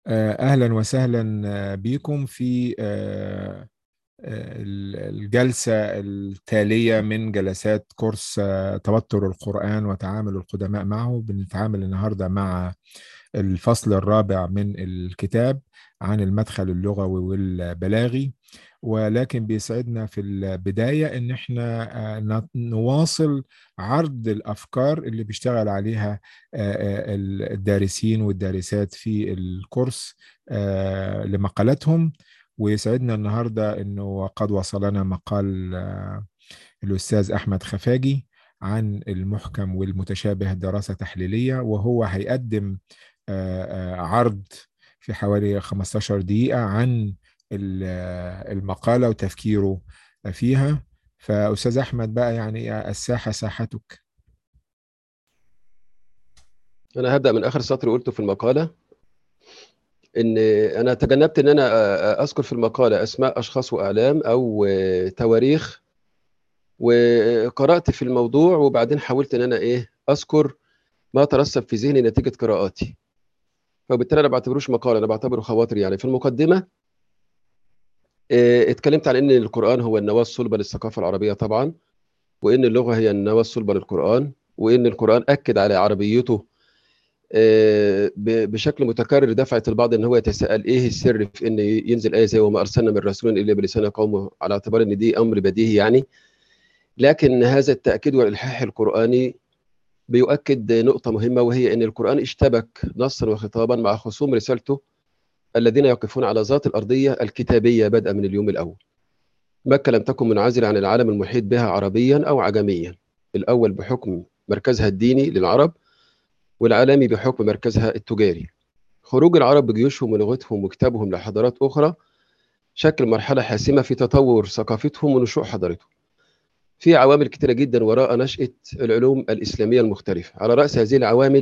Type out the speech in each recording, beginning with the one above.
أهلا وسهلا بكم في آه، الجلسة التالية من جلسات كورس توتر القرآن وتعامل القدماء معه بنتعامل النهاردة مع الفصل الرابع من الكتاب عن المدخل اللغوي والبلاغي ولكن بيسعدنا في البداية ان احنا نواصل عرض الافكار اللي بيشتغل عليها الدارسين والدارسات في الكورس لمقالاتهم ويسعدنا النهارده انه قد وصلنا مقال الاستاذ احمد خفاجي عن المحكم والمتشابه دراسه تحليليه وهو هيقدم عرض في حوالي 15 دقيقه عن المقاله وتفكيره فيها فاستاذ احمد بقى يعني الساحه ساحتك انا هبدا من اخر سطر قلته في المقاله ان انا تجنبت ان انا اذكر في المقاله اسماء اشخاص واعلام او تواريخ وقرات في الموضوع وبعدين حاولت ان انا ايه اذكر ما ترسب في ذهني نتيجه قراءاتي فبالتالي انا ما بعتبروش مقاله انا بعتبره خواطر يعني في المقدمه اتكلمت عن ان القران هو النواه الصلبه للثقافه العربيه طبعا وان اللغه هي النواه الصلبه للقران وان القران اكد على عربيته بشكل متكرر دفعت البعض ان هو يتساءل ايه السر في ان ينزل ايه زي وما ارسلنا من رسول الا بلسان قومه على اعتبار ان دي امر بديهي يعني لكن هذا التاكيد والالحاح القراني بيؤكد نقطه مهمه وهي ان القران اشتبك نصا وخطابا مع خصوم رسالته الذين يقفون على ذات الارضيه الكتابيه بدءا من اليوم الاول مكه لم تكن منعزله عن العالم المحيط بها عربيا او عجميا الاول بحكم مركزها الديني للعرب والعالمي بحكم مركزها التجاري خروج العرب بجيوشهم ولغتهم وكتابهم لحضارات أخرى شكل مرحلة حاسمة في تطور ثقافتهم ونشوء حضارتهم في عوامل كثيرة جدا وراء نشأة العلوم الإسلامية المختلفة على رأس هذه العوامل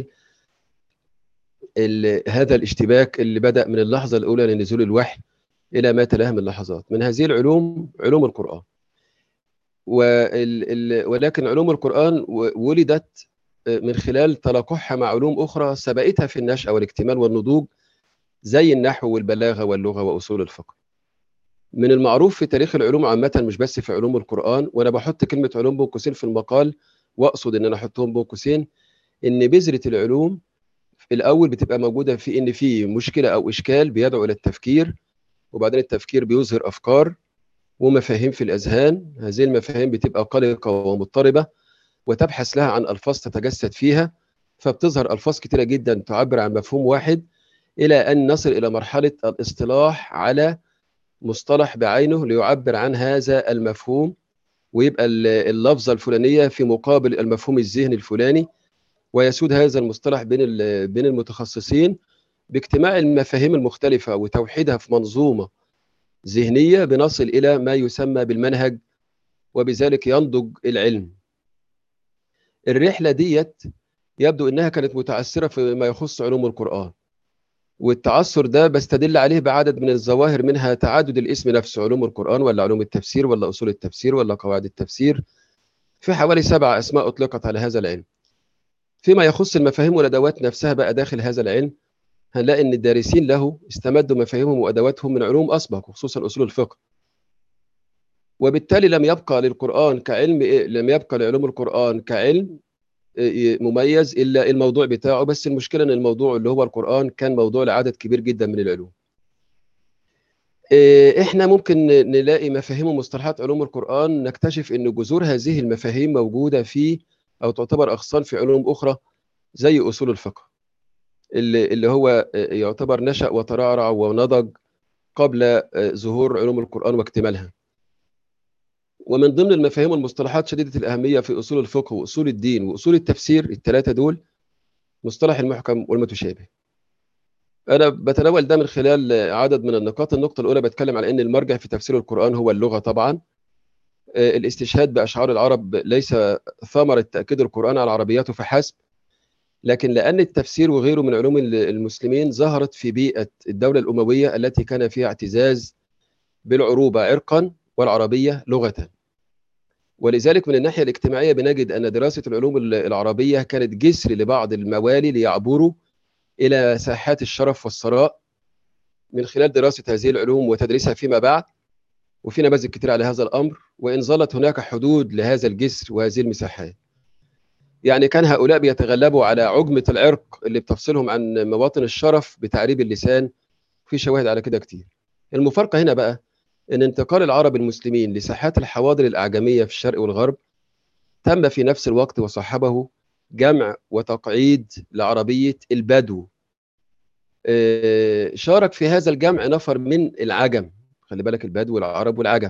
هذا الاشتباك اللي بدأ من اللحظة الأولى لنزول الوحي إلى ما تلاه من لحظات من هذه العلوم علوم القرآن ولكن علوم القرآن ولدت من خلال تلاقحها مع علوم أخرى سبقتها في النشأة والاكتمال والنضوج زي النحو والبلاغة واللغة وأصول الفقه من المعروف في تاريخ العلوم عامة مش بس في علوم القرآن وأنا بحط كلمة علوم بين قوسين في المقال وأقصد إن أنا أحطهم بين قوسين إن بذرة العلوم في الأول بتبقى موجودة في إن في مشكلة أو إشكال بيدعو إلى التفكير وبعدين التفكير بيظهر أفكار ومفاهيم في الأذهان هذه المفاهيم بتبقى قلقة ومضطربة وتبحث لها عن ألفاظ تتجسد فيها فبتظهر ألفاظ كتيرة جدا تعبر عن مفهوم واحد إلى أن نصل إلى مرحلة الاصطلاح على مصطلح بعينه ليعبر عن هذا المفهوم ويبقى اللفظة الفلانية في مقابل المفهوم الذهني الفلاني ويسود هذا المصطلح بين بين المتخصصين باجتماع المفاهيم المختلفة وتوحيدها في منظومة ذهنية بنصل إلى ما يسمى بالمنهج وبذلك ينضج العلم الرحله ديت يبدو انها كانت متعثره فيما يخص علوم القران والتعثر ده بستدل عليه بعدد من الظواهر منها تعدد الاسم نفسه علوم القرآن ولا علوم التفسير ولا أصول التفسير ولا قواعد التفسير في حوالي سبع أسماء أطلقت على هذا العلم فيما يخص المفاهيم والأدوات نفسها بقى داخل هذا العلم هنلاقي أن الدارسين له استمدوا مفاهيمهم وأدواتهم من علوم أسبق وخصوصا أصول الفقه وبالتالي لم يبقى للقرآن كعلم لم يبقى لعلوم القرآن كعلم مميز الا الموضوع بتاعه بس المشكله ان الموضوع اللي هو القران كان موضوع لعدد كبير جدا من العلوم احنا ممكن نلاقي مفاهيم ومصطلحات علوم القران نكتشف ان جذور هذه المفاهيم موجوده في او تعتبر اغصان في علوم اخرى زي اصول الفقه اللي اللي هو يعتبر نشا وترعرع ونضج قبل ظهور علوم القران واكتمالها ومن ضمن المفاهيم والمصطلحات شديدة الأهمية في أصول الفقه وأصول الدين وأصول التفسير الثلاثة دول مصطلح المحكم والمتشابه أنا بتناول ده من خلال عدد من النقاط النقطة الأولى بتكلم على أن المرجع في تفسير القرآن هو اللغة طبعا الاستشهاد بأشعار العرب ليس ثمرة تأكيد القرآن على عربياته فحسب لكن لأن التفسير وغيره من علوم المسلمين ظهرت في بيئة الدولة الأموية التي كان فيها اعتزاز بالعروبة عرقا والعربية لغة ولذلك من الناحية الاجتماعية بنجد أن دراسة العلوم العربية كانت جسر لبعض الموالي ليعبروا إلى ساحات الشرف والثراء من خلال دراسة هذه العلوم وتدريسها فيما بعد وفي نماذج كتير على هذا الأمر وإن ظلت هناك حدود لهذا الجسر وهذه المساحات يعني كان هؤلاء بيتغلبوا على عجمة العرق اللي بتفصلهم عن مواطن الشرف بتعريب اللسان في شواهد على كده كتير المفارقة هنا بقى ان انتقال العرب المسلمين لساحات الحواضر الأعجمية في الشرق والغرب تم في نفس الوقت وصاحبه جمع وتقعيد لعربية البدو شارك في هذا الجمع نفر من العجم خلي بالك البدو والعرب والعجم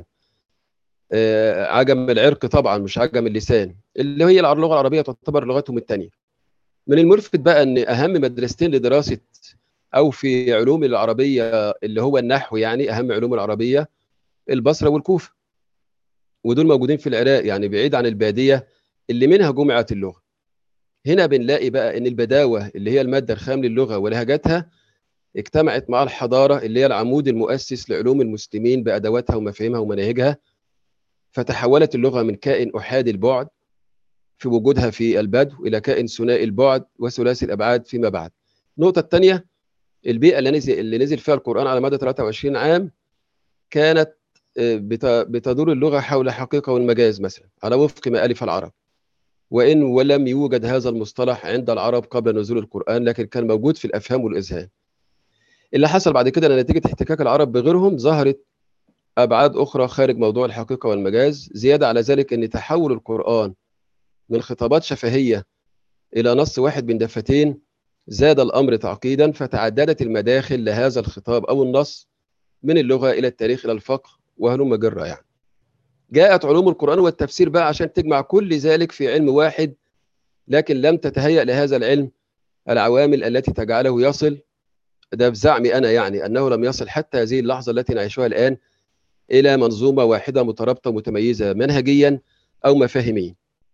عجم العرق طبعا مش عجم اللسان اللي هي اللغة العربية تعتبر لغتهم الثانية من الملفت بقى ان اهم مدرستين لدراسة او في علوم العربية اللي هو النحو يعني اهم علوم العربية البصرة والكوفة ودول موجودين في العراق يعني بعيد عن البادية اللي منها جمعت اللغة هنا بنلاقي بقى ان البداوة اللي هي المادة الخام للغة ولهجتها اجتمعت مع الحضارة اللي هي العمود المؤسس لعلوم المسلمين بأدواتها ومفاهيمها ومناهجها فتحولت اللغة من كائن أحادي البعد في وجودها في البدو إلى كائن ثنائي البعد وثلاثي الأبعاد فيما بعد النقطة الثانية البيئة اللي نزل, اللي نزل فيها القرآن على مدى 23 عام كانت بتدور اللغة حول حقيقة والمجاز مثلا على وفق ما ألف العرب وإن ولم يوجد هذا المصطلح عند العرب قبل نزول القرآن لكن كان موجود في الأفهام والإذهان اللي حصل بعد كده نتيجة احتكاك العرب بغيرهم ظهرت أبعاد أخرى خارج موضوع الحقيقة والمجاز زيادة على ذلك أن تحول القرآن من خطابات شفهية إلى نص واحد من دفتين زاد الأمر تعقيدا فتعددت المداخل لهذا الخطاب أو النص من اللغة إلى التاريخ إلى الفقه وهلم جرة يعني جاءت علوم القرآن والتفسير بقى عشان تجمع كل ذلك في علم واحد لكن لم تتهيأ لهذا العلم العوامل التي تجعله يصل ده بزعمي أنا يعني أنه لم يصل حتى هذه اللحظة التي نعيشها الآن إلى منظومة واحدة مترابطة متميزة منهجيا أو مفاهيميا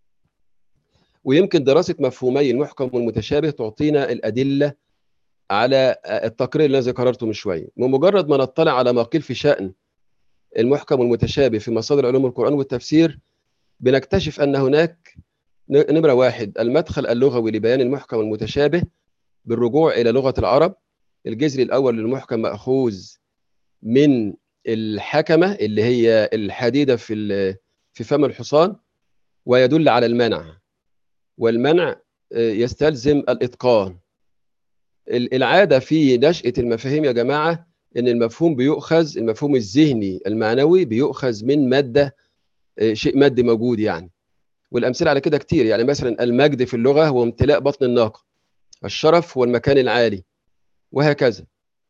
ويمكن دراسة مفهومي المحكم والمتشابه تعطينا الأدلة على التقرير الذي قررته من شوية بمجرد ما نطلع على ما قيل في شأن المحكم والمتشابه في مصادر علوم القرآن والتفسير بنكتشف أن هناك نمرة واحد المدخل اللغوي لبيان المحكم والمتشابه بالرجوع إلى لغة العرب الجذر الأول للمحكم مأخوذ من الحكمة اللي هي الحديدة في في فم الحصان ويدل على المنع والمنع يستلزم الإتقان العادة في نشأة المفاهيم يا جماعة إن المفهوم بيؤخذ المفهوم الذهني المعنوي بيؤخذ من مادة شيء مادي موجود يعني والأمثلة على كده كتير يعني مثلا المجد في اللغة هو امتلاء بطن الناقة الشرف هو المكان العالي وهكذا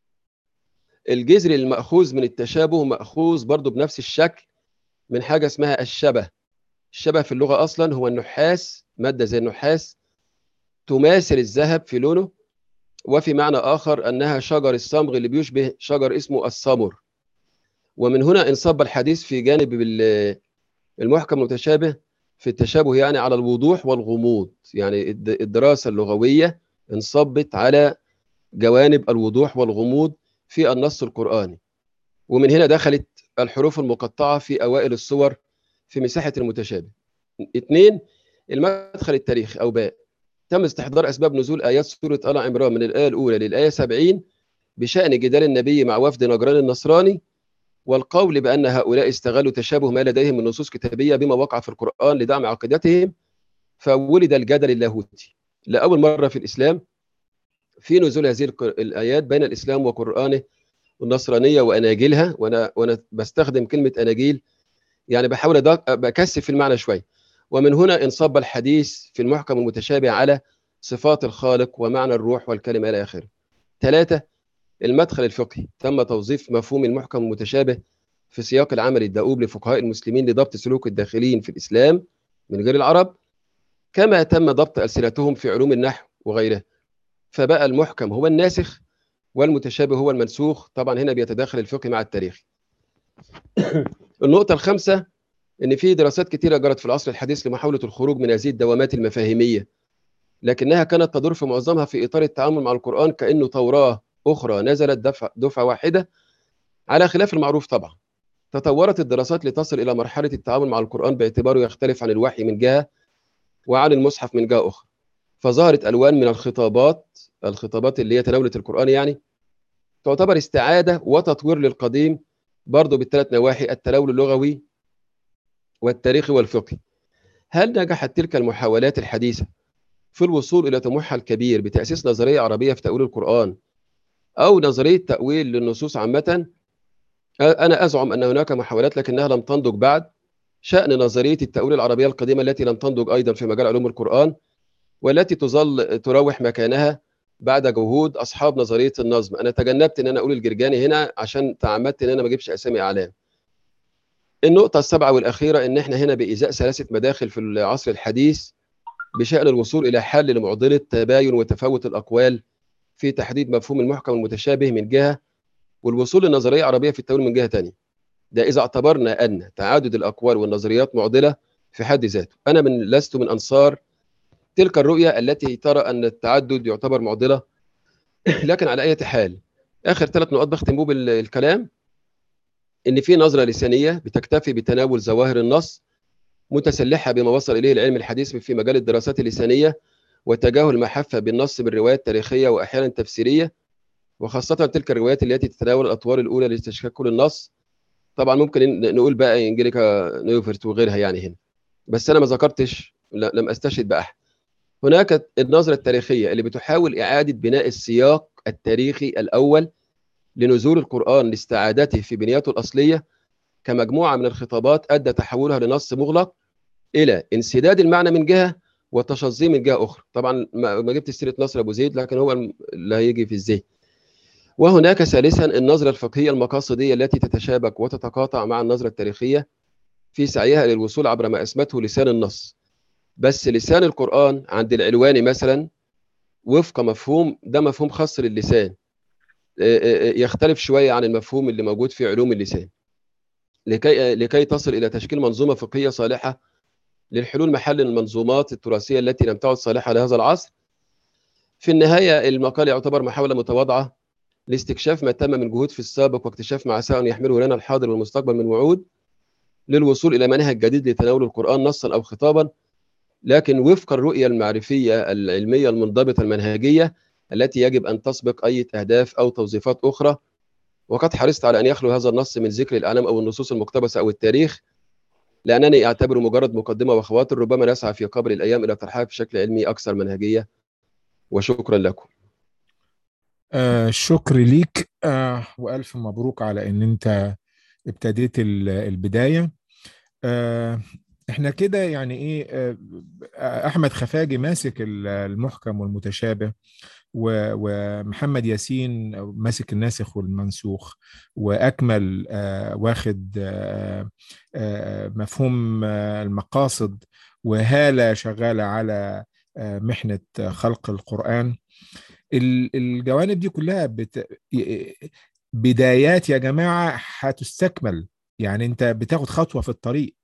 الجذر المأخوذ من التشابه مأخوذ برضو بنفس الشكل من حاجة اسمها الشبه الشبه في اللغة أصلا هو النحاس مادة زي النحاس تماثل الذهب في لونه وفي معنى آخر أنها شجر الصمغ اللي بيشبه شجر اسمه الصمر ومن هنا انصب الحديث في جانب المحكم المتشابه في التشابه يعني على الوضوح والغموض يعني الدراسة اللغوية انصبت على جوانب الوضوح والغموض في النص القرآني ومن هنا دخلت الحروف المقطعة في أوائل الصور في مساحة المتشابه اثنين المدخل التاريخي أو باء تم استحضار أسباب نزول آيات سورة آل عمران من الآية الأولى للآية 70 بشأن جدال النبي مع وفد نجران النصراني والقول بأن هؤلاء استغلوا تشابه ما لديهم من نصوص كتابية بما وقع في القرآن لدعم عقيدتهم فولد الجدل اللاهوتي لأول مرة في الإسلام في نزول هذه الآيات بين الإسلام وقرآنه والنصرانية وأناجيلها وأنا وأنا بستخدم كلمة أناجيل يعني بحاول بكثف في المعنى شوية ومن هنا انصب الحديث في المحكم المتشابه على صفات الخالق ومعنى الروح والكلمة إلى آخره. ثلاثة المدخل الفقهي تم توظيف مفهوم المحكم المتشابه في سياق العمل الدؤوب لفقهاء المسلمين لضبط سلوك الداخلين في الإسلام من غير العرب كما تم ضبط ألسنتهم في علوم النحو وغيرها فبقى المحكم هو الناسخ والمتشابه هو المنسوخ طبعا هنا بيتداخل الفقه مع التاريخ النقطة الخامسة ان في دراسات كثيره جرت في العصر الحديث لمحاوله الخروج من هذه الدوامات المفاهيميه لكنها كانت تدور في معظمها في اطار التعامل مع القران كانه توراه اخرى نزلت دفع دفعه واحده على خلاف المعروف طبعا تطورت الدراسات لتصل الى مرحله التعامل مع القران باعتباره يختلف عن الوحي من جهه وعن المصحف من جهه اخرى فظهرت الوان من الخطابات الخطابات اللي هي تناولت القران يعني تعتبر استعاده وتطوير للقديم برضه بالثلاث نواحي التناول اللغوي والتاريخي والفقهي هل نجحت تلك المحاولات الحديثه في الوصول الى طموحها الكبير بتاسيس نظريه عربيه في تاويل القران او نظريه تاويل للنصوص عامه انا ازعم ان هناك محاولات لكنها لم تنضج بعد شان نظريه التاويل العربيه القديمه التي لم تنضج ايضا في مجال علوم القران والتي تظل تروح مكانها بعد جهود اصحاب نظريه النظم انا تجنبت ان انا اقول الجرجاني هنا عشان تعمدت ان انا ما اجيبش اسامي اعلام النقطه السابعه والاخيره ان احنا هنا بازاء ثلاثه مداخل في العصر الحديث بشان الوصول الى حل لمعضله تباين وتفاوت الاقوال في تحديد مفهوم المحكم المتشابه من جهه والوصول لنظريه عربيه في التاويل من جهه ثانيه ده اذا اعتبرنا ان تعدد الاقوال والنظريات معضله في حد ذاته انا من لست من انصار تلك الرؤيه التي ترى ان التعدد يعتبر معضله لكن على اي حال اخر ثلاث نقاط بختم بهم الكلام ان في نظره لسانيه بتكتفي بتناول ظواهر النص متسلحه بما وصل اليه العلم الحديث في مجال الدراسات اللسانيه وتجاهل ما حف بالنص من روايات تاريخيه واحيانا تفسيريه وخاصه تلك الروايات التي تتناول الاطوار الاولى لتشكل النص طبعا ممكن نقول بقى انجليكا نيوفرت وغيرها يعني هنا بس انا ما ذكرتش لم استشهد باحد هناك النظره التاريخيه اللي بتحاول اعاده بناء السياق التاريخي الاول لنزول القران لاستعادته في بنيته الاصليه كمجموعه من الخطابات ادى تحولها لنص مغلق الى انسداد المعنى من جهه والتشظي من جهه اخرى طبعا ما جبت سيره نصر ابو زيد لكن هو اللي هيجي في الذهن وهناك ثالثا النظرة الفقهية المقاصدية التي تتشابك وتتقاطع مع النظرة التاريخية في سعيها للوصول عبر ما أسمته لسان النص بس لسان القرآن عند العلواني مثلا وفق مفهوم ده مفهوم خاص للسان يختلف شوية عن المفهوم اللي موجود في علوم اللسان لكي لكي تصل إلى تشكيل منظومة فقهية صالحة للحلول محل المنظومات التراثية التي لم تعد صالحة لهذا العصر في النهاية المقال يعتبر محاولة متواضعة لاستكشاف ما تم من جهود في السابق واكتشاف ما عسى ان يحمله لنا الحاضر والمستقبل من وعود للوصول الى منهج جديد لتناول القران نصا او خطابا لكن وفق الرؤيه المعرفيه العلميه المنضبطه المنهجيه التي يجب ان تسبق اي اهداف او توظيفات اخرى وقد حرصت على ان يخلو هذا النص من ذكر الاعلام او النصوص المقتبسه او التاريخ لانني اعتبره مجرد مقدمه وخواطر ربما نسعى في قبل الايام الى طرحها بشكل علمي اكثر منهجيه وشكرا لكم آه شكر ليك آه وألف مبروك على إن أنت ابتديت البداية آه احنا كده يعني ايه آه احمد خفاجي ماسك المحكم والمتشابه ومحمد ياسين ماسك الناسخ والمنسوخ واكمل آه واخد آه آه مفهوم المقاصد وهاله شغاله على محنه خلق القران الجوانب دي كلها بت... بدايات يا جماعة هتستكمل يعني انت بتاخد خطوة في الطريق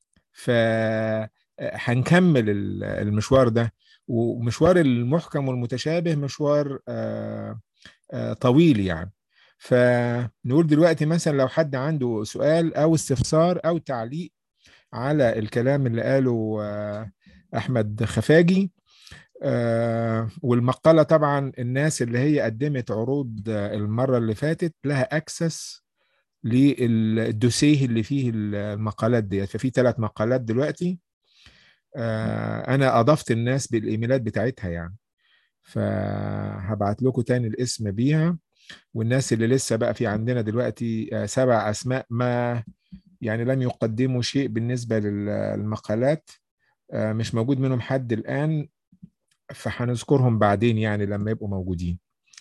فهنكمل المشوار ده ومشوار المحكم والمتشابه مشوار طويل يعني فنقول دلوقتي مثلا لو حد عنده سؤال او استفسار او تعليق على الكلام اللي قاله احمد خفاجي آه والمقالة طبعا الناس اللي هي قدمت عروض المرة اللي فاتت لها أكسس للدوسيه اللي فيه المقالات ديت ففي ثلاث مقالات دلوقتي آه أنا أضفت الناس بالإيميلات بتاعتها يعني فهبعت لكم تاني الاسم بيها والناس اللي لسه بقى في عندنا دلوقتي آه سبع أسماء ما يعني لم يقدموا شيء بالنسبة للمقالات مش موجود منهم حد الآن فهنذكرهم بعدين يعني لما يبقوا موجودين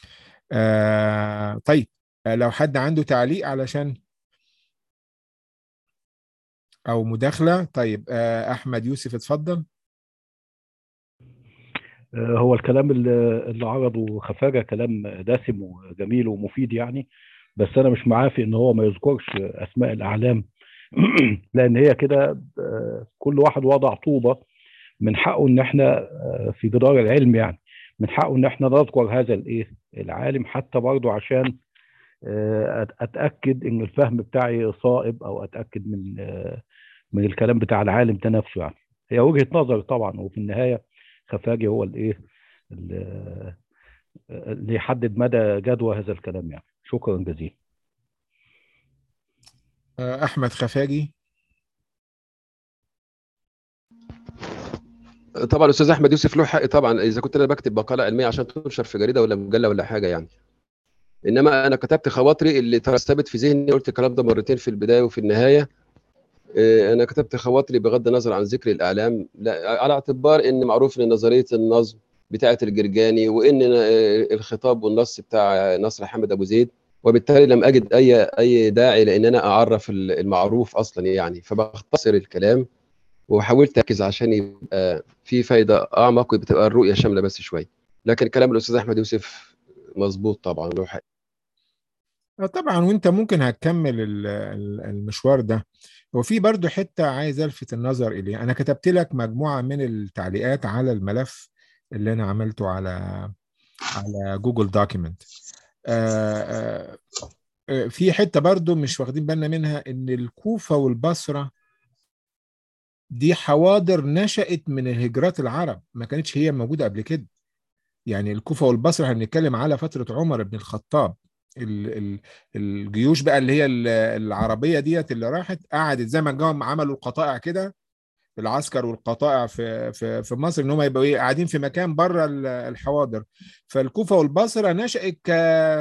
آه طيب آه لو حد عنده تعليق علشان او مداخله طيب آه احمد يوسف اتفضل هو الكلام اللي عرضه خفاجه كلام دسم وجميل ومفيد يعني بس انا مش معاه في ان هو ما يذكرش اسماء الاعلام لان هي كده كل واحد وضع طوبه من حقه ان احنا في جدار العلم يعني من حقه ان احنا نذكر هذا الايه العالم حتى برضه عشان اتاكد ان الفهم بتاعي صائب او اتاكد من من الكلام بتاع العالم ده نفسه يعني هي وجهه نظر طبعا وفي النهايه خفاجي هو الايه اللي يحدد مدى جدوى هذا الكلام يعني شكرا جزيلا آه، احمد خفاجي طبعا الاستاذ احمد يوسف له حق طبعا اذا كنت انا بكتب مقاله علميه عشان تنشر في جريده ولا مجله ولا حاجه يعني انما انا كتبت خواطري اللي ترسبت في ذهني قلت الكلام ده مرتين في البدايه وفي النهايه إيه، انا كتبت خواطري بغض النظر عن ذكر الاعلام لا على اعتبار ان معروف ان نظريه النظم بتاعه الجرجاني وان آه، الخطاب والنص بتاع نصر حامد ابو زيد وبالتالي لم اجد اي اي داعي لان انا اعرف المعروف اصلا يعني فبختصر الكلام وحاولت اركز عشان يبقى في فايده اعمق وتبقى الرؤيه شامله بس شويه لكن كلام الاستاذ احمد يوسف مظبوط طبعا له حق آه، طبعا وانت ممكن هتكمل ال- ال- المشوار ده هو في برضو حتة عايز الفت النظر اليه انا كتبت لك مجموعة من التعليقات على الملف اللي انا عملته على على جوجل دوكيمنت في حتة برضو مش واخدين بالنا منها ان الكوفة والبصرة دي حواضر نشأت من الهجرات العرب ما كانتش هي موجودة قبل كده يعني الكوفة والبصرة هنتكلم على فترة عمر بن الخطاب ال- ال- الجيوش بقى اللي هي ال- العربية ديت اللي راحت قعدت زي ما جاهم عملوا القطائع كده العسكر والقطائع في في في مصر ان هم يبقوا ايه قاعدين في مكان بره ال- الحواضر فالكوفة والبصرة نشأت ك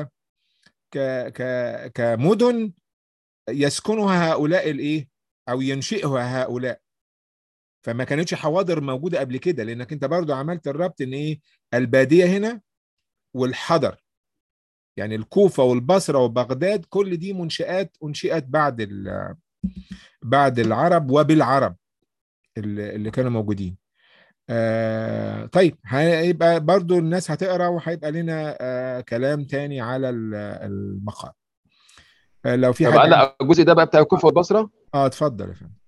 ك ك كمدن يسكنها هؤلاء الايه او ينشئها هؤلاء فما كانتش حواضر موجودة قبل كده لانك انت برضو عملت الربط ان ايه البادية هنا والحضر يعني الكوفة والبصرة وبغداد كل دي منشآت أنشئت بعد ال- بعد العرب وبالعرب اللي اللي كانوا موجودين آه طيب هيبقى برضو الناس هتقرا وهيبقى لنا آه كلام تاني على ال- المقال آه لو في طب حد علق عنده- على الجزء ده بقى بتاع الكوفه والبصره اه اتفضل يا فندم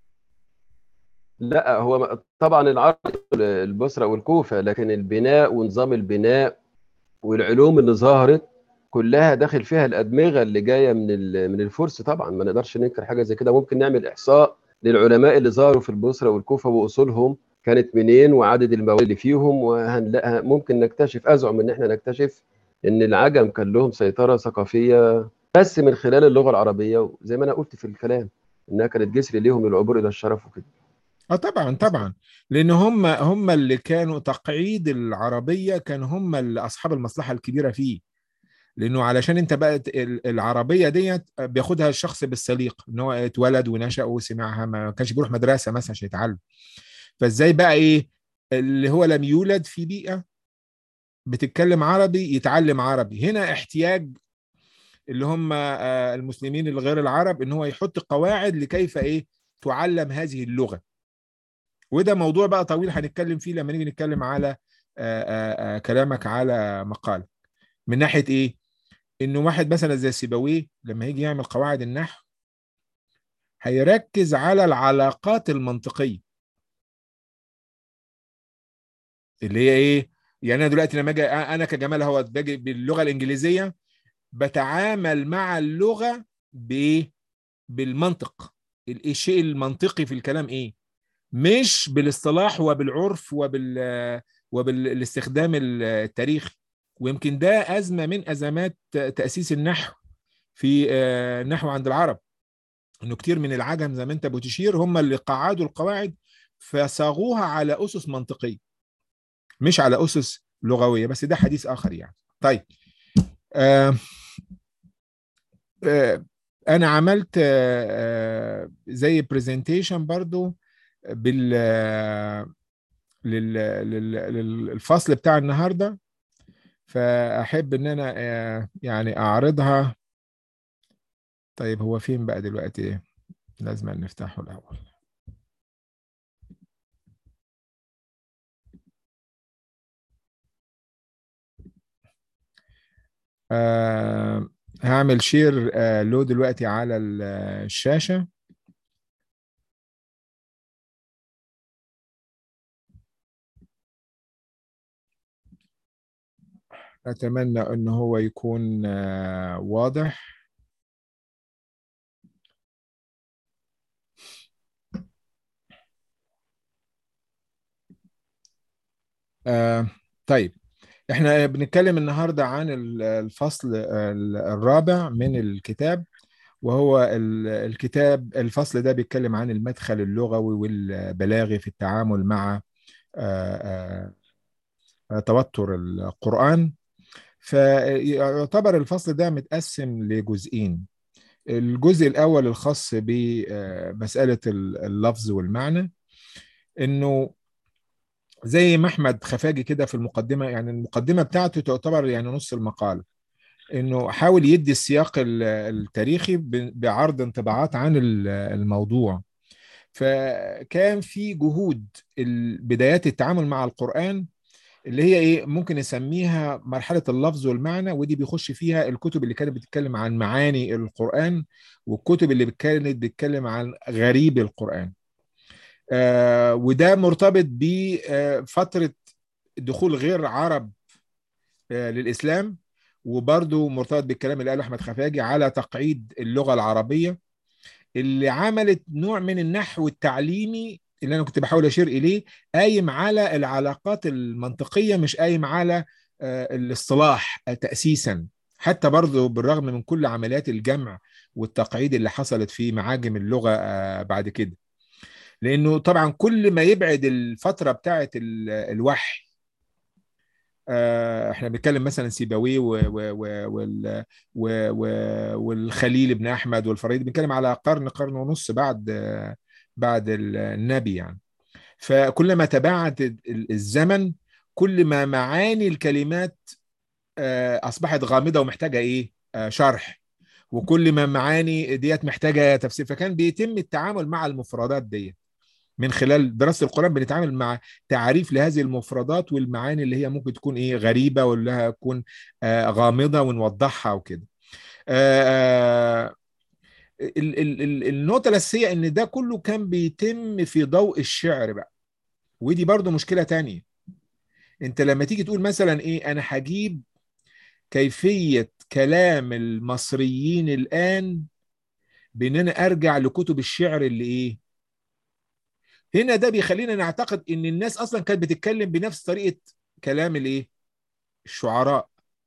لا هو طبعا العرب البصره والكوفه لكن البناء ونظام البناء والعلوم اللي ظهرت كلها داخل فيها الادمغه اللي جايه من ال- من الفرس طبعا ما نقدرش ننكر حاجه زي كده ممكن نعمل احصاء للعلماء اللي ظهروا في البصره والكوفه واصولهم كانت منين وعدد المواد اللي فيهم وهنلاقي ممكن نكتشف ازعم ان احنا نكتشف ان العجم كان لهم سيطره ثقافيه بس من خلال اللغه العربيه زي ما انا قلت في الكلام انها كانت جسر ليهم للعبور الى الشرف وكده اه طبعا طبعا لان هم هم اللي كانوا تقعيد العربيه كان هم اللي اصحاب المصلحه الكبيره فيه لانه علشان انت بقى ال- العربيه ديت بياخدها الشخص بالسليق ان هو اتولد ونشا وسمعها ما كانش بيروح مدرسه مثلا عشان يتعلم فازاي بقى ايه اللي هو لم يولد في بيئه بتتكلم عربي يتعلم عربي هنا احتياج اللي هم آه، المسلمين الغير العرب ان هو يحط قواعد لكيف ايه تعلم هذه اللغه وده موضوع بقى طويل هنتكلم فيه لما نيجي نتكلم على آه، آه، آه، كلامك على مقال من ناحيه ايه انه واحد مثلا زي سيبويه لما يجي يعمل قواعد النحو هيركز على العلاقات المنطقيه اللي هي ايه يعني انا دلوقتي لما اجي انا كجمال اهوت باجي باللغه الانجليزيه بتعامل مع اللغه بايه بالمنطق ال- الشيء المنطقي في الكلام ايه مش بالاصطلاح وبالعرف وبال وبالاستخدام التاريخي ويمكن ده ازمه من ازمات تاسيس النحو في آه، النحو عند العرب انه كتير من العجم زي ما انت بتشير هم اللي قعدوا القواعد فصاغوها على اسس منطقيه مش على اسس لغويه بس ده حديث اخر يعني طيب آه آه انا عملت آه آه، زي برزنتيشن برضو بال آه، لل- لل- للفصل بتاع النهارده فاحب ان انا آه، يعني اعرضها طيب هو فين بقى دلوقتي لازم نفتحه الاول آه هعمل شير آه له دلوقتي على ال- الشاشة أتمنى أن هو يكون آه واضح آه طيب احنا بنتكلم النهارده عن الفصل الرابع من الكتاب وهو الكتاب الفصل ده بيتكلم عن المدخل اللغوي والبلاغي في التعامل مع توتر القرآن فيعتبر الفصل ده متقسم لجزئين الجزء الأول الخاص بمسألة اللفظ والمعنى إنه زي ما أحمد خفاجي كده في المقدمة يعني المقدمة بتاعته تعتبر يعني نص المقال إنه حاول يدي السياق التاريخي بعرض انطباعات عن الموضوع فكان في جهود بدايات التعامل مع القرآن اللي هي ايه ممكن نسميها مرحله اللفظ والمعنى ودي بيخش فيها الكتب اللي كانت بتتكلم عن معاني القران والكتب اللي كانت بتتكلم عن غريب القران آه وده مرتبط بفتره دخول غير عرب آه للاسلام وبرضه مرتبط بالكلام اللي قاله احمد خفاجي على تقعيد اللغه العربيه اللي عملت نوع من النحو التعليمي اللي انا كنت بحاول اشير اليه قايم على العلاقات المنطقيه مش قايم على الاصطلاح تاسيسا حتى برضه بالرغم من كل عمليات الجمع والتقعيد اللي حصلت في معاجم اللغه بعد كده لانه طبعا كل ما يبعد الفتره بتاعه الوحي احنا بنتكلم مثلا سيبويه والخليل بن احمد والفريد بنتكلم على قرن قرن ونص بعد بعد النبي يعني فكل ما تباعد الزمن كل ما معاني الكلمات اصبحت غامضه ومحتاجه ايه شرح وكل ما معاني ديت محتاجه تفسير فكان بيتم التعامل مع المفردات ديت من خلال دراسه القران بنتعامل مع تعريف لهذه المفردات والمعاني اللي هي ممكن تكون ايه غريبه ولا تكون غامضه ونوضحها وكده النقطة الأساسية إن ده كله كان بيتم في ضوء الشعر بقى ودي برضو مشكلة تانية أنت لما تيجي تقول مثلا إيه أنا هجيب كيفية كلام المصريين الآن بإن أنا أرجع لكتب الشعر اللي إيه هنا ده بيخلينا نعتقد إن الناس أصلا كانت بتتكلم بنفس طريقة كلام الإيه الشعراء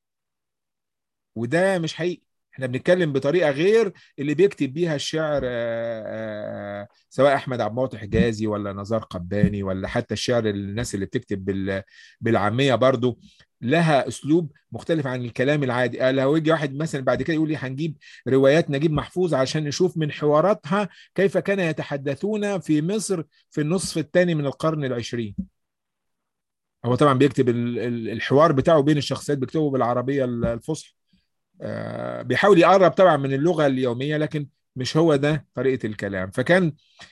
وده مش حقيقي احنا بنتكلم بطريقه غير اللي بيكتب بيها الشعر سواء احمد عبد المعطي حجازي ولا نزار قباني ولا حتى الشعر الناس اللي بتكتب بالعاميه برضو لها اسلوب مختلف عن الكلام العادي لو يجي واحد مثلا بعد كده يقول لي هنجيب روايات نجيب محفوظ عشان نشوف من حواراتها كيف كان يتحدثون في مصر في النصف الثاني من القرن العشرين هو طبعا بيكتب الحوار بتاعه بين الشخصيات بيكتبه بالعربيه الفصحى بيحاول يقرب طبعا من اللغه اليوميه لكن مش هو ده طريقه الكلام فكان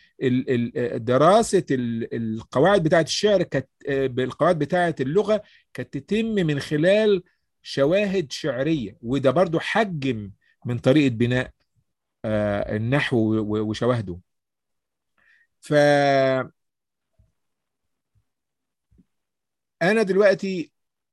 دراسه القواعد بتاعه الشعر كانت بالقواعد بتاعه اللغه كانت تتم من خلال شواهد شعريه وده برضو حجم من طريقه بناء النحو وشواهده ف انا دلوقتي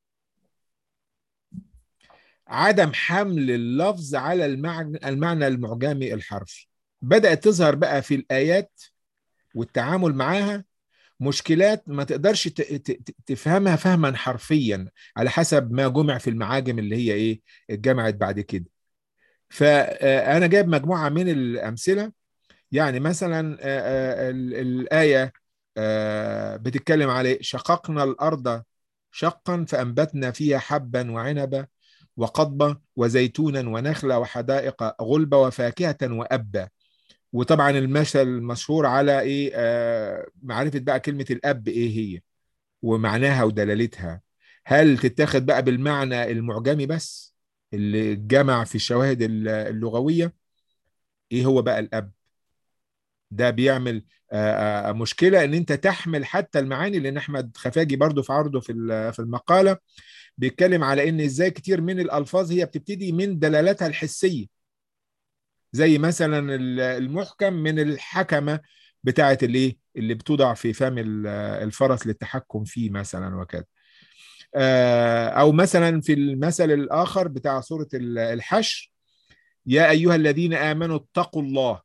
عدم حمل اللفظ على المعنى, المعنى المعجمي الحرفي بدأت تظهر بقى في الآيات والتعامل معاها مشكلات ما تقدرش تفهمها فهما حرفيا على حسب ما جمع في المعاجم اللي هي ايه اتجمعت بعد كده فأنا جايب مجموعة من الأمثلة يعني مثلا الآية بتتكلم على شققنا الأرض شقا فأنبتنا فيها حبا وعنبا وقضبة وزيتونا ونخلة وحدائق غلبة وفاكهة وأبا وطبعا المثل المشهور على ايه آه معرفة بقى كلمة الأب ايه هي ومعناها ودلالتها هل تتاخد بقى بالمعنى المعجمي بس اللي جمع في الشواهد اللغوية ايه هو بقى الأب ده بيعمل آه آه مشكلة ان انت تحمل حتى المعاني لان احمد خفاجي برضو في عرضه في في المقالة بيتكلم على ان ازاي كتير من الالفاظ هي بتبتدي من دلالاتها الحسيه زي مثلا المحكم من الحكمه بتاعه الايه اللي بتوضع في فم الفرس للتحكم فيه مثلا وكذا او مثلا في المثل الاخر بتاع سوره الحشر يا ايها الذين امنوا اتقوا الله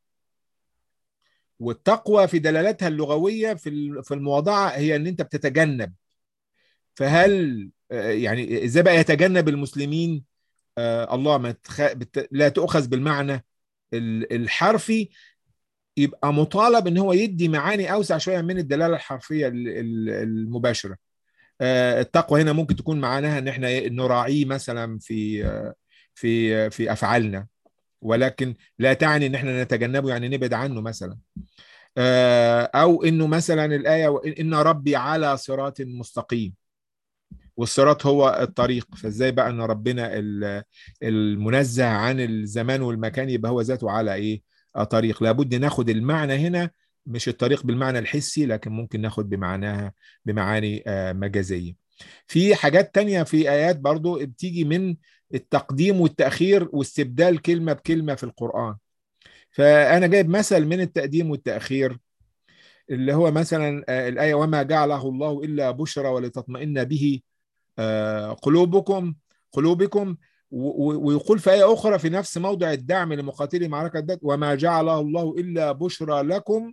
والتقوى في دلالاتها اللغويه في في المواضعه هي ان انت بتتجنب فهل آه، يعني ازاي بقى يتجنب المسلمين آه، الله ما تخ... بت... لا تؤخذ بالمعنى ال- الحرفي يبقى مطالب ان هو يدي معاني اوسع شويه من الدلاله الحرفيه ال- ال- المباشره آه، التقوى هنا ممكن تكون معناها ان احنا نراعيه مثلا في آه، في آه، في افعالنا ولكن لا تعني ان احنا نتجنبه يعني نبعد عنه مثلا آه، او انه مثلا الايه ان ربي على صراط مستقيم والصراط هو الطريق فازاي بقى ان ربنا ال- المنزه عن الزمان والمكان يبقى هو ذاته على ايه آه، طريق لابد ناخد المعنى هنا مش الطريق بالمعنى الحسي لكن ممكن ناخد بمعناها بمعاني آه، مجازية في حاجات تانية في آيات برضو بتيجي من التقديم والتأخير واستبدال كلمة بكلمة في القرآن فأنا جايب مثل من التقديم والتأخير اللي هو مثلا آه، الآية وما جعله الله إلا بشرى ولتطمئن به آه، قلوبكم قلوبكم و- و- ويقول في آية أخرى في نفس موضع الدعم لمقاتلي معركة بدر وما جعله الله إلا بشرى لكم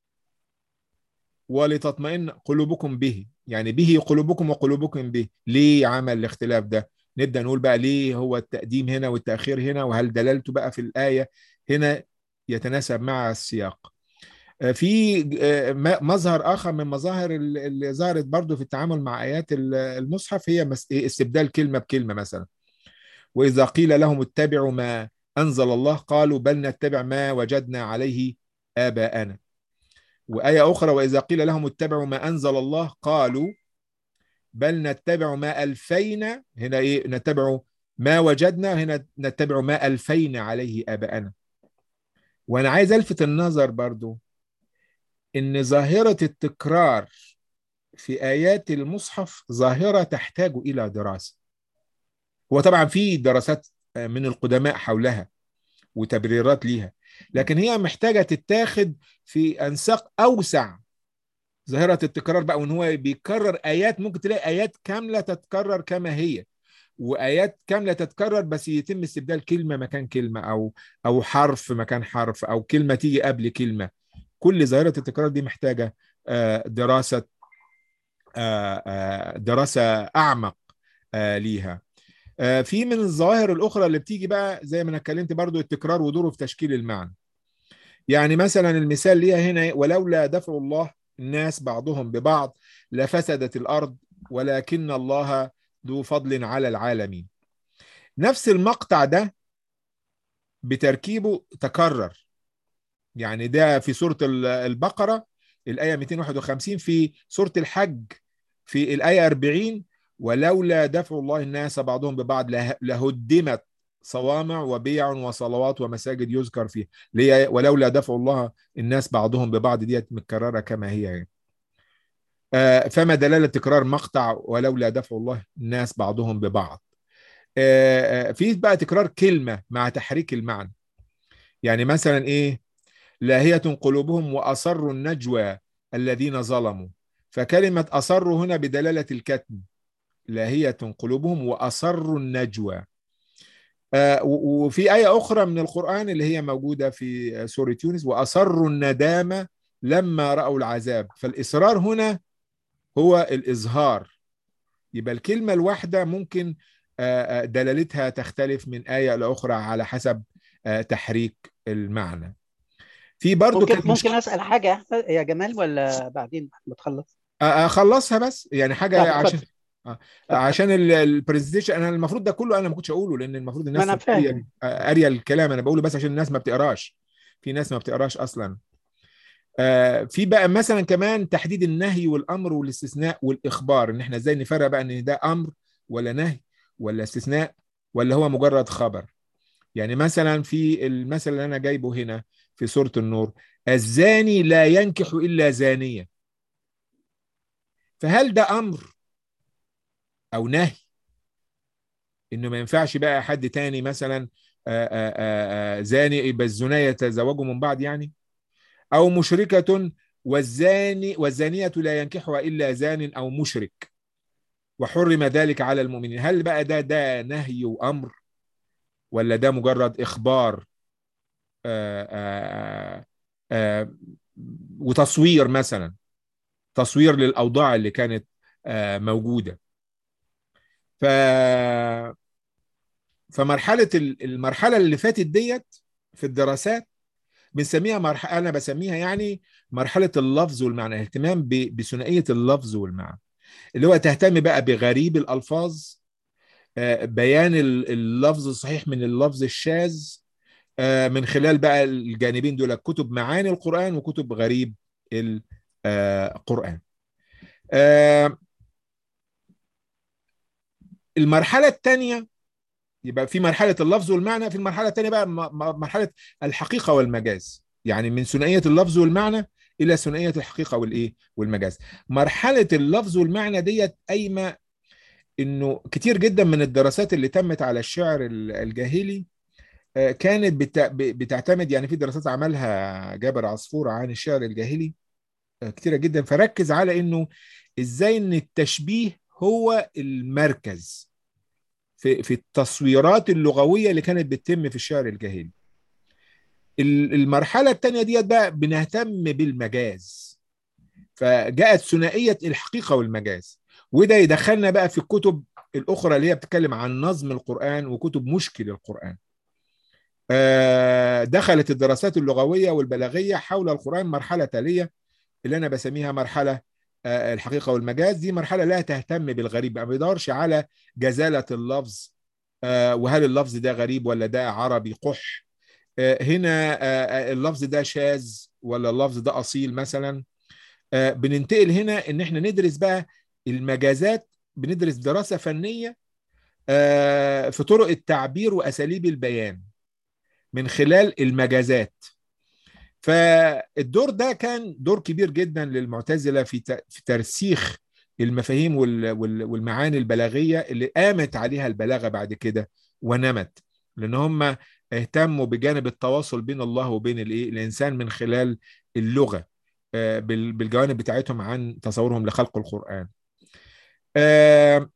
ولتطمئن قلوبكم به يعني به قلوبكم وقلوبكم به ليه عمل الاختلاف ده نبدأ نقول بقى ليه هو التقديم هنا والتأخير هنا وهل دلالته بقى في الآية هنا يتناسب مع السياق آه، في آه، م- مظهر آخر من مظاهر ال- اللي ظهرت برضو في التعامل مع آيات ال- المصحف هي مس- استبدال كلمة بكلمة مثلا وإذا قيل لهم اتبعوا ما أنزل الله قالوا بل نتبع ما وجدنا عليه آباءنا وآية أخرى وإذا قيل لهم اتبعوا ما أنزل الله قالوا بل نتبع ما ألفينا هنا إيه نتبع ما وجدنا هنا نتبع ما ألفينا عليه آباءنا وأنا عايز ألفت النظر برضو إن ظاهرة التكرار في آيات المصحف ظاهرة تحتاج إلى دراسة هو طبعا في دراسات من القدماء حولها وتبريرات ليها لكن هي محتاجة تتاخد في أنساق أوسع ظاهرة التكرار بقى وإن هو بيكرر آيات ممكن تلاقي آيات كاملة تتكرر كما هي وآيات كاملة تتكرر بس يتم استبدال كلمة مكان كلمة أو أو حرف مكان حرف أو كلمة تيجي قبل كلمة كل ظاهرة التكرار دي محتاجة آه، دراسة آه، آه، دراسة أعمق آه، ليها آه، في من الظواهر الأخرى اللي بتيجي بقى زي ما أنا اتكلمت برضو التكرار ودوره في تشكيل المعنى يعني مثلا المثال ليها هنا ولولا دفع الله الناس بعضهم ببعض لفسدت الأرض ولكن الله ذو فضل على العالمين نفس المقطع ده بتركيبه تكرر يعني ده في سورة ال- البقرة الآية 251 في سورة الحج في الآية 40 ولولا دفع الله الناس بعضهم ببعض له- لهدمت صوامع وبيع وصلوات ومساجد يذكر فيها ليه ولولا دفع الله الناس بعضهم ببعض ديت متكررة كما هي يعني. آه، فما دلالة تكرار مقطع ولولا دفع الله الناس بعضهم ببعض آه، آه، في بقى تكرار كلمة مع تحريك المعنى يعني مثلا ايه لاهية قلوبهم وأصروا النجوى الذين ظلموا فكلمة أصروا هنا بدلالة الكتم لاهية قلوبهم وأصروا النجوى آه، و- وفي آية أخرى من القرآن اللي هي موجودة في سورة يونس وأصروا الندامة لما رأوا العذاب فالإصرار هنا هو الإظهار يبقى الكلمة الواحدة ممكن آه، آه، دلالتها تختلف من آية لأخرى على حسب آه، تحريك المعنى في برضو ممكن كانت ممكن مشكلة اسال حاجه يا أحمد- يا جمال ولا بعدين ما تخلص آه، اخلصها بس يعني حاجة طب عشان اتفضل آه، اتفضل عشان البرزنتيشن انا المفروض ده كله انا ما كنتش اقوله لان المفروض ما الناس انا تبقى قاريه فاهم آه، قاريه الكلام انا بقوله بس عشان الناس ما بتقراش في ناس ما بتقراش اصلا آه، في بقى مثلا كمان تحديد النهي والامر والاستثناء والاخبار ان احنا ازاي نفرق بقى ان ده امر ولا نهي ولا استثناء ولا هو مجرد خبر يعني مثلا في المثل اللي انا جايبه هنا في سورة النور الزاني لا ينكح الا زانية فهل ده امر او نهي انه ما ينفعش بقى حد تاني مثلا آآ آآ آآ زاني يبقى الزناية يتزوجوا من بعض يعني او مشركة والزاني والزانية لا ينكحها الا زان او مشرك وحرم ذلك على المؤمنين هل بقى ده ده نهي وامر ولا ده مجرد اخبار آآ آآ آآ وتصوير مثلا تصوير للاوضاع اللي كانت آه، موجوده ف فمرحله ال- المرحله اللي فاتت ديت في الدراسات بنسميها مرحله انا بسميها يعني مرحله اللفظ والمعنى الاهتمام ب- بثنائيه اللفظ والمعنى اللي هو تهتم بقى بغريب الالفاظ آه، بيان ال- اللفظ الصحيح من اللفظ الشاذ آه، من خلال بقى الجانبين دول كتب معاني القرآن وكتب غريب القرآن آه، المرحلة الثانية يبقى في مرحلة اللفظ والمعنى في المرحلة الثانية بقى م- م- مرحلة الحقيقة والمجاز يعني من ثنائية اللفظ والمعنى إلى ثنائية الحقيقة والإيه والمجاز مرحلة اللفظ والمعنى ديت قايمة إنه كتير جدا من الدراسات اللي تمت على الشعر ال- الجاهلي آه، كانت بت- ب- بتعتمد يعني في دراسات عملها جابر عصفور عن الشعر الجاهلي آه، كتيرة جدا فركز على انه ازاي ان التشبيه هو المركز في في التصويرات اللغوية اللي كانت بتتم في الشعر الجاهلي ال- المرحلة الثانية ديت بقى بنهتم بالمجاز فجاءت ثنائية الحقيقة والمجاز وده يدخلنا بقى في الكتب الأخرى اللي هي بتتكلم عن نظم القرآن وكتب مشكل القرآن آه، دخلت الدراسات اللغوية والبلاغية حول القرآن مرحلة تالية اللي أنا بسميها مرحلة آه، الحقيقة والمجاز دي مرحلة لا تهتم بالغريب ما بيدورش على جزالة اللفظ آه، وهل اللفظ ده غريب ولا ده عربي قح آه، هنا آه، آه، اللفظ ده شاذ ولا اللفظ ده أصيل مثلا آه، بننتقل هنا إن احنا ندرس بقى المجازات بندرس دراسة فنية آه، في طرق التعبير وأساليب البيان من خلال المجازات فالدور ده كان دور كبير جدا للمعتزلة في ت- في ترسيخ المفاهيم وال- وال- والمعاني البلاغية اللي قامت عليها البلاغة بعد كده ونمت لأن هم اهتموا بجانب التواصل بين الله وبين الايه الإنسان من خلال اللغة آه، بال- بالجوانب بتاعتهم عن تصورهم لخلق القرآن آه،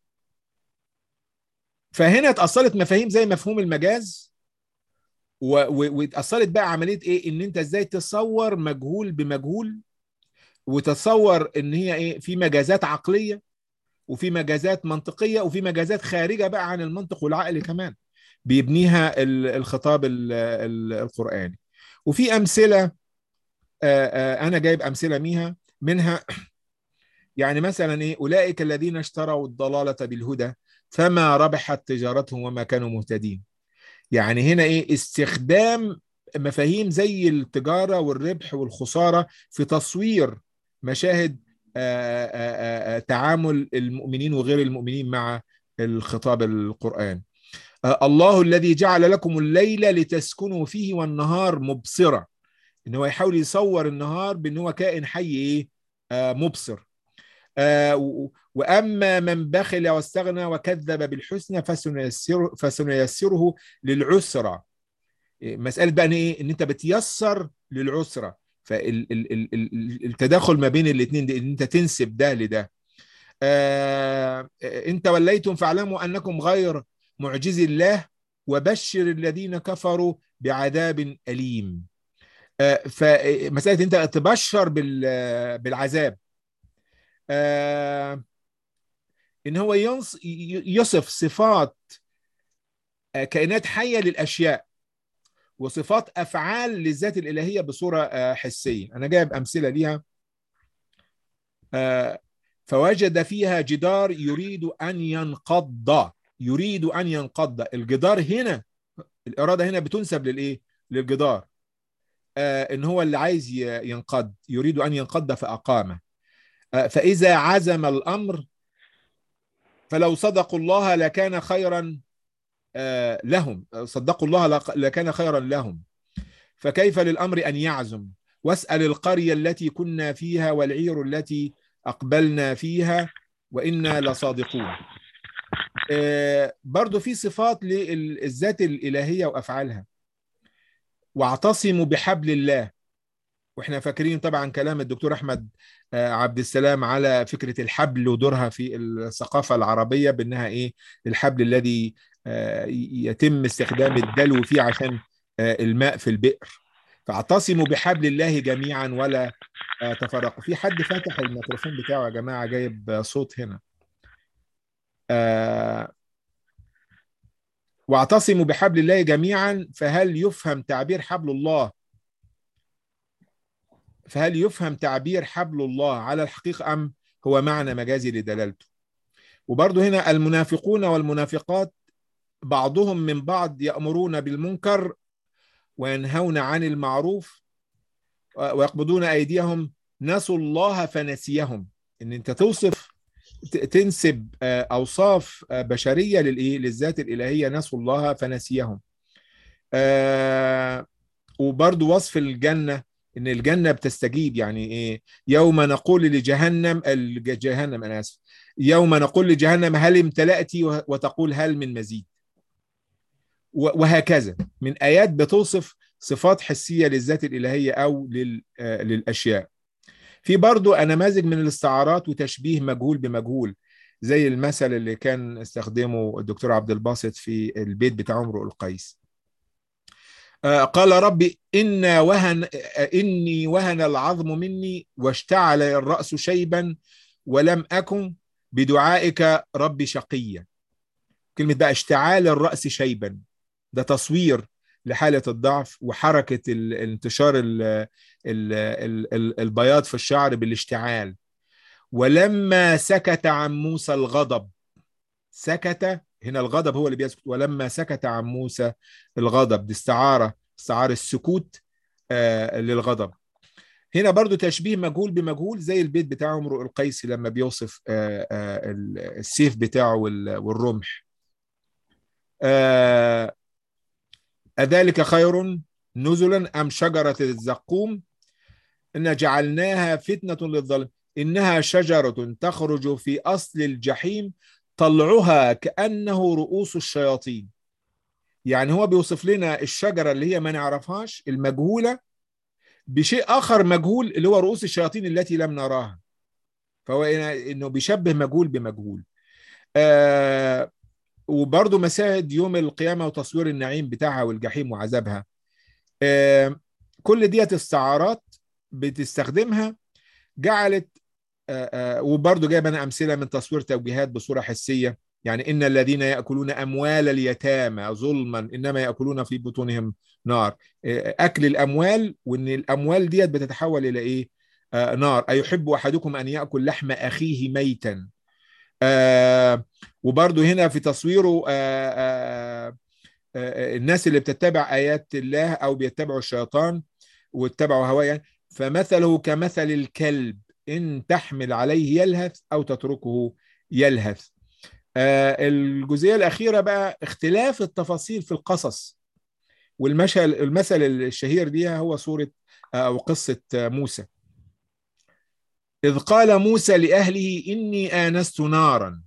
فهنا اتأصلت مفاهيم زي مفهوم المجاز و- و- واتأثرت بقى عملية ايه ان انت ازاي تصور مجهول بمجهول وتصور ان هي ايه في مجازات عقلية وفي مجازات منطقية وفي مجازات خارجة بقى عن المنطق والعقل كمان بيبنيها ال- الخطاب ال- ال- القرآني وفي أمثلة آه، آه، أنا جايب أمثلة ميها منها يعني مثلا ايه أولئك الذين اشتروا الضلالة بالهدى فما ربحت تجارتهم وما كانوا مهتدين يعني هنا ايه استخدام مفاهيم زي التجارة والربح والخسارة في تصوير مشاهد آآ آآ آآ تعامل المؤمنين وغير المؤمنين مع الخطاب القرآن آه، الله الذي جعل لكم الليل لتسكنوا فيه والنهار مبصرة ان هو يحاول يصور النهار بان هو كائن حي ايه آه، مبصر آه، و- واما من بخل واستغنى وكذب بالحسنى فسنيسره فسنيسره للعسرى إيه، مساله بقى إن ايه ان انت بتيسر للعسره فالتداخل ما بين الاثنين دي ان انت تنسب ده لده آه، انت وليتم فاعلموا انكم غير معجز الله وبشر الذين كفروا بعذاب اليم آه، فمساله انت تبشر بال- بالعذاب آه، ان هو ينص ي- يصف صفات آه، كائنات حيه للاشياء وصفات افعال للذات الالهيه بصوره آه، حسيه انا جايب امثله ليها آه، فوجد فيها جدار يريد ان ينقض يريد ان ينقض الجدار هنا الاراده هنا بتنسب للايه للجدار آه، ان هو اللي عايز ي- ينقض يريد ان ينقض فاقامه آه، فاذا عزم الامر فلو صدقوا الله لكان خيرا آه، لهم صدقوا الله لق- لكان خيرا لهم فكيف للأمر أن يعزم واسأل القرية التي كنا فيها والعير التي أقبلنا فيها وإنا لصادقون آه، برضو في صفات للذات الإلهية وأفعالها واعتصموا بحبل الله واحنا فاكرين طبعا كلام الدكتور احمد آه، عبد السلام على فكره الحبل ودورها في الثقافه العربيه بانها ايه الحبل الذي آه، يتم استخدام الدلو فيه عشان آه، الماء في البئر فاعتصموا بحبل الله جميعا ولا آه، تفرقوا في حد فاتح الميكروفون بتاعه يا جماعه جايب آه، صوت هنا آه واعتصموا بحبل الله جميعا فهل يفهم تعبير حبل الله فهل يفهم تعبير حبل الله على الحقيقة أم هو معنى مجازي لدلالته وبرضه هنا المنافقون والمنافقات بعضهم من بعض يأمرون بالمنكر وينهون عن المعروف ويقبضون أيديهم نسوا الله فنسيهم إن أنت توصف تنسب أوصاف بشرية للإيه للذات الإلهية نسوا الله فنسيهم وبرضه وصف الجنة ان الجنه بتستجيب يعني ايه يوم نقول لجهنم جهنم انا اسف يوم نقول لجهنم هل امتلأت وتقول هل من مزيد وهكذا من ايات بتوصف صفات حسيه للذات الالهيه او للاشياء في برضو نماذج من الاستعارات وتشبيه مجهول بمجهول زي المثل اللي كان استخدمه الدكتور عبد الباسط في البيت بتاع امرؤ القيس قال ربي إن وهن إني وهن العظم مني واشتعل الرأس شيبا ولم أكن بدعائك ربي شقيا كلمة بقى اشتعال الرأس شيبا ده تصوير لحالة الضعف وحركة انتشار ال ال ال البياض في الشعر بالاشتعال ولما سكت عن موسى الغضب سكت هنا الغضب هو اللي بيسكت ولما سكت عن موسى الغضب دي استعارة استعارة السكوت آه للغضب هنا برضو تشبيه مجهول بمجهول زي البيت بتاع امرؤ القيس لما بيوصف آه آه السيف بتاعه والرمح آه أذلك خير نزلا أم شجرة الزقوم إن جعلناها فتنة للظالم إنها شجرة تخرج في أصل الجحيم طلعها كأنه رؤوس الشياطين يعني هو بيوصف لنا الشجرة اللي هي ما نعرفهاش المجهولة بشيء آخر مجهول اللي هو رؤوس الشياطين التي لم نراها فهو إنه بيشبه مجهول بمجهول آه وبرضه مشاهد يوم القيامة وتصوير النعيم بتاعها والجحيم وعذابها آه كل ديت استعارات بتستخدمها جعلت آه آه وبرضه جايب أنا أمثلة من تصوير توجيهات بصورة حسية يعني إن الذين يأكلون أموال اليتامى ظلما إنما يأكلون في بطونهم نار أكل الأموال وإن الأموال ديت بتتحول إلى إيه آه نار أيحب أحدكم أن يأكل لحم أخيه ميتا آه وبرضه هنا في تصويره آه آه آه الناس اللي بتتبع آيات الله أو بيتبعوا الشيطان واتبعوا هواه يعني فمثله كمثل الكلب إن تحمل عليه يلهث أو تتركه يلهث آه الجزئية الأخيرة بقى اختلاف التفاصيل في القصص والمثل المثل الشهير بيها هو سورة أو قصة موسى إذ قال موسى لأهله إني آنست نارا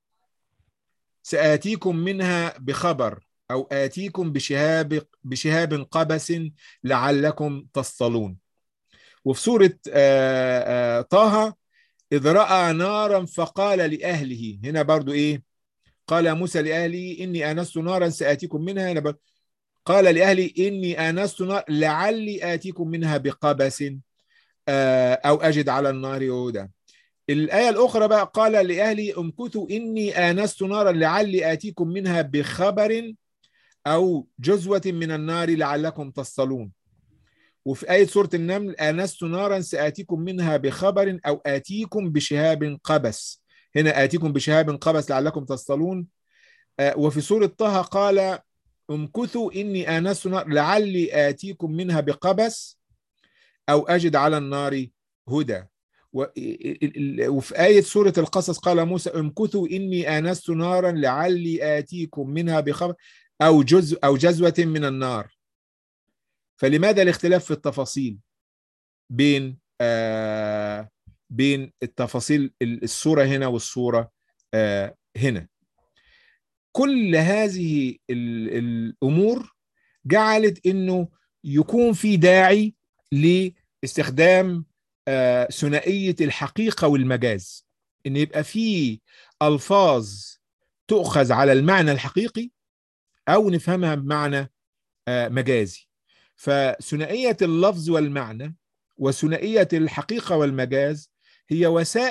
سآتيكم منها بخبر أو آتيكم بشهاب بشهاب قبس لعلكم تصطلون وفي سورة آآ آآ طه إذ رأى نارا فقال لأهله هنا برضو إيه قال موسى لأهله إني آنست نارا سآتيكم منها هنا قال لأهلي إني آنست نار لعلي آتيكم منها بقبس أو أجد على النار يهودا الآية الأخرى بقى قال لأهلي امكثوا إني آنست نارا لعلي آتيكم منها بخبر أو جزوة من النار لعلكم تصطلون وفي آية سورة النمل آنست نارا سآتيكم منها بخبر أو آتيكم بشهاب قبس هنا آتيكم بشهاب قبس لعلكم تصطلون وفي سورة طه قال امكثوا إني آنست نار لعلي آتيكم منها بقبس أو أجد على النار هدى وفي آية سورة القصص قال موسى امكثوا إني آنست نارا لعلي آتيكم منها بخبر أو جزء أو جزوة من النار فلماذا الاختلاف في التفاصيل بين آه بين التفاصيل الصورة هنا والصورة آه هنا كل هذه الأمور جعلت أنه يكون في داعي لاستخدام آه ثنائية الحقيقة والمجاز أن يبقى في ألفاظ تؤخذ على المعنى الحقيقي أو نفهمها بمعنى آه مجازي فثنائية اللفظ والمعنى وثنائية الحقيقة والمجاز هي وسائل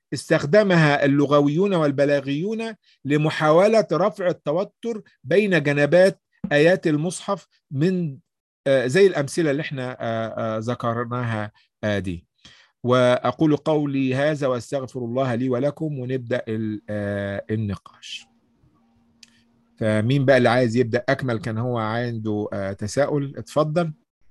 استخدمها اللغويون والبلاغيون لمحاولة رفع التوتر بين جنبات آيات المصحف من آه، زي الأمثلة اللي احنا آه، آه، ذكرناها آه، دي وأقول قولي هذا وأستغفر الله لي ولكم ونبدأ ال- آه، النقاش فمين بقى اللي عايز يبدأ أكمل كان هو عنده آه، تساؤل اتفضل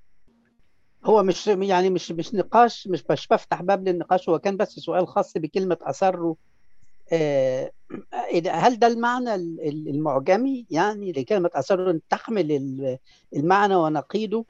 هو مش يعني مش مش نقاش مش مش بفتح باب للنقاش هو كان بس سؤال خاص بكلمة أصروا آه، إذا- هل ده المعنى ال- ال- المعجمي يعني لكلمة أصروا أن تحمل ال- المعنى ونقيضه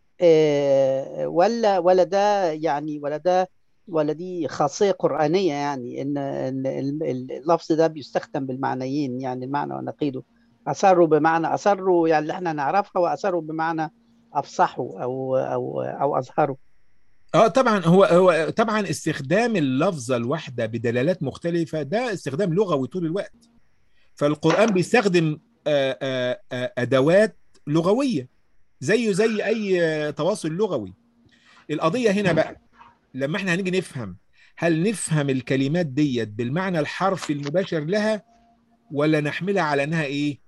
آه، ولا ولا ده يعني ولا ده ولا دي خاصية قرآنية يعني إن إن ال- ال- اللفظ ده بيستخدم بالمعنيين يعني المعنى ونقيضه أصروا بمعنى أصروا يعني اللي احنا نعرفها وأصروا بمعنى أفصحوا أو أو أو أظهروا اه طبعا هو هو طبعا استخدام اللفظة الواحدة بدلالات مختلفة ده استخدام لغوي طول الوقت فالقرآن بيستخدم آه، آه، آه، أدوات لغوية زيه زي أي آه، تواصل لغوي القضية هنا بقى لما احنا هنيجي نفهم هل نفهم الكلمات ديت بالمعنى الحرفي المباشر لها ولا نحملها على انها ايه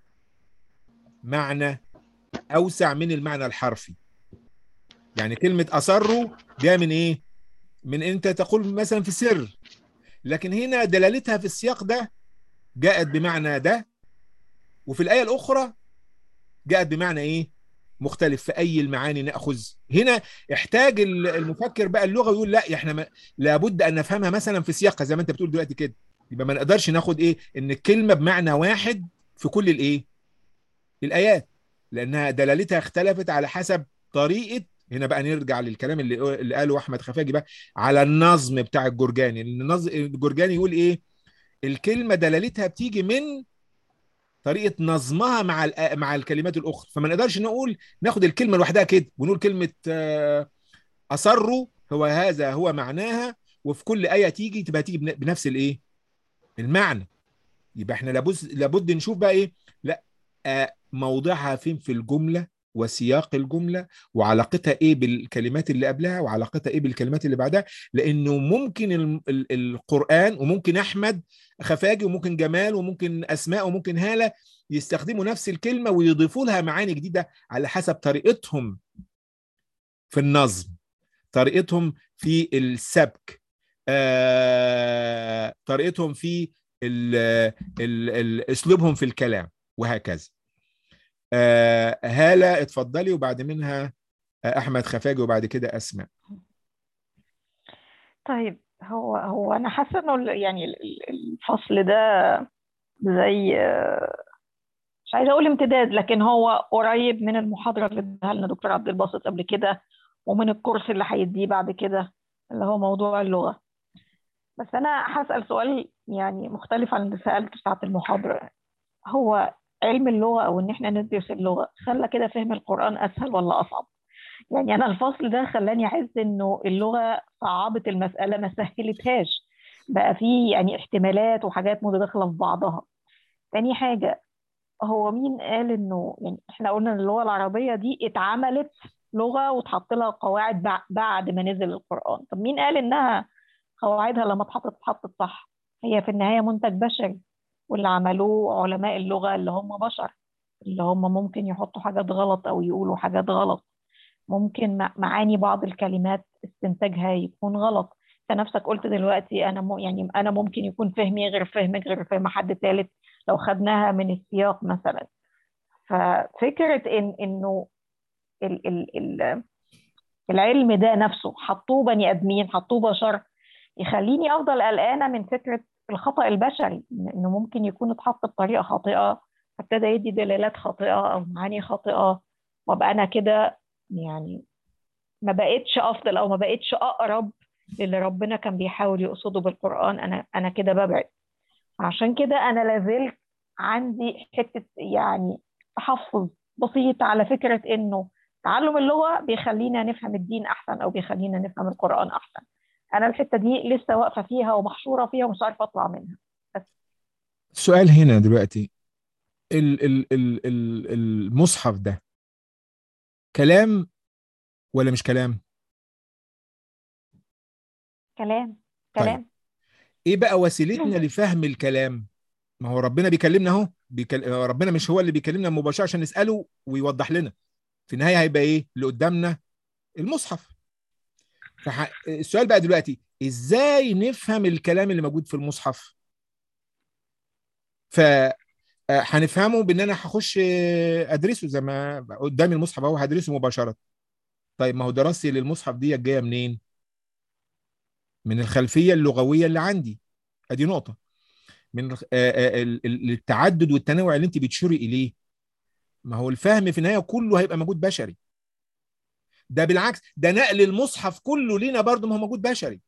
معنى اوسع من المعنى الحرفي يعني كلمة أصروا جاء من ايه من انت تقول مثلا في سر لكن هنا دلالتها في السياق ده جاءت بمعنى ده وفي الآية الأخرى جاءت بمعنى ايه مختلف في اي المعاني ناخذ هنا احتاج المفكر بقى اللغه يقول لا احنا ما لابد ان نفهمها مثلا في سياقها زي ما انت بتقول دلوقتي كده يبقى ما نقدرش ناخد ايه ان الكلمه بمعنى واحد في كل الايه الايات لانها دلالتها اختلفت على حسب طريقه هنا بقى نرجع للكلام اللي اللي قاله احمد خفاجي بقى على النظم بتاع الجرجاني النظم الجرجاني يقول ايه الكلمه دلالتها بتيجي من طريقه نظمها مع الآ- مع الكلمات الاخرى فما نقدرش نقول ناخد الكلمه لوحدها كده ونقول كلمه آه، اصروا هو هذا هو معناها وفي كل ايه تيجي تبقى تيجي بن- بنفس الايه المعنى يبقى احنا لابد لابد نشوف بقى ايه لا آه، موضعها فين في الجمله وسياق الجمله وعلاقتها ايه بالكلمات اللي قبلها وعلاقتها ايه بالكلمات اللي بعدها لانه ممكن ال- ال- القران وممكن احمد خفاجي وممكن جمال وممكن اسماء وممكن هاله يستخدموا نفس الكلمه ويضيفوا لها معاني جديده على حسب طريقتهم في النظم طريقتهم في السبك آه، طريقتهم في ال ال ال اسلوبهم في الكلام وهكذا آه، هاله اتفضلي وبعد منها آه، احمد خفاجي وبعد كده اسماء طيب هو هو انا حاسه انه ال- يعني ال- ال- الفصل ده زي آه، مش عايزه اقول امتداد لكن هو قريب من المحاضره اللي اداها لنا دكتور عبد الباسط قبل كده ومن الكورس اللي هيديه بعد كده اللي هو موضوع اللغه بس انا هسال سؤال يعني مختلف عن اللي سالته ساعه المحاضره هو علم اللغه او ان احنا ندرس اللغه خلى كده فهم القران اسهل ولا اصعب يعني انا الفصل ده خلاني احس انه اللغه صعبت المساله ما سهلتهاش بقى فيه يعني احتمالات وحاجات متداخله في بعضها تاني حاجه هو مين قال انه يعني احنا قلنا ان اللغه العربيه دي اتعملت لغه واتحط لها قواعد بع- بعد ما نزل القران طب مين قال انها قواعدها لما اتحطت اتحطت صح هي في النهايه منتج بشري واللي عملوه علماء اللغه اللي هم بشر اللي هم ممكن يحطوا حاجات غلط او يقولوا حاجات غلط ممكن مع- معاني بعض الكلمات استنتاجها يكون غلط انت نفسك قلت دلوقتي انا م... يعني انا ممكن يكون فهمي غير فهمك غير فهم حد ثالث لو خدناها من السياق مثلا ففكره ان انه ال... ال... ال... العلم ده نفسه حطوه بني ادمين حطوه بشر يخليني افضل قلقانه من فكره الخطا البشري إن- انه ممكن يكون اتحط بطريقه خاطئه فابتدى يدي دلالات خاطئه او معاني خاطئه وابقى انا كده يعني ما بقتش افضل او ما بقتش اقرب للي ربنا كان بيحاول يقصده بالقران انا انا كده ببعد عشان كده انا لازلت عندي حته يعني تحفظ بسيط على فكره انه تعلم اللغه بيخلينا نفهم الدين احسن او بيخلينا نفهم القران احسن انا الحته دي لسه واقفه فيها ومحشوره فيها ومش عارفه اطلع منها السؤال هنا دلوقتي ال ال ال ال المصحف ده كلام ولا مش كلام كلام طيب. كلام ايه بقى وسيلتنا لفهم الكلام ما هو ربنا بيكلمنا اهو بيكل... ربنا مش هو اللي بيكلمنا مباشره عشان نساله ويوضح لنا في النهايه هيبقى ايه اللي قدامنا المصحف فح... السؤال بقى دلوقتي ازاي نفهم الكلام اللي موجود في المصحف ف هنفهمه بان انا هخش ادرسه زي ما قدامي المصحف اهو هدرسه مباشره طيب ما هو دراستي للمصحف دي جايه منين من الخلفيه اللغويه اللي عندي ادي نقطه من التعدد والتنوع اللي انت بتشيري اليه ما هو الفهم في النهايه كله هيبقى موجود بشري ده بالعكس ده نقل المصحف كله لينا برضه ما هو موجود بشري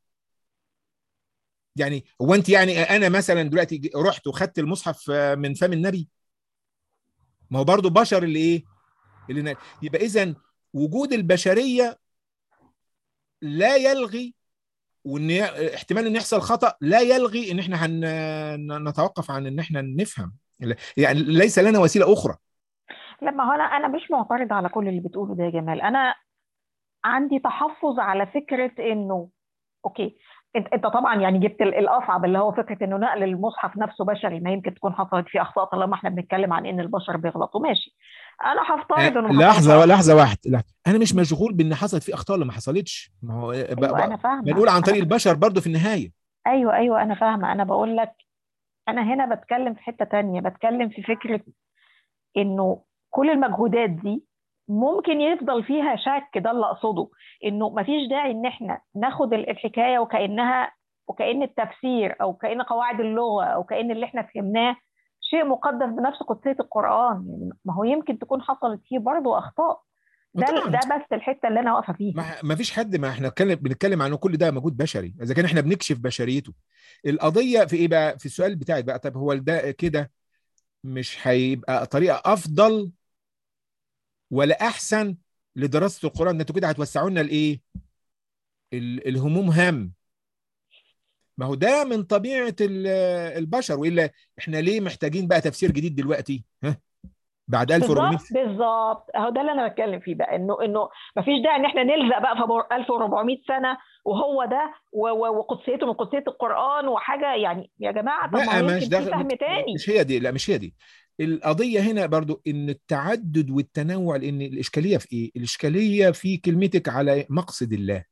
يعني هو انت يعني انا مثلا دلوقتي رحت وخدت المصحف من فم النبي ما هو برضه بشر اللي ايه اللي نقل. يبقى اذا وجود البشريه لا يلغي وان احتمال ان يحصل خطا لا يلغي ان احنا هن نتوقف عن ان احنا نفهم يعني ليس لنا وسيله اخرى لما هو انا انا مش معترض على كل اللي بتقوله ده يا جمال انا عندي تحفظ على فكره انه اوكي انت انت طبعا يعني جبت الاصعب اللي هو فكره انه نقل المصحف نفسه بشري ما يمكن تكون حصلت فيه اخطاء طالما احنا بنتكلم عن ان البشر بيغلطوا ماشي انا هفترض انه لحظه لحظه واحده لا انا مش مشغول بان حصلت فيه اخطاء ولا ما حصلتش ما هو أيوة انا فاهمه بنقول عن طريق البشر برضه في النهايه ايوه ايوه انا فاهمه انا بقول لك انا هنا بتكلم في حته تانية بتكلم في فكره انه كل المجهودات دي ممكن يفضل فيها شك ده اللي اقصده انه مفيش داعي ان احنا ناخد الحكايه وكانها وكان التفسير او كان قواعد اللغه او كان اللي احنا فهمناه شيء مقدس بنفس قدسيه القران يعني ما هو يمكن تكون حصلت فيه برضه اخطاء ده ده بس الحته اللي انا واقفه فيها ما فيش حد ما احنا بنتكلم عنه كل ده موجود بشري اذا كان احنا بنكشف بشريته القضيه في ايه بقى في السؤال بتاعك بقى طب هو ده كده مش هيبقى طريقه افضل ولا احسن لدراسه القران ده انتوا كده هتوسعوا لنا الايه الهموم هم ما هو ده من طبيعه بالظبط البشر والا احنا ليه محتاجين بقى تفسير جديد دلوقتي ها بعد 1400 بالظبط اهو ده اللي انا بتكلم فيه بقى انه انه مفيش داعي ان احنا نلزق بقى في 1400 سنه وهو ده وقدسيته من قدسيه القران وحاجه يعني يا جماعه طب ما هو يمكن في فهم تاني مش هي دي لا مش هي دي القضيه هنا برضو ان التعدد والتنوع لان الاشكاليه في ايه الاشكاليه في كلمتك على مقصد الله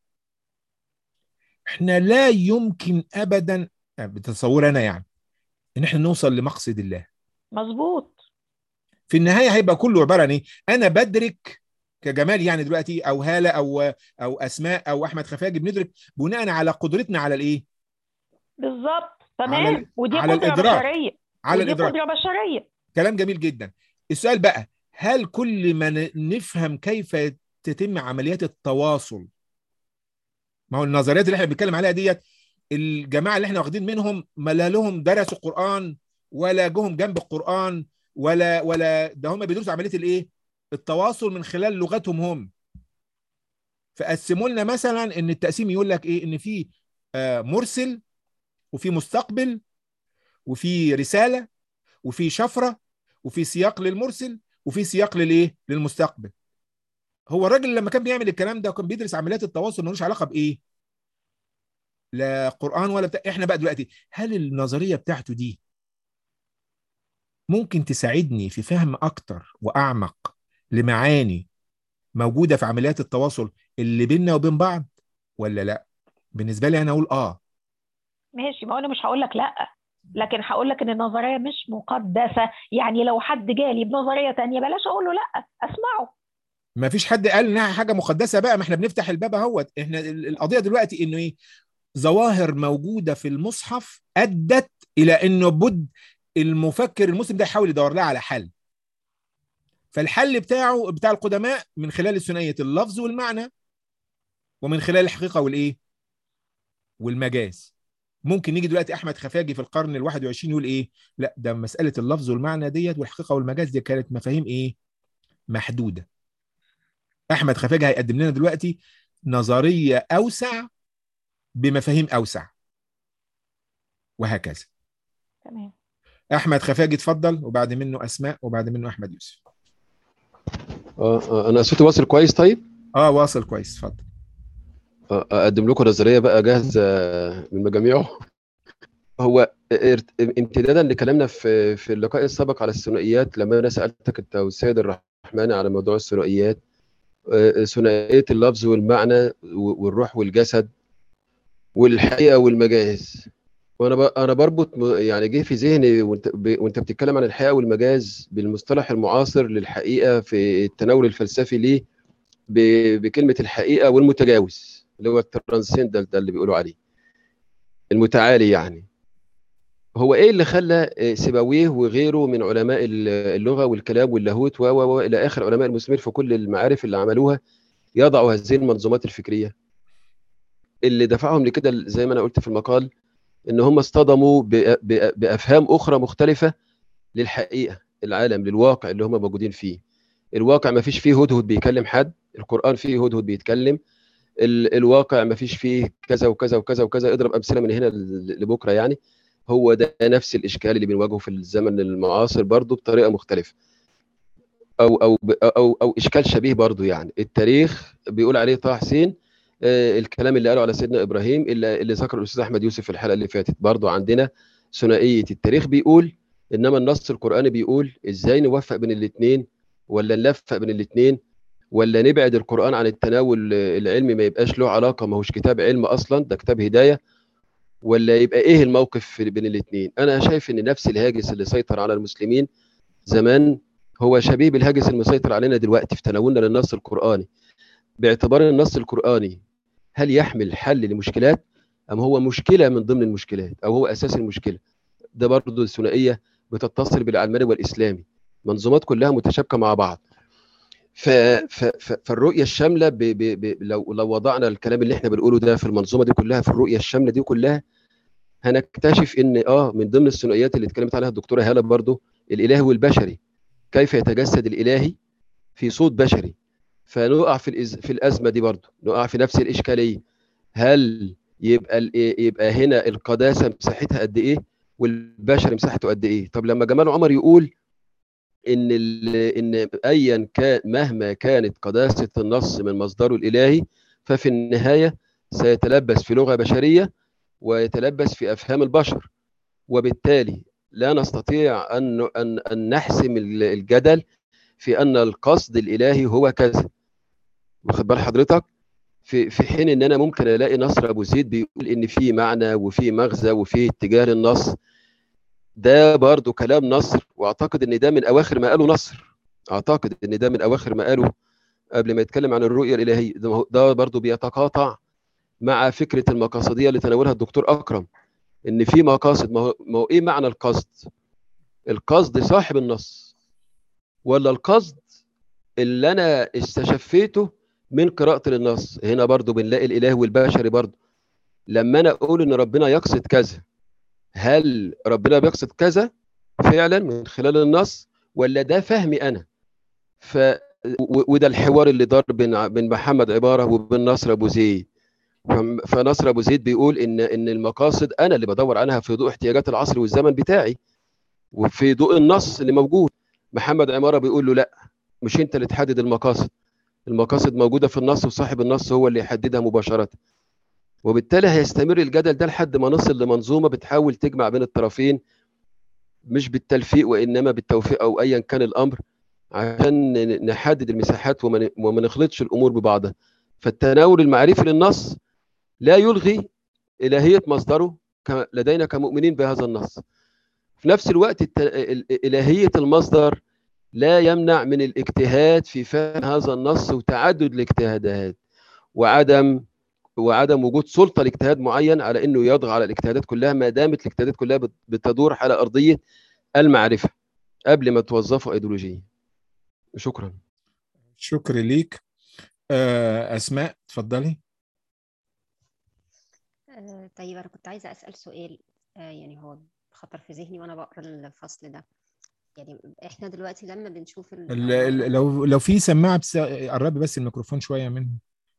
احنا لا يمكن ابدا بتصور انا يعني ان احنا نوصل لمقصد الله مظبوط في النهايه هيبقى كله عباره عن ايه انا بدرك كجمال يعني دلوقتي او هاله او او اسماء او احمد خفاجي بندرك بناء على قدرتنا على الايه بالظبط تمام ودي على قدره الإدراك. بشريه على ودي الادراك قدره بشريه كلام جميل جدا السؤال بقى هل كل ما ن- نفهم كيف تتم عمليات التواصل ما هو النظريات اللي احنا بنتكلم عليها ديت الجماعه اللي احنا واخدين منهم ما لا لهم درسوا قران ولا جهم جنب القران ولا ولا ده هم بيدرسوا عمليه الايه التواصل من خلال لغتهم هم فقسموا لنا مثلا ان التقسيم يقول لك ايه ان في آه، مرسل وفي مستقبل وفي رساله وفي شفره وفي سياق للمرسل وفي سياق للايه للمستقبل هو الراجل لما كان بيعمل الكلام ده وكان بيدرس عمليات التواصل ملوش علاقه بايه لا قران ولا بتاع احنا بقى دلوقتي هل النظريه بتاعته دي ممكن تساعدني في فهم اكتر واعمق لمعاني موجوده في عمليات التواصل اللي بيننا وبين بعض ولا لا بالنسبه لي انا اقول اه ماشي ما هو انا مش هقول لك لا لكن هقول لك ان النظريه مش مقدسه يعني لو حد جالي بنظريه تانية بلاش اقول له لا اسمعه ما فيش حد قال انها حاجه مقدسه بقى ما احنا بنفتح الباب اهوت احنا ال- القضيه دلوقتي انه ايه ظواهر موجوده في المصحف ادت الى انه بد المفكر المسلم ده يحاول يدور لها على حل فالحل بتاعه بتاع القدماء من خلال الثنائيه اللفظ والمعنى ومن خلال الحقيقه والايه والمجاز ممكن نيجي دلوقتي احمد خفاجي في القرن ال21 يقول ايه لا ده مساله اللفظ والمعنى ديت والحقيقه والمجاز دي كانت مفاهيم ايه محدوده احمد خفاجي هيقدم لنا دلوقتي نظريه اوسع بمفاهيم اوسع وهكذا تمام احمد خفاجي اتفضل وبعد منه اسماء وبعد منه احمد يوسف آه آه، انا صوتي واصل كويس طيب اه واصل كويس اتفضل آه، اقدم لكم نظريه بقى جاهزه من مجاميعه هو ارت- امتدادا لكلامنا في في اللقاء السابق على الثنائيات لما انا سالتك انت والسيد الرحمن على موضوع الثنائيات آه، ثنائيه اللفظ والمعنى و- والروح والجسد والحقيقه والمجاز وانا ب- انا بربط م- يعني جه في ذهني وانت ب- وانت بتتكلم عن الحقيقه والمجاز بالمصطلح المعاصر للحقيقه في التناول الفلسفي ليه ب- بكلمه الحقيقه والمتجاوز اللي هو الترانسندنت ده اللي بيقولوا عليه المتعالي يعني هو ايه اللي خلى آه، سيبويه وغيره من علماء ال- اللغه والكلام واللاهوت و و و الى اخر علماء المسلمين في كل المعارف اللي عملوها يضعوا هذه المنظومات الفكريه اللي دفعهم لكده زي ما انا قلت في المقال ان هم اصطدموا ب- ب- بافهام اخرى مختلفه للحقيقه العالم للواقع اللي هم موجودين فيه الواقع ما فيش فيه هدهد بيكلم حد القران فيه هدهد بيتكلم ال- الواقع ما فيش فيه كذا وكذا وكذا وكذا اضرب امثله من هنا ل- لبكره يعني هو ده نفس الاشكال اللي بنواجهه في الزمن المعاصر برضه بطريقه مختلفه او او او او اشكال شبيه برضه يعني التاريخ بيقول عليه طه حسين آه، الكلام اللي قاله على سيدنا ابراهيم اللي اللي ذكره الاستاذ احمد يوسف في الحلقه اللي فاتت برضه عندنا ثنائيه التاريخ بيقول انما النص القراني بيقول ازاي نوفق بين الاثنين ولا نلفق بين الاثنين ولا نبعد القران عن التناول العلمي ما يبقاش له علاقه ما هوش كتاب علم اصلا ده كتاب هدايه ولا يبقى ايه الموقف في- بين الاثنين انا شايف ان نفس الهاجس اللي سيطر على المسلمين زمان هو شبيه بالهاجس المسيطر علينا دلوقتي في تناولنا للنص القراني باعتبار النص القراني هل يحمل حل لمشكلات ام هو مشكله من ضمن المشكلات او هو اساس المشكله ده برضه الثنائيه بتتصل بالعلماني والاسلامي منظومات كلها متشابكه مع بعض ف... ف... ف... فالرؤيه الشامله ب... ب... ب... لو لو وضعنا الكلام اللي احنا بنقوله ده في المنظومه دي كلها في الرؤيه الشامله دي كلها هنكتشف ان اه من ضمن الثنائيات اللي اتكلمت عليها الدكتوره هاله برضو الالهي والبشري كيف يتجسد الالهي في صوت بشري فنقع في الإز... في الازمه دي برضو نقع في نفس الاشكاليه هل يبقى ال... يبقى هنا القداسه مساحتها قد ايه والبشر مساحته قد ايه طب لما جمال عمر يقول ان ال... ان ايا كان مهما كانت قداسه النص من مصدره الالهي ففي النهايه سيتلبس في لغه بشريه ويتلبس في افهام البشر وبالتالي لا نستطيع ان ان ان نحسم الجدل في ان القصد الالهي هو كذا واخد بال حضرتك في في حين ان انا ممكن الاقي نصر ابو زيد بيقول ان في معنى وفي مغزى وفي اتجاه للنص ده برضو كلام نصر واعتقد ان ده من اواخر ما قاله نصر اعتقد ان ده من اواخر ما قاله قبل ما يتكلم عن الرؤيه الالهيه ده- ده برضو بيتقاطع مع فكره المقاصديه اللي تناولها الدكتور اكرم ان في مقاصد ما هو, ما هو ايه معنى القصد القصد صاحب النص ولا القصد اللي انا استشفيته من قراءه للنص هنا برضو بنلاقي الاله والبشري برضو لما انا اقول ان ربنا يقصد كذا هل ربنا بيقصد كذا فعلا من خلال النص ولا ده فهمي انا ف و- وده الحوار اللي دار بين ع- بين محمد عباره وبين نصر ابو زيد فم- فنصر ابو زيد بيقول ان ان المقاصد انا اللي بدور عنها في ضوء احتياجات العصر والزمن بتاعي وفي ضوء النص اللي موجود محمد عماره بيقول له لا مش انت اللي تحدد المقاصد المقاصد موجوده في النص وصاحب النص هو اللي يحددها مباشره وبالتالي هيستمر الجدل ده لحد ما نصل لمنظومه بتحاول تجمع بين الطرفين مش بالتلفيق وانما بالتوفيق او ايا كان الامر عشان ن- نحدد المساحات وما ن- وما نخلطش الامور ببعضها فالتناول المعرفي للنص لا يلغي الهيه مصدره ك- لدينا كمؤمنين بهذا النص في نفس الوقت الت- ال- الهيه المصدر لا يمنع من الاجتهاد في فهم هذا النص وتعدد الاجتهادات وعدم وعدم وجود سلطه لاجتهاد معين على انه يضغى على الاجتهادات كلها ما دامت الاجتهادات كلها بت- بتدور على ارضيه المعرفه قبل ما توظفوا ايديولوجيه شكرا شكر ليك آه، اسماء اتفضلي آه، طيب أنا كنت عايزة أسأل سؤال آه، يعني هو خطر في ذهني وأنا بقرأ الفصل ده يعني إحنا دلوقتي لما بنشوف ال- ال- ال- لو لو في سماعه بس قربي بس الميكروفون شويه منه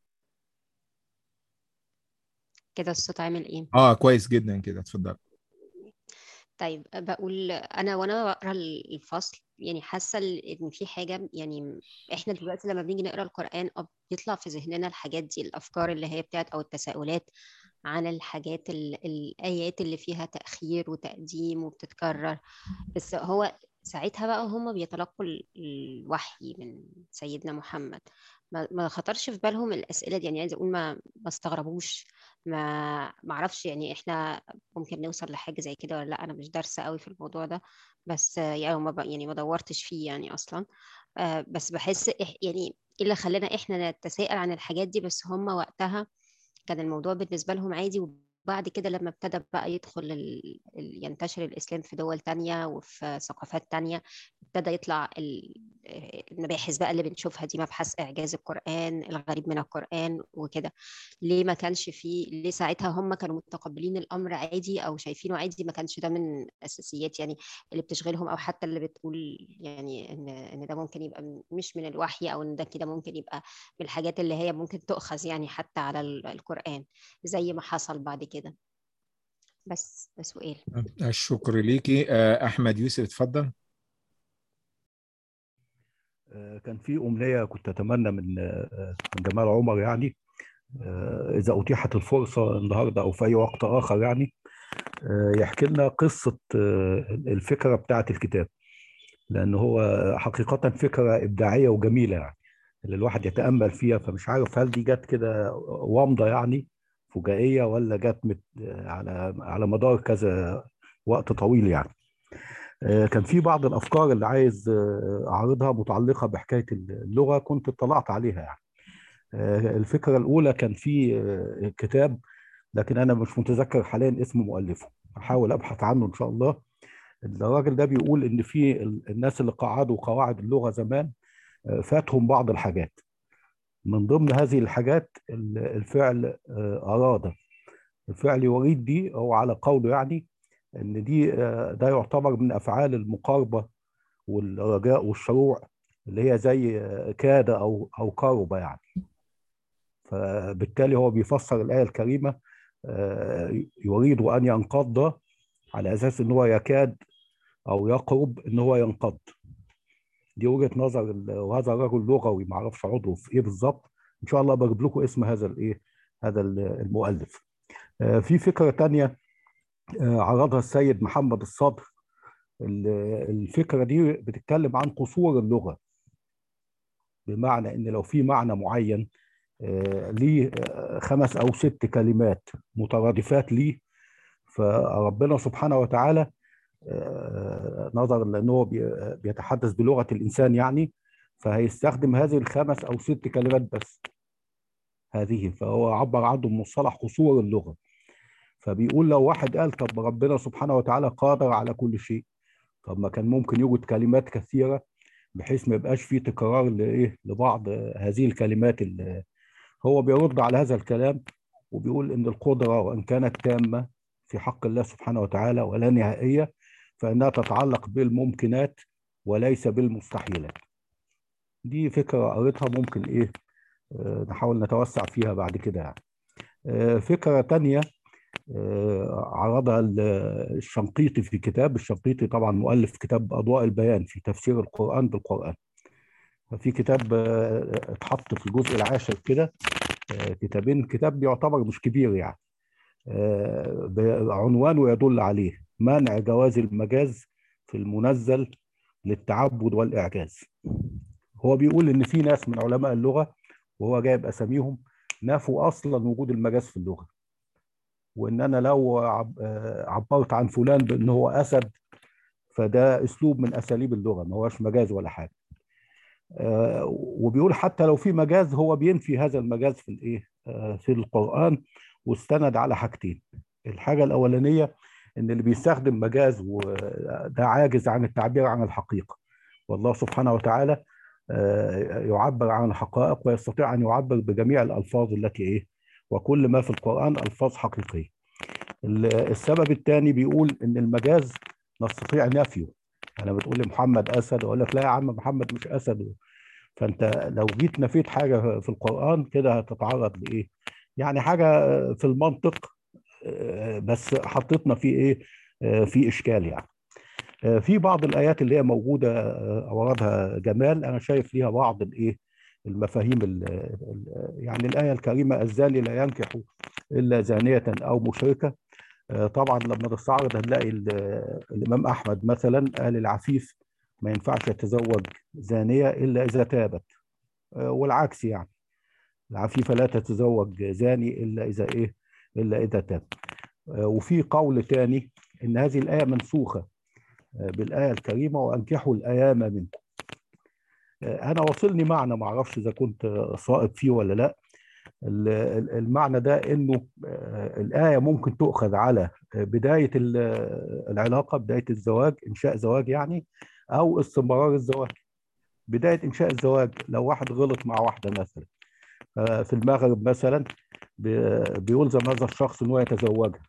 كده الصوت عامل إيه؟ اه كويس جدا كده اتفضل طيب بقول أنا وأنا بقرأ الفصل يعني حاسة إن في حاجة يعني إحنا دلوقتي لما بنيجي نقرأ القرآن آه بيطلع في ذهننا الحاجات دي الأفكار اللي هي بتاعت أو التساؤلات عن الحاجات ال- الآيات اللي فيها تأخير وتقديم وبتتكرر بس هو ساعتها بقى هم بيتلقوا ال- الوحي من سيدنا محمد ما ما خطرش في بالهم الأسئلة دي يعني عايزة أقول ما ما استغربوش ما ما اعرفش يعني احنا ممكن نوصل لحاجة زي كده ولا لا أنا مش دارسة قوي في الموضوع ده بس آه، يعني ما ب- يعني ما دورتش فيه يعني أصلا آه، بس بحس إح- يعني ايه اللي خلانا احنا نتساءل عن الحاجات دي بس هم وقتها كان الموضوع بالنسبة لهم عادي وبعد كده لما ابتدى بقى يدخل ال... ال- ينتشر الإسلام في دول تانية وفي ثقافات تانية ابتدى يطلع ال... المباحث بقى اللي بنشوفها دي مبحث إعجاز القرآن الغريب من القرآن وكده ليه ما كانش فيه ليه ساعتها هم كانوا متقبلين الأمر عادي أو شايفينه عادي ما كانش ده من أساسيات يعني اللي بتشغلهم أو حتى اللي بتقول يعني إن إن ده ممكن يبقى م- مش من الوحي أو إن ده كده ممكن يبقى من الحاجات اللي هي ممكن تؤخذ يعني حتى على ال- القرآن زي ما حصل بعد كده بس ده سؤال الشكر ليكي آه، أحمد يوسف اتفضل آه، كان في أمنية كنت أتمنى من آه، من جمال عمر يعني آه، إذا أتيحت الفرصة النهاردة أو في أي وقت آخر يعني آه، يحكي لنا قصة آه، الفكرة بتاعة الكتاب لأن هو حقيقة فكرة إبداعية وجميلة يعني اللي الواحد يتأمل فيها فمش عارف هل دي جت كده وامضة يعني فجائية ولا جت مت على على مدار كذا وقت طويل يعني آه، كان في بعض الأفكار اللي عايز آه، أعرضها متعلقة بحكاية اللغة كنت اطلعت عليها يعني آه، الفكرة الأولى كان في آه، كتاب لكن أنا مش متذكر حاليا اسم مؤلفه أحاول أبحث عنه إن شاء الله الراجل ده بيقول إن في ال- الناس اللي قعدوا قواعد اللغة زمان آه، فاتهم بعض الحاجات من ضمن هذه الحاجات ال- الفعل آه، أراد الفعل يريد دي أو على قوله يعني إن دي آه، ده يعتبر من أفعال المقاربة والرجاء والشروع اللي هي زي آه، كاد أو أو قرب يعني فبالتالي هو بيفسر الآية الكريمة آه، يريد أن ينقض على أساس إن هو يكاد أو يقرب إن هو ينقض دي وجهة نظر ال- وهذا رجل لغوي ما اعرفش عضو في ايه بالظبط ان شاء الله بجيب لكم اسم هذا الايه هذا ال- المؤلف آه، في فكرة تانية آه، عرضها السيد محمد الصدر ال- الفكرة دي بتتكلم عن قصور اللغة بمعنى ان لو في معنى معين آه، ليه آه، خمس او ست كلمات مترادفات ليه فربنا سبحانه وتعالى آه، نظرا لانه هو بي- بيتحدث بلغه الانسان يعني فهيستخدم هذه الخمس او ست كلمات بس هذه فهو عبر عنه بمصطلح قصور اللغه فبيقول لو واحد قال طب ربنا سبحانه وتعالى قادر على كل شيء طب ما كان ممكن يوجد كلمات كثيره بحيث ما يبقاش فيه تكرار لايه لبعض هذه الكلمات اللي هو بيرد على هذا الكلام وبيقول ان القدره وان كانت تامه في حق الله سبحانه وتعالى ولا نهائيه فانها تتعلق بالممكنات وليس بالمستحيلات. دي فكره قريتها ممكن ايه آه، نحاول نتوسع فيها بعد كده يعني. آه، فكره تانية آه، عرضها ال- الشنقيطي في كتاب الشنقيطي طبعا مؤلف كتاب اضواء البيان في تفسير القران بالقران. ففي كتاب آه، اتحط في الجزء العاشر كده آه، كتابين كتاب يعتبر مش كبير يعني آه، بعنوانه يدل عليه منع جواز المجاز في المنزل للتعبد والإعجاز هو بيقول إن في ناس من علماء اللغة وهو جايب أساميهم نفوا أصلا وجود المجاز في اللغة وإن أنا لو عب- آه، عبرت عن فلان بأنه هو أسد فده أسلوب من أساليب اللغة ما هوش مجاز ولا حاجة آه، وبيقول حتى لو في مجاز هو بينفي هذا المجاز في الايه آه، في القرآن واستند على حاجتين الحاجة الأولانية إن اللي بيستخدم مجاز وده عاجز عن التعبير عن الحقيقة والله سبحانه وتعالى آه، يعبر عن الحقائق ويستطيع أن يعبر بجميع الألفاظ التي إيه وكل ما في القرآن ألفاظ حقيقية ال- السبب الثاني بيقول إن المجاز نستطيع نفيه أنا بتقول لمحمد أسد أقول لك لا يا عم محمد مش أسد فانت لو جيت نفيت حاجه في القران كده هتتعرض لايه يعني حاجه في المنطق آه، بس حطيتنا في ايه آه، في اشكال يعني آه، في بعض الايات اللي هي موجوده آه، اوردها جمال انا شايف ليها بعض الايه المفاهيم ال- ال- يعني الايه الكريمه الزاني لا ينكح الا زانيه او مشركه آه، طبعا لما نستعرض هنلاقي ال- الامام احمد مثلا قال العفيف ما ينفعش يتزوج زانيه الا اذا تابت آه، والعكس يعني العفيفه لا تتزوج زاني الا اذا ايه الا اذا تاب آه، وفي قول تاني ان هذه الايه منسوخه آه، بالايه الكريمه وانكحوا الايام منكم آه، انا واصلني معنى ما اعرفش اذا كنت آه، صائب فيه ولا لا ال- ال- المعنى ده انه آه، الايه ممكن تؤخذ على آه، بدايه ال- آه، العلاقه بدايه الزواج انشاء زواج يعني او استمرار الزواج بدايه انشاء الزواج لو واحد غلط مع واحده مثلا آه، في المغرب مثلا بي- بيلزم هذا الشخص انه يتزوجها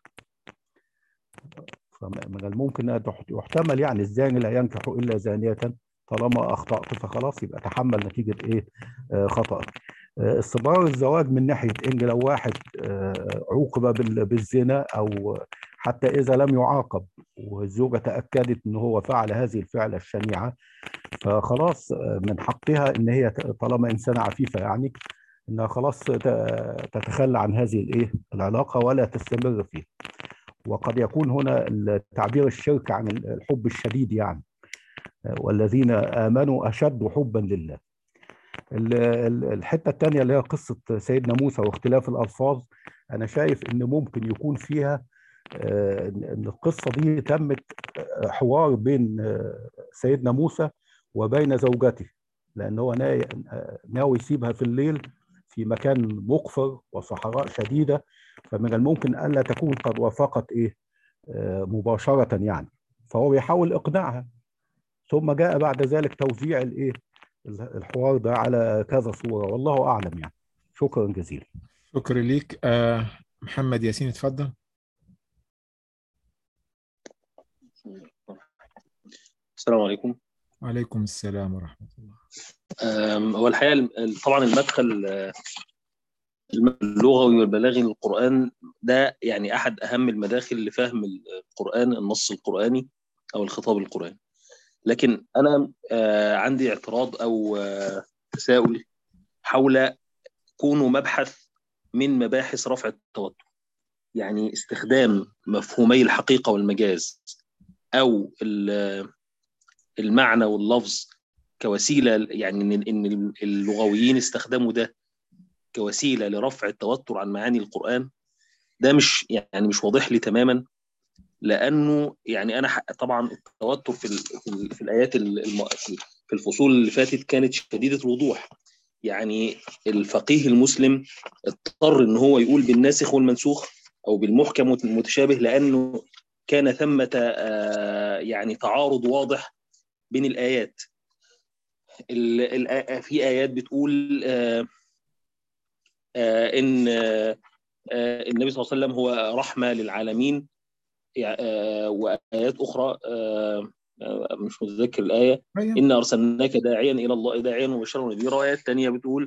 فمن الممكن أن تح- يحتمل يعني الزاني لا ينكح الا زانيه طالما اخطات فخلاص يبقى تحمل نتيجه ايه آه، خطأك آه، استمرار الزواج من ناحيه ان لو واحد آه، عوقب بال- بالزنا او حتى اذا لم يعاقب والزوجه تاكدت ان هو فعل هذه الفعله الشنيعه فخلاص آه، من حقها ان هي ت- طالما انسانه عفيفه يعني انها خلاص ت- تتخلى عن هذه الايه العلاقه ولا تستمر فيها وقد يكون هنا تعبير الشرك عن الحب الشديد يعني والذين آمنوا أشد حبا لله ال- ال- الحتة الثانية اللي هي قصة سيدنا موسى واختلاف الألفاظ أنا شايف إن ممكن يكون فيها آه، إن القصة دي تمت آه، حوار بين آه، سيدنا موسى وبين زوجته لأن هو ناوي آه، ناوي يسيبها في الليل في مكان مقفر وصحراء شديدة فمن الممكن ألا تكون قد وافقت إيه آه، مباشرة يعني فهو بيحاول إقناعها ثم جاء بعد ذلك توزيع الايه الحوار ده على كذا صوره والله اعلم يعني شكرا جزيلا شكرا ليك آه محمد ياسين اتفضل السلام عليكم وعليكم السلام ورحمة الله أم، هو الحقيقه الم- طبعا المدخل آه، اللغوي والبلاغي للقران ده يعني احد اهم المداخل لفهم القران النص القراني او الخطاب القراني لكن انا آه، عندي اعتراض او آه، تساؤل حول كونه مبحث من مباحث رفع التوتر يعني استخدام مفهومي الحقيقه والمجاز او ال- المعنى واللفظ كوسيله يعني ان إن اللغويين استخدموا ده كوسيله لرفع التوتر عن معاني القران ده مش يعني مش واضح لي تماما لانه يعني انا ح- طبعا التوتر في ال في, ال في الايات الم- في الفصول اللي فاتت كانت شديده الوضوح يعني الفقيه المسلم اضطر ان هو يقول بالناسخ والمنسوخ او بالمحكم والمتشابه لانه كان ثمه آه، يعني تعارض واضح بين الايات ال- ال- في ايات بتقول آه، آه، ان آه، آه، النبي صلى الله عليه وسلم هو رحمه للعالمين يع- آه، وايات اخرى آه، آه، مش متذكر الايه أيوة. إنا أرسلناك داعيا إلى الله داعيا مبشرا ونذيرا وآيات تانية بتقول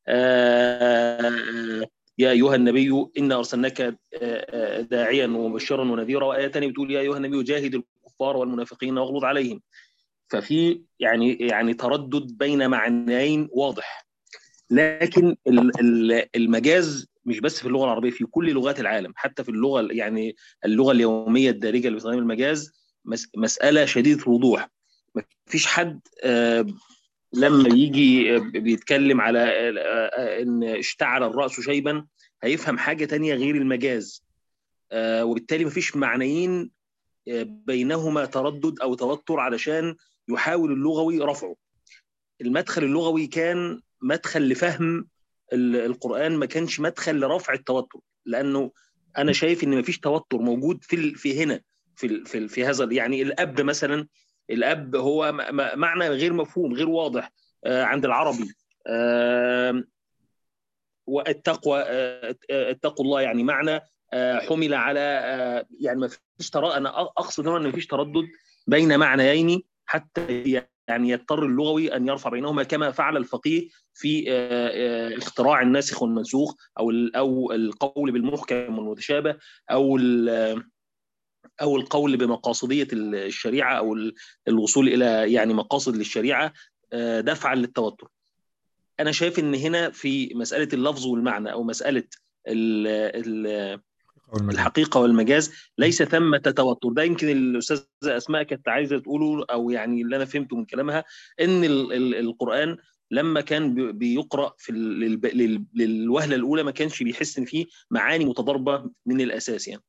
آه، يا أيها النبي إنا أرسلناك آه، آه، داعيا ومبشرا ونذيرا وآية تانية بتقول يا أيها النبي جاهد الكفار والمنافقين واغلظ عليهم ففي يعني يعني تردد بين معنيين واضح لكن ال- ال- المجاز مش بس في اللغه العربيه في كل لغات العالم حتى في اللغه يعني اللغه اليوميه الدارجه اللي بتستخدم المجاز مس- مساله شديده الوضوح مفيش حد آه، لما يجي آه، بيتكلم على آه، آه، ان اشتعل الراس شيبا هيفهم حاجه تانية غير المجاز آه، وبالتالي مفيش معنيين آه، بينهما تردد او توتر علشان يحاول اللغوي رفعه المدخل اللغوي كان مدخل لفهم ال- القرآن ما كانش مدخل لرفع التوتر لأنه أنا شايف إن مفيش توتر موجود في ال- في هنا في ال- في ال- في هذا ال- يعني الأب مثلا الأب هو م- م- معنى غير مفهوم غير واضح آه، عند العربي آه، والتقوى آه، آه، اتقوا الله يعني معنى آه، حمل على آه، يعني ما فيش ترى انا اقصد هنا ان ما فيش تردد بين معنيين حتى يعني يضطر اللغوي ان يرفع بينهما كما فعل الفقيه في آه، آه، اختراع الناسخ والمنسوخ او ال- او القول بالمحكم والمتشابه او ال- او القول بمقاصديه الشريعه او ال- الوصول الى يعني مقاصد للشريعه آه، دفعا للتوتر. انا شايف ان هنا في مساله اللفظ والمعنى او مساله ال- ال- والمجاز. الحقيقه والمجاز ليس ثمه توتر ده يمكن الاستاذه اسماء كانت عايزه تقوله او يعني اللي انا فهمته من كلامها ان ال- ال- القران لما كان بي- بيقرا في ال- للب- لل- للوهله الاولى ما كانش بيحس ان فيه معاني متضاربه من الاساس يعني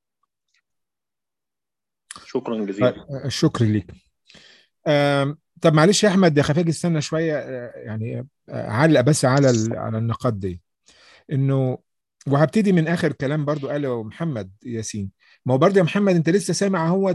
شكرا جزيلا آه، الشكر ليك آم، طب معلش يا احمد يا خفاجي استنى شويه آه، يعني آه، علق بس على ال- على النقاط دي انه وهبتدي من اخر كلام برضو قاله محمد ياسين ما هو برضو يا محمد انت لسه سامع هو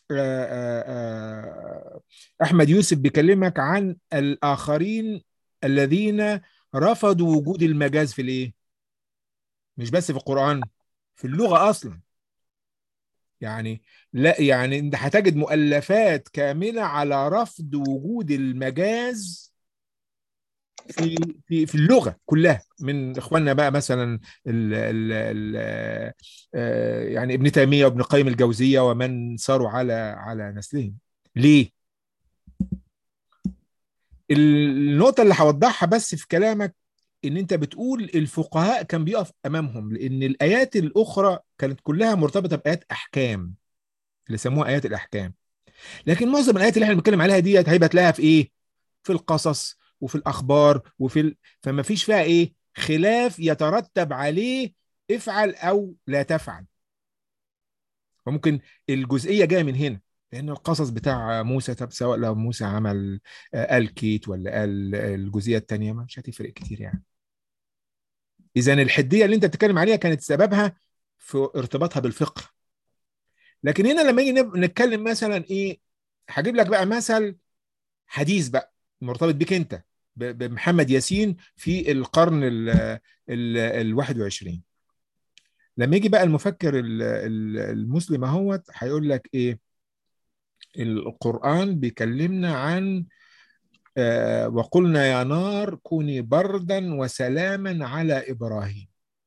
احمد يوسف بيكلمك عن الاخرين الذين رفضوا وجود المجاز في الايه مش بس في القرآن في اللغة اصلا يعني لا يعني انت هتجد مؤلفات كاملة على رفض وجود المجاز في في في اللغه كلها من اخواننا بقى مثلا ال ال ال آه، يعني ابن تيميه وابن قيم الجوزيه ومن ساروا على على نسلهم ليه النقطه اللي هوضحها بس في كلامك ان انت بتقول الفقهاء كان بيقف امامهم لان الايات الاخرى كانت كلها مرتبطه بايات احكام اللي سموها ايات الاحكام لكن معظم الايات اللي احنا بنتكلم عليها ديت هيبقى تلاقيها في ايه في القصص وفي الاخبار وفي ال... فما فيش فيها ايه خلاف يترتب عليه افعل او لا تفعل وممكن الجزئيه جايه من هنا لان القصص بتاع موسى طب سواء لو موسى عمل آه، قال كيت ولا قال الجزئيه الثانيه مش هتفرق كتير يعني اذا الحديه اللي انت بتتكلم عليها كانت سببها في ارتباطها بالفقه لكن هنا لما نيجي نب- نتكلم مثلا ايه هجيب لك بقى مثل حديث بقى مرتبط بيك انت ب- بمحمد ياسين في القرن ال ال ال 21 لما يجي بقى المفكر ال- ال- المسلم اهوت هيقول لك ايه القرآن بيكلمنا عن آه، وقلنا يا نار كوني بردا وسلاما على إبراهيم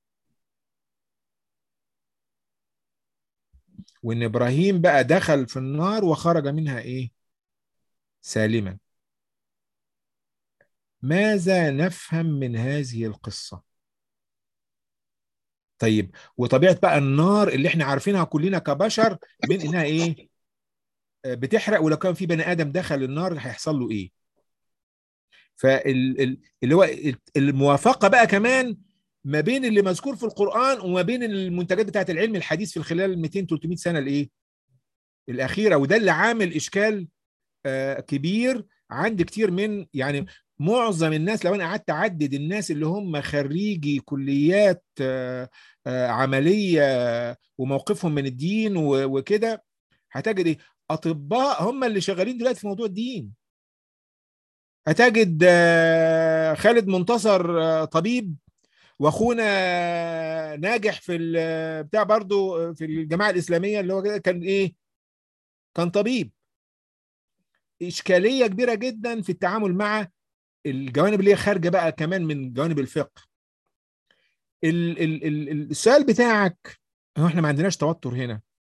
وإن إبراهيم بقى دخل في النار وخرج منها إيه سالما ماذا نفهم من هذه القصة طيب وطبيعة بقى النار اللي احنا عارفينها كلنا كبشر من انها ايه آه، بتحرق ولو كان في بني ادم دخل النار هيحصل له ايه فاللي هو الموافقة بقى كمان ما بين اللي مذكور في القرآن وما بين المنتجات بتاعت العلم الحديث في خلال 200 300 سنة الايه الأخيرة وده اللي عامل إشكال آه، كبير عند كتير من يعني معظم الناس لو انا قعدت اعدد الناس اللي هم خريجي كليات آه، آه، عمليه وموقفهم من الدين و- وكده هتجد ايه اطباء هم اللي شغالين دلوقتي في موضوع الدين هتجد آه، خالد منتصر آه، طبيب واخونا ناجح في ال- بتاع برضو في الجماعه الاسلاميه اللي هو كده كان ايه كان طبيب اشكاليه كبيره جدا في التعامل مع الجوانب اللي هي خارجه بقى كمان من جوانب الفقه ال ال ال السؤال بتاعك هو احنا ما عندناش توتر هنا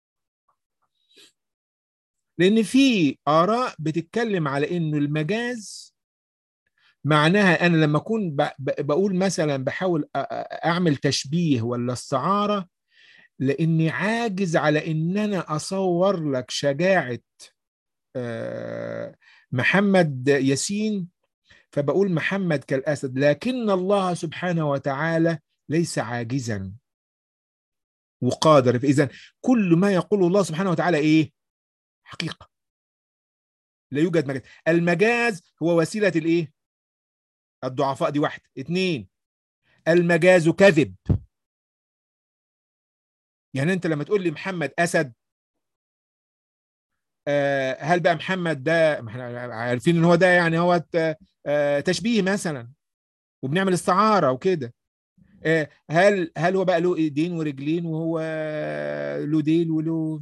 لان في اراء بتتكلم على انه المجاز معناها انا لما اكون ب- ب- بقول مثلا بحاول أ- أ- اعمل تشبيه ولا استعاره لاني عاجز على ان انا اصور لك شجاعه آه، محمد ياسين فبقول محمد كالاسد لكن الله سبحانه وتعالى ليس عاجزا وقادر اذا كل ما يقوله الله سبحانه وتعالى ايه حقيقه لا يوجد مجاز المجاز هو وسيله الايه الضعفاء دي واحد اتنين المجاز كذب يعني انت لما تقول لي محمد اسد آه، هل بقى محمد ده ما احنا عارفين ان هو ده يعني هو ت- آه، تشبيه مثلا وبنعمل استعاره وكده آه، هل هل هو بقى له ايدين ورجلين وهو له ديل وله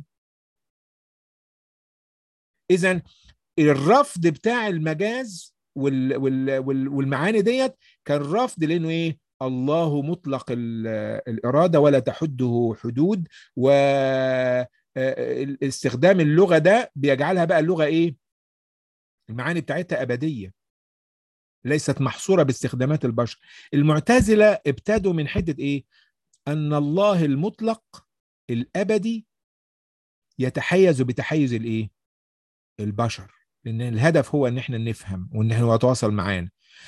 اذا الرفض بتاع المجاز وال وال وال والمعاني ديت كان رفض لانه ايه الله مطلق ال- الاراده ولا تحده حدود و آه، استخدام اللغه ده بيجعلها بقى اللغه ايه المعاني بتاعتها ابديه ليست محصوره باستخدامات البشر المعتزله ابتدوا من حته ايه ان الله المطلق الابدي يتحيز بتحيز الايه البشر لان الهدف هو ان احنا نفهم وان احنا نتواصل معانا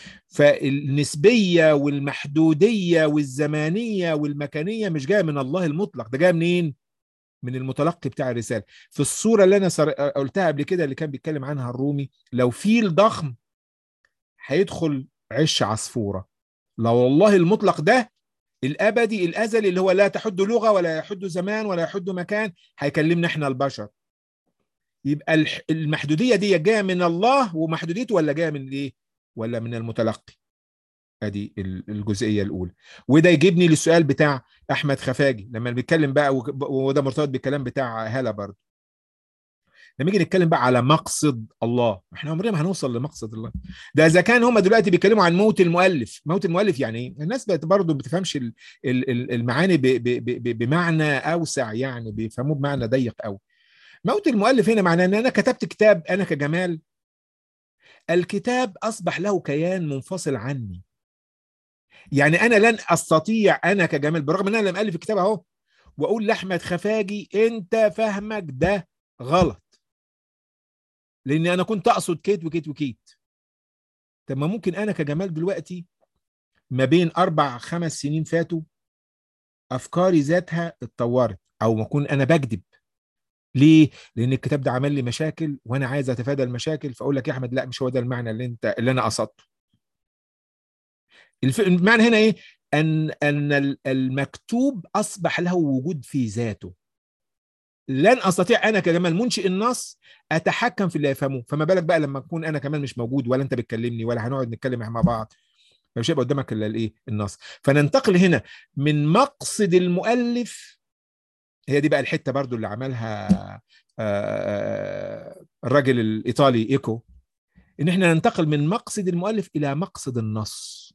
فالنسبيه والمحدوديه والزمانيه والمكانيه مش جايه من الله المطلق ده جايه منين من المتلقي بتاع الرساله في الصوره اللي انا صر... قلتها قبل كده اللي كان بيتكلم عنها الرومي لو فيل ضخم هيدخل عش عصفوره لو الله المطلق ده الابدي الازلي اللي هو لا تحد لغه ولا يحد زمان ولا يحد مكان هيكلمنا احنا البشر يبقى المحدوديه دي جايه من الله ومحدوديته ولا جايه من ايه ولا من المتلقي ادي الجزئيه الاولى وده يجيبني للسؤال بتاع احمد خفاجي لما بيتكلم بقى وده مرتبط بالكلام بتاع هاله برضه لما نيجي نتكلم بقى على مقصد الله احنا عمرنا ما هنوصل لمقصد الله ده اذا كان هم دلوقتي بيتكلموا عن موت المؤلف موت المؤلف يعني ايه الناس بقت برضه ما بتفهمش المعاني بمعنى اوسع يعني بيفهموه بمعنى ضيق قوي موت المؤلف هنا معناه ان انا كتبت كتاب انا كجمال الكتاب اصبح له كيان منفصل عني يعني انا لن استطيع انا كجمال برغم ان انا لم الف الكتاب اهو واقول لاحمد خفاجي انت فهمك ده غلط لان انا كنت اقصد كيت وكيت وكيت طب ما ممكن انا كجمال دلوقتي ما بين اربع خمس سنين فاتوا افكاري ذاتها اتطورت او ما اكون انا بكذب ليه؟ لان الكتاب ده عمل لي مشاكل وانا عايز اتفادى المشاكل فاقول لك يا احمد لا مش هو ده المعنى اللي انت اللي انا قصدته. الف... المعنى هنا ايه؟ ان ان المكتوب اصبح له وجود في ذاته. لن استطيع انا كجمال منشئ النص اتحكم في اللي يفهموه، فما بالك بقى لما اكون انا كمان مش موجود ولا انت بتكلمني ولا هنقعد نتكلم مع بعض. مش هيبقى قدامك الا الايه؟ النص. فننتقل هنا من مقصد المؤلف هي دي بقى الحته برضو اللي عملها الراجل الايطالي ايكو ان احنا ننتقل من مقصد المؤلف الى مقصد النص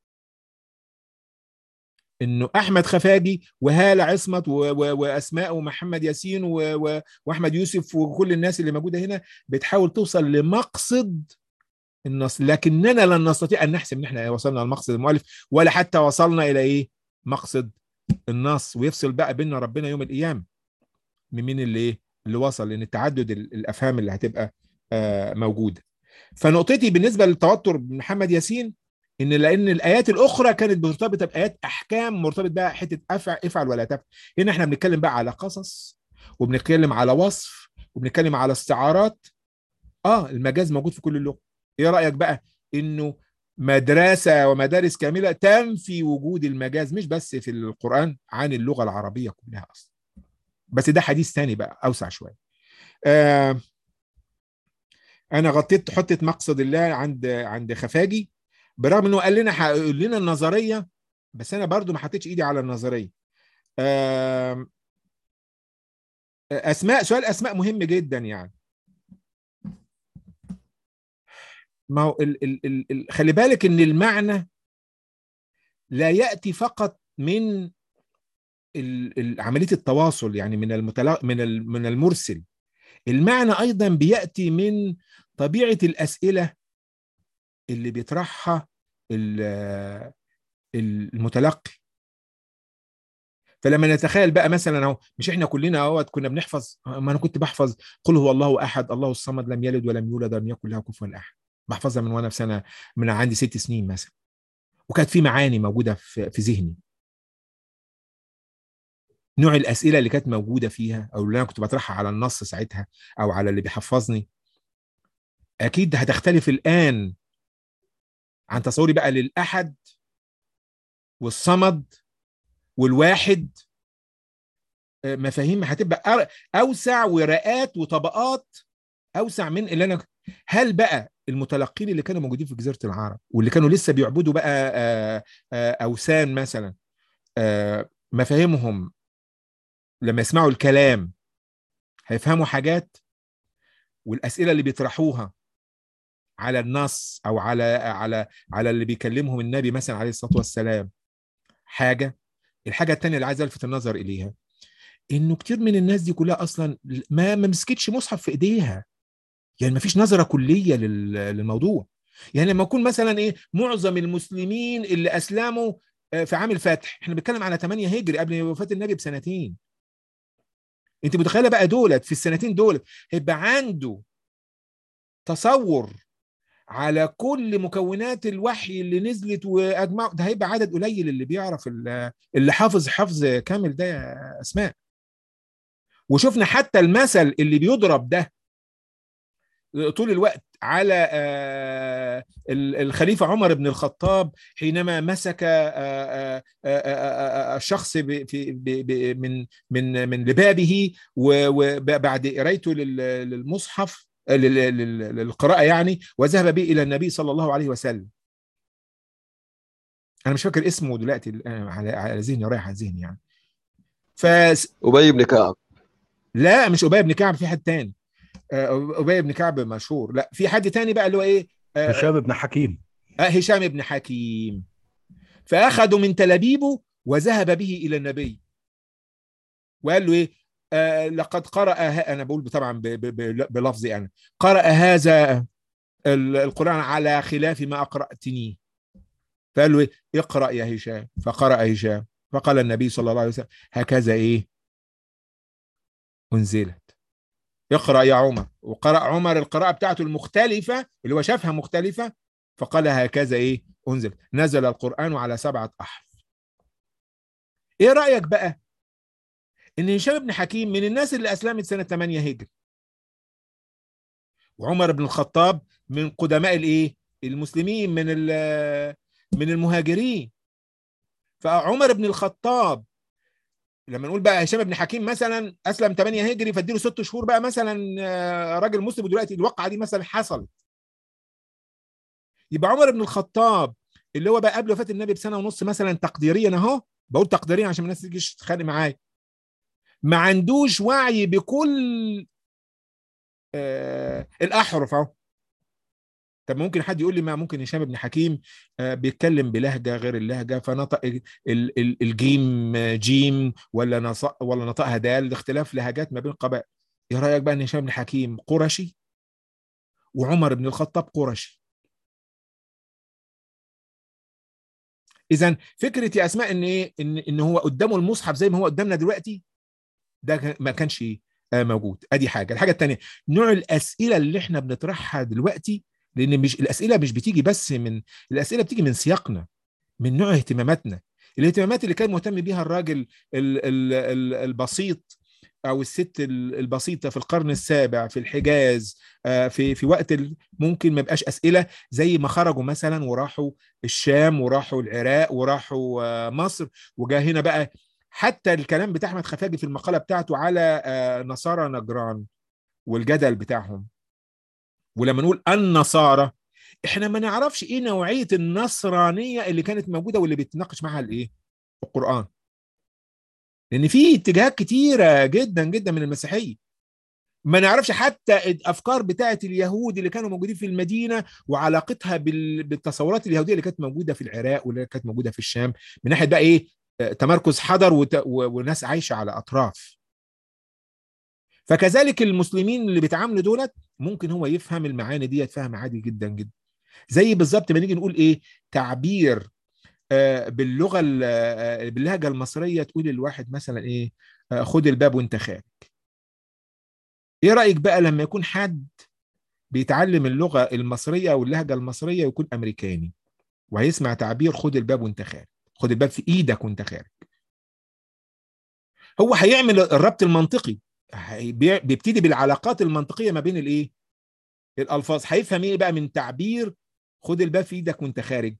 انه احمد خفاجي وهاله عصمت واسماء ومحمد ياسين واحمد يوسف وكل الناس اللي موجوده هنا بتحاول توصل لمقصد النص لكننا لن نستطيع ان نحسب ان احنا وصلنا لمقصد المؤلف ولا حتى وصلنا الى ايه مقصد النص ويفصل بقى بيننا ربنا يوم القيامه من مين اللي ايه اللي وصل لان تعدد الافهام اللي هتبقى آه موجوده فنقطتي بالنسبه للتوتر محمد ياسين ان لان الايات الاخرى كانت مرتبطه بايات احكام مرتبط بقى حته افعل افعل ولا تفعل هنا احنا بنتكلم بقى على قصص وبنتكلم على وصف وبنتكلم على استعارات اه المجاز موجود في كل اللغه ايه رايك بقى انه مدرسة ومدارس كاملة تنفي وجود المجاز مش بس في القرآن عن اللغة العربية كلها أصلا بس ده حديث تاني بقى أوسع شوية آه أنا غطيت حطة مقصد الله عند عند خفاجي برغم إنه قال لنا هيقول لنا النظرية بس أنا برضو ما حطيتش إيدي على النظرية آه أسماء سؤال أسماء مهم جدا يعني ما هو ال ال ال ال خلي بالك ان المعنى لا ياتي فقط من عمليه التواصل يعني من المتلا من من المرسل المعنى ايضا بياتي من طبيعه الاسئله اللي بيطرحها المتلقي فلما نتخيل بقى مثلا اهو مش احنا كلنا اهوت كنا بنحفظ ما انا كنت بحفظ قل هو الله احد الله الصمد لم يلد ولم يولد ولم يكن له كفوا احد بحفظها من وانا في سنه من عندي ست سنين مثلا وكانت في معاني موجوده في, في ذهني نوع الاسئله اللي كانت موجوده فيها او اللي انا كنت بطرحها على النص ساعتها او على اللي بيحفظني اكيد هتختلف الان عن تصوري بقى للاحد والصمد والواحد مفاهيم هتبقى اوسع ورقات وطبقات اوسع من اللي انا هل بقى المتلقين اللي كانوا موجودين في جزيره العرب واللي كانوا لسه بيعبدوا بقى اوثان مثلا مفاهيمهم لما يسمعوا الكلام هيفهموا حاجات والاسئله اللي بيطرحوها على النص او على على على اللي بيكلمهم النبي مثلا عليه الصلاه والسلام حاجه الحاجه الثانيه اللي عايز الفت النظر اليها انه كتير من الناس دي كلها اصلا ما ما مسكتش مصحف في ايديها يعني ما فيش نظره كليه للموضوع يعني لما يكون مثلا ايه معظم المسلمين اللي اسلموا في عام الفتح احنا بنتكلم على 8 هجري قبل وفاه النبي بسنتين انت متخيله بقى دولت في السنتين دولت هيبقى عنده تصور على كل مكونات الوحي اللي نزلت واجمعوا ده هيبقى عدد قليل اللي بيعرف اللي حافظ حفظ كامل ده يا اسماء وشفنا حتى المثل اللي بيضرب ده طول الوقت على الخليفة عمر بن الخطاب حينما مسك الشخص من من من لبابه وبعد قرايته للمصحف للقراءة يعني وذهب به إلى النبي صلى الله عليه وسلم أنا مش فاكر اسمه دلوقتي على ذهني رايح على ذهني يعني ف أبي بن كعب لا مش أبي بن كعب في حد تاني أبي بن كعب مشهور لا في حد تاني بقى اللي هو إيه هشام بن حكيم آه هشام بن حكيم فأخذوا من تلابيبه وذهب به إلى النبي وقال له إيه آه لقد قرأ أنا بقول طبعا بلفظي أنا قرأ هذا القرآن على خلاف ما أقرأتني فقال له إيه اقرأ يا هشام فقرأ هشام فقال النبي صلى الله عليه وسلم هكذا إيه أنزلت اقرأ يا عمر وقرأ عمر القراءة بتاعته المختلفة اللي هو شافها مختلفة فقال هكذا إيه أنزل نزل القرآن على سبعة أحرف إيه رأيك بقى ان هشام بن حكيم من الناس اللي اسلمت سنه 8 هجري وعمر بن الخطاب من قدماء الايه المسلمين من من المهاجرين فعمر بن الخطاب لما نقول بقى هشام بن حكيم مثلا اسلم 8 هجري فاديله ست شهور بقى مثلا راجل مسلم ودلوقتي الواقعه دي مثلا حصلت يبقى عمر بن الخطاب اللي هو بقى قبل وفاه النبي بسنه ونص مثلا تقديريا اهو بقول تقديريا عشان الناس تجيش تتخانق معايا ما عندوش وعي بكل آه الاحرف اهو طب ممكن حد يقول لي ما ممكن هشام بن حكيم آه بيتكلم بلهجه غير اللهجه فنطق الجيم جيم ولا نطق ولا نطقها دال اختلاف لهجات ما بين قبائل ايه رايك بقى ان هشام بن حكيم قرشي وعمر بن الخطاب قرشي اذا فكره يا اسماء ان ايه ان ان هو قدامه المصحف زي ما هو قدامنا دلوقتي ده ما كانش موجود ادي حاجه الحاجه الثانيه نوع الاسئله اللي احنا بنطرحها دلوقتي لان مش الاسئله مش بتيجي بس من الاسئله بتيجي من سياقنا من نوع اهتماماتنا الاهتمامات اللي كان مهتم بيها الراجل ال ال ال البسيط او الست البسيطه في القرن السابع في الحجاز في في وقت ممكن ما يبقاش اسئله زي ما خرجوا مثلا وراحوا الشام وراحوا العراق وراحوا مصر وجا هنا بقى حتى الكلام بتاع احمد خفاجي في المقاله بتاعته على نصارى نجران والجدل بتاعهم ولما نقول النصارى احنا ما نعرفش ايه نوعيه النصرانيه اللي كانت موجوده واللي بيتناقش معها الايه القران لان في اتجاهات كتيره جدا جدا من المسيحيه ما نعرفش حتى الافكار بتاعه اليهود اللي كانوا موجودين في المدينه وعلاقتها بالتصورات اليهوديه اللي كانت موجوده في العراق واللي كانت موجوده في الشام من ناحيه بقى ايه تمركز حضر وت... وناس عايشه على اطراف فكذلك المسلمين اللي بيتعاملوا دولت ممكن هو يفهم المعاني ديت فهم عادي جدا جدا زي بالظبط ما نيجي نقول ايه تعبير آه باللغه آه باللهجه المصريه تقول الواحد مثلا ايه آه خد الباب وانت خارج ايه رايك بقى لما يكون حد بيتعلم اللغه المصريه او اللهجه المصريه ويكون امريكاني وهيسمع تعبير خد الباب وانت خارج خد الباب في ايدك وانت خارج هو هيعمل الربط المنطقي بيبتدي بالعلاقات المنطقيه ما بين الايه الالفاظ هيفهم ايه بقى من تعبير خد الباب في ايدك وانت خارج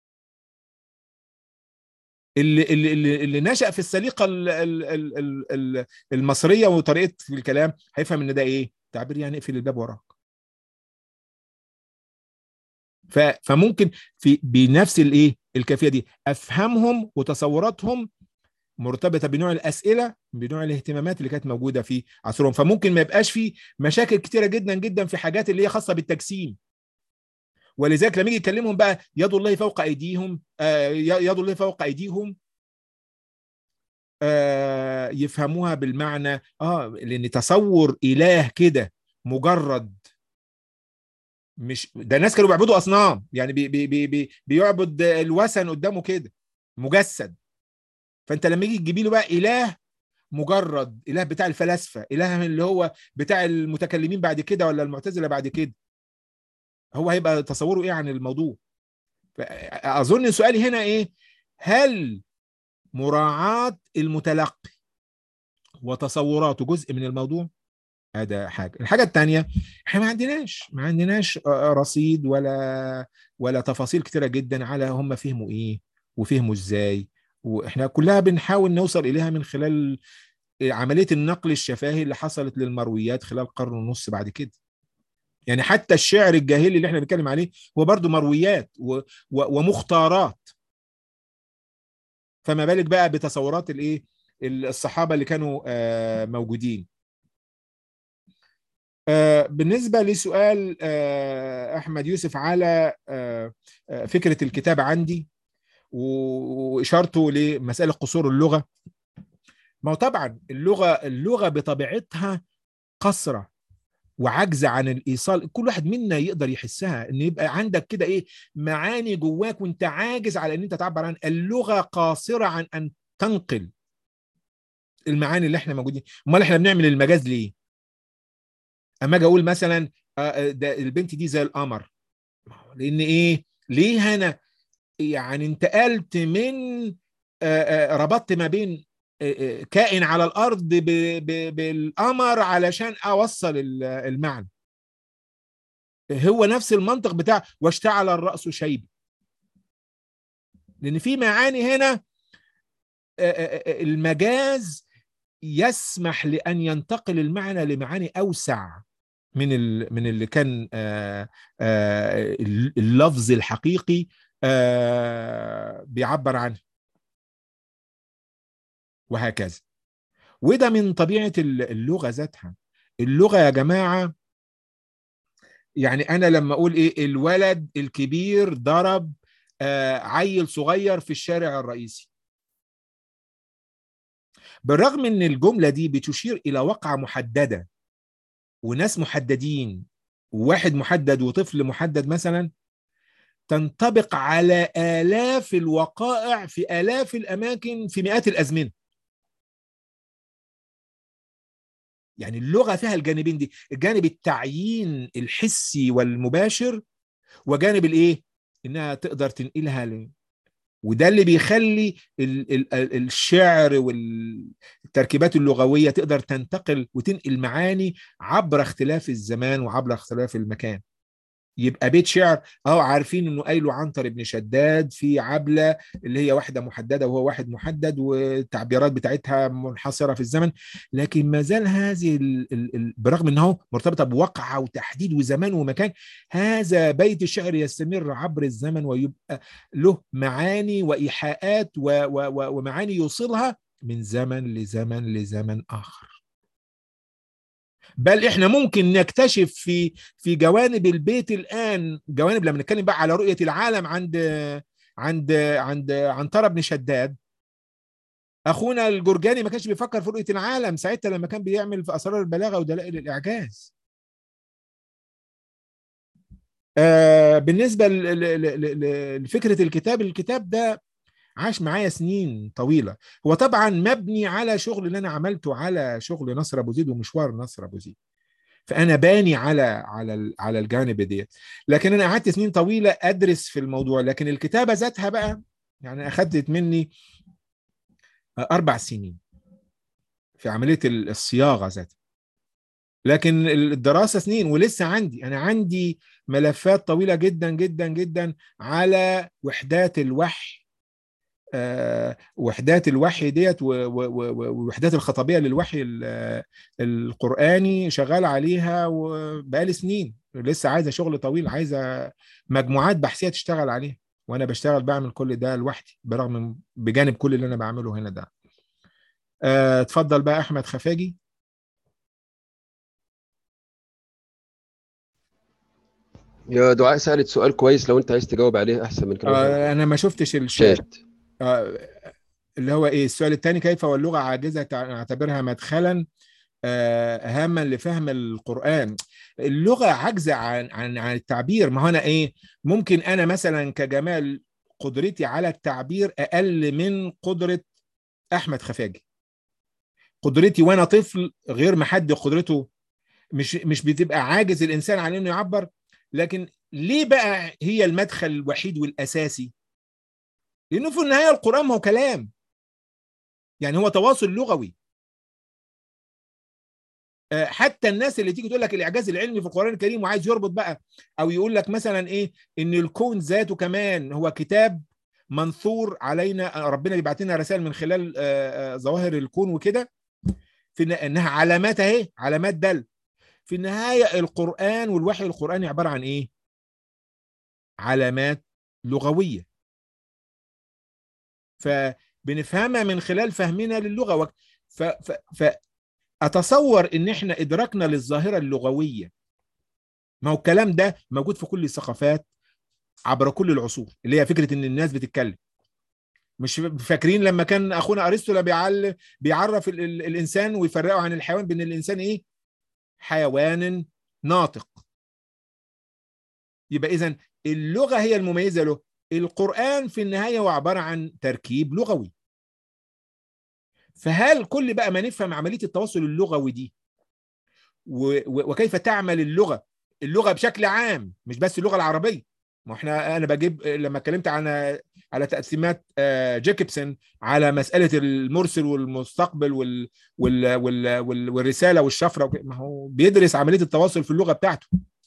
اللي اللي اللي, اللي نشأ في السليقه المصريه وطريقه في الكلام هيفهم ان ده ايه تعبير يعني اقفل الباب وراك فممكن في بنفس الايه الكيفيه دي افهمهم وتصوراتهم مرتبطه بنوع الاسئله بنوع الاهتمامات اللي كانت موجوده في عصرهم فممكن ما يبقاش في مشاكل كتيره جدا جدا في حاجات اللي هي خاصه بالتجسيم ولذلك لما يجي يكلمهم بقى يد الله فوق ايديهم آه يد الله فوق ايديهم آه يفهموها بالمعنى اه لان تصور اله كده مجرد مش ده الناس كانوا بيعبدوا اصنام يعني بي بي بي بي بيعبد الوثن قدامه كده مجسد فانت لما يجي تجيبي له بقى اله مجرد اله بتاع الفلاسفه اله اللي هو بتاع المتكلمين بعد كده ولا المعتزله بعد كده هو هيبقى تصوره ايه عن الموضوع اظن سؤالي هنا ايه هل مراعاه المتلقي وتصوراته جزء من الموضوع هذا حاجه الحاجه الثانيه احنا ما عندناش ما عندناش رصيد ولا ولا تفاصيل كتيره جدا على هم فهموا ايه وفهموا ازاي واحنا كلها بنحاول نوصل اليها من خلال عمليه النقل الشفاهي اللي حصلت للمرويات خلال قرن ونص بعد كده يعني حتى الشعر الجاهلي اللي احنا بنتكلم عليه هو برضو مرويات و و ومختارات فما بالك بقى بتصورات الايه الصحابه اللي كانوا آه موجودين آه بالنسبه لسؤال آه احمد يوسف على فكره الكتابه عندي واشارته لمساله قصور اللغه ما هو طبعا اللغه اللغه بطبيعتها قصره وعجز عن الايصال كل واحد منا يقدر يحسها ان يبقى عندك كده ايه معاني جواك وانت عاجز على ان انت تعبر عن اللغه قاصره عن ان تنقل المعاني اللي احنا موجودين امال احنا بنعمل المجاز ليه اما اجي اقول مثلا ده البنت دي زي القمر لان ايه ليه انا يعني انتقلت من ربطت ما بين كائن على الارض بالقمر علشان اوصل المعنى هو نفس المنطق بتاع واشتعل الراس شيبا لان في معاني هنا المجاز يسمح لان ينتقل المعنى لمعاني اوسع من من اللي كان اللفظ الحقيقي بيعبر عنه وهكذا وده من طبيعه اللغه ذاتها اللغه يا جماعه يعني انا لما اقول ايه الولد الكبير ضرب آه عيل صغير في الشارع الرئيسي بالرغم ان الجمله دي بتشير الى واقعه محدده وناس محددين وواحد محدد وطفل محدد مثلا تنطبق على آلاف الوقائع في آلاف الأماكن في مئات الأزمنة يعني اللغة فيها الجانبين دي الجانب التعيين الحسي والمباشر وجانب الايه انها تقدر تنقلها ل... وده اللي بيخلي ال ال ال الشعر والتركيبات اللغوية تقدر تنتقل وتنقل معاني عبر اختلاف الزمان وعبر اختلاف المكان يبقى بيت شعر اه عارفين انه قايله عنتر بن شداد في عبله اللي هي واحده محدده وهو واحد محدد والتعبيرات بتاعتها منحصره في الزمن لكن ما زال هذه ال ال ال برغم انه مرتبطه بوقعه وتحديد وزمان ومكان هذا بيت الشعر يستمر عبر الزمن ويبقى له معاني وايحاءات و و ومعاني يوصلها من زمن لزمن لزمن اخر بل احنا ممكن نكتشف في في جوانب البيت الان جوانب لما نتكلم بقى على رؤيه العالم عند عند عند عنتره بن شداد اخونا الجرجاني ما كانش بيفكر في رؤيه العالم ساعتها لما كان بيعمل في اسرار البلاغه ودلائل الاعجاز آه بالنسبه لفكره الكتاب الكتاب ده عاش معايا سنين طويلة هو طبعا مبني على شغل اللي أنا عملته على شغل نصر أبو زيد ومشوار نصر أبو زيد فأنا باني على على على الجانب ديت لكن أنا قعدت سنين طويلة أدرس في الموضوع لكن الكتابة ذاتها بقى يعني أخذت مني أربع سنين في عملية الصياغة ذاتها لكن الدراسة سنين ولسه عندي أنا عندي ملفات طويلة جدا جدا جدا على وحدات الوحي أه وحدات الوحي ديت ووحدات الخطابيه للوحي القراني شغال عليها وبقالي سنين لسه عايزه شغل طويل عايزه مجموعات بحثيه تشتغل عليها وانا بشتغل بعمل كل ده لوحدي برغم بجانب كل اللي انا بعمله هنا ده أه اتفضل بقى احمد خفاجي يا دعاء سألت سؤال كويس لو انت عايز تجاوب عليه احسن من كده أه انا ما شفتش الشات آه اللي هو ايه السؤال الثاني كيف واللغه عاجزه نعتبرها مدخلا آه هاما لفهم القران اللغه عاجزه عن عن عن التعبير ما هو انا ايه ممكن انا مثلا كجمال قدرتي على التعبير اقل من قدره احمد خفاجي قدرتي وانا طفل غير ما حد قدرته مش مش بتبقى عاجز الانسان عن انه يعبر لكن ليه بقى هي المدخل الوحيد والاساسي لانه في النهايه القران ما هو كلام يعني هو تواصل لغوي آه، حتى الناس اللي تيجي تقول لك الاعجاز العلمي في القران الكريم وعايز يربط بقى او يقول لك مثلا ايه ان الكون ذاته كمان هو كتاب منثور علينا ربنا بيبعت لنا رسائل من خلال آه، آه، ظواهر الكون وكده في إن- انها علامات اهي علامات دل في النهايه القران والوحي القراني عباره عن ايه علامات لغويه فبنفهمها من خلال فهمنا للغه وك- ف... ف... فاتصور ان احنا ادراكنا للظاهره اللغويه ما هو الكلام ده موجود في كل الثقافات عبر كل العصور اللي هي فكره ان الناس بتتكلم مش فاكرين لما كان اخونا ارسطو بيعل بيعرف ال... ال... الانسان ويفرقه عن الحيوان بان الانسان ايه حيوان ناطق يبقى اذا اللغه هي المميزه له القران في النهايه هو عباره عن تركيب لغوي فهل كل بقى ما نفهم عمليه التواصل اللغوي دي و... و... وكيف تعمل اللغه اللغه بشكل عام مش بس اللغه العربيه ما احنا انا بجيب لما اتكلمت عن على تقسيمات آه، جاكوبسون على مساله المرسل والمستقبل وال... وال... وال... وال... والرساله والشفره وك- ما هو بيدرس عمليه التواصل في اللغه بتاعته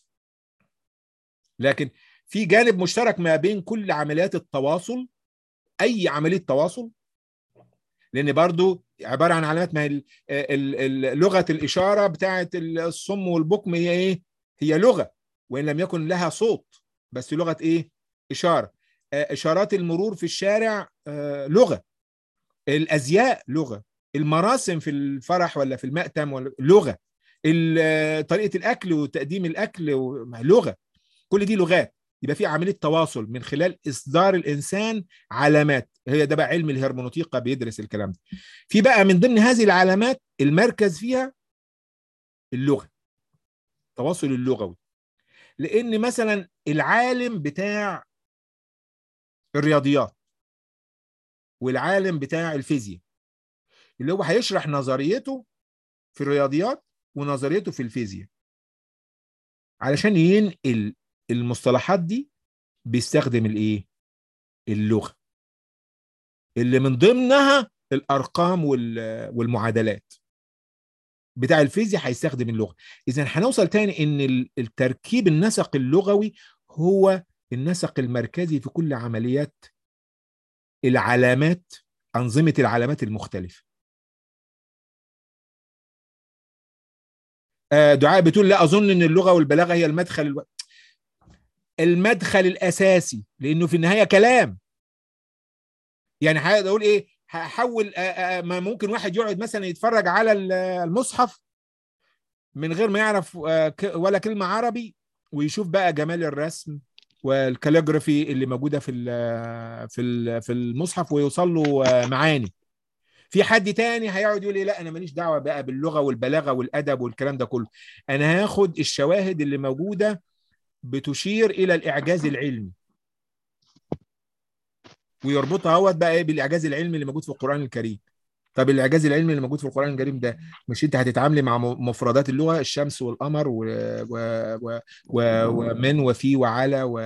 لكن في جانب مشترك ما بين كل عمليات التواصل اي عمليه تواصل لان برضو عباره عن علامات ما هي ال- ال- ال- لغه الاشاره بتاعه الصم والبكم هي ايه هي لغه وان لم يكن لها صوت بس لغه ايه اشاره آه، اشارات المرور في الشارع آه، لغه الازياء لغه المراسم في الفرح ولا في المأتم ولا لغه ال- آه، طريقه الاكل وتقديم الاكل و- لغه كل دي لغات يبقى في عمليه تواصل من خلال اصدار الانسان علامات هي ده بقى علم الهرمونوتيقا بيدرس الكلام ده في بقى من ضمن هذه العلامات المركز فيها اللغه التواصل اللغوي لان مثلا العالم بتاع الرياضيات والعالم بتاع الفيزياء اللي هو هيشرح نظريته في الرياضيات ونظريته في الفيزياء علشان ينقل المصطلحات دي بيستخدم الايه اللغه اللي من ضمنها الارقام وال- والمعادلات بتاع الفيزياء هيستخدم اللغه اذا هنوصل تاني ان ال- التركيب النسق اللغوي هو النسق المركزي في كل عمليات العلامات انظمه العلامات المختلفه آه، دعاء بتقول لا اظن ان اللغه والبلاغه هي المدخل الو... المدخل الاساسي لانه في النهايه كلام يعني هقول ايه هحول آه، آه، ما ممكن واحد يقعد مثلا يتفرج على ال- المصحف من غير ما يعرف آه، ك- ولا كلمه عربي ويشوف بقى جمال الرسم والكاليجرافي اللي موجوده في ال- في ال- في المصحف ويوصل له آه، معاني في حد تاني هيقعد يقول لي لا انا ماليش دعوه بقى باللغه والبلاغه والادب والكلام ده كله انا هاخد الشواهد اللي موجوده بتشير الى الاعجاز العلمي ويربطها هو بقى ايه بالاعجاز العلمي اللي موجود في القران الكريم طب الاعجاز العلمي اللي موجود في القران الكريم ده مش انت هتتعاملي مع م- مفردات اللغه الشمس والقمر و... و... و... و... ومن وفي وعلى و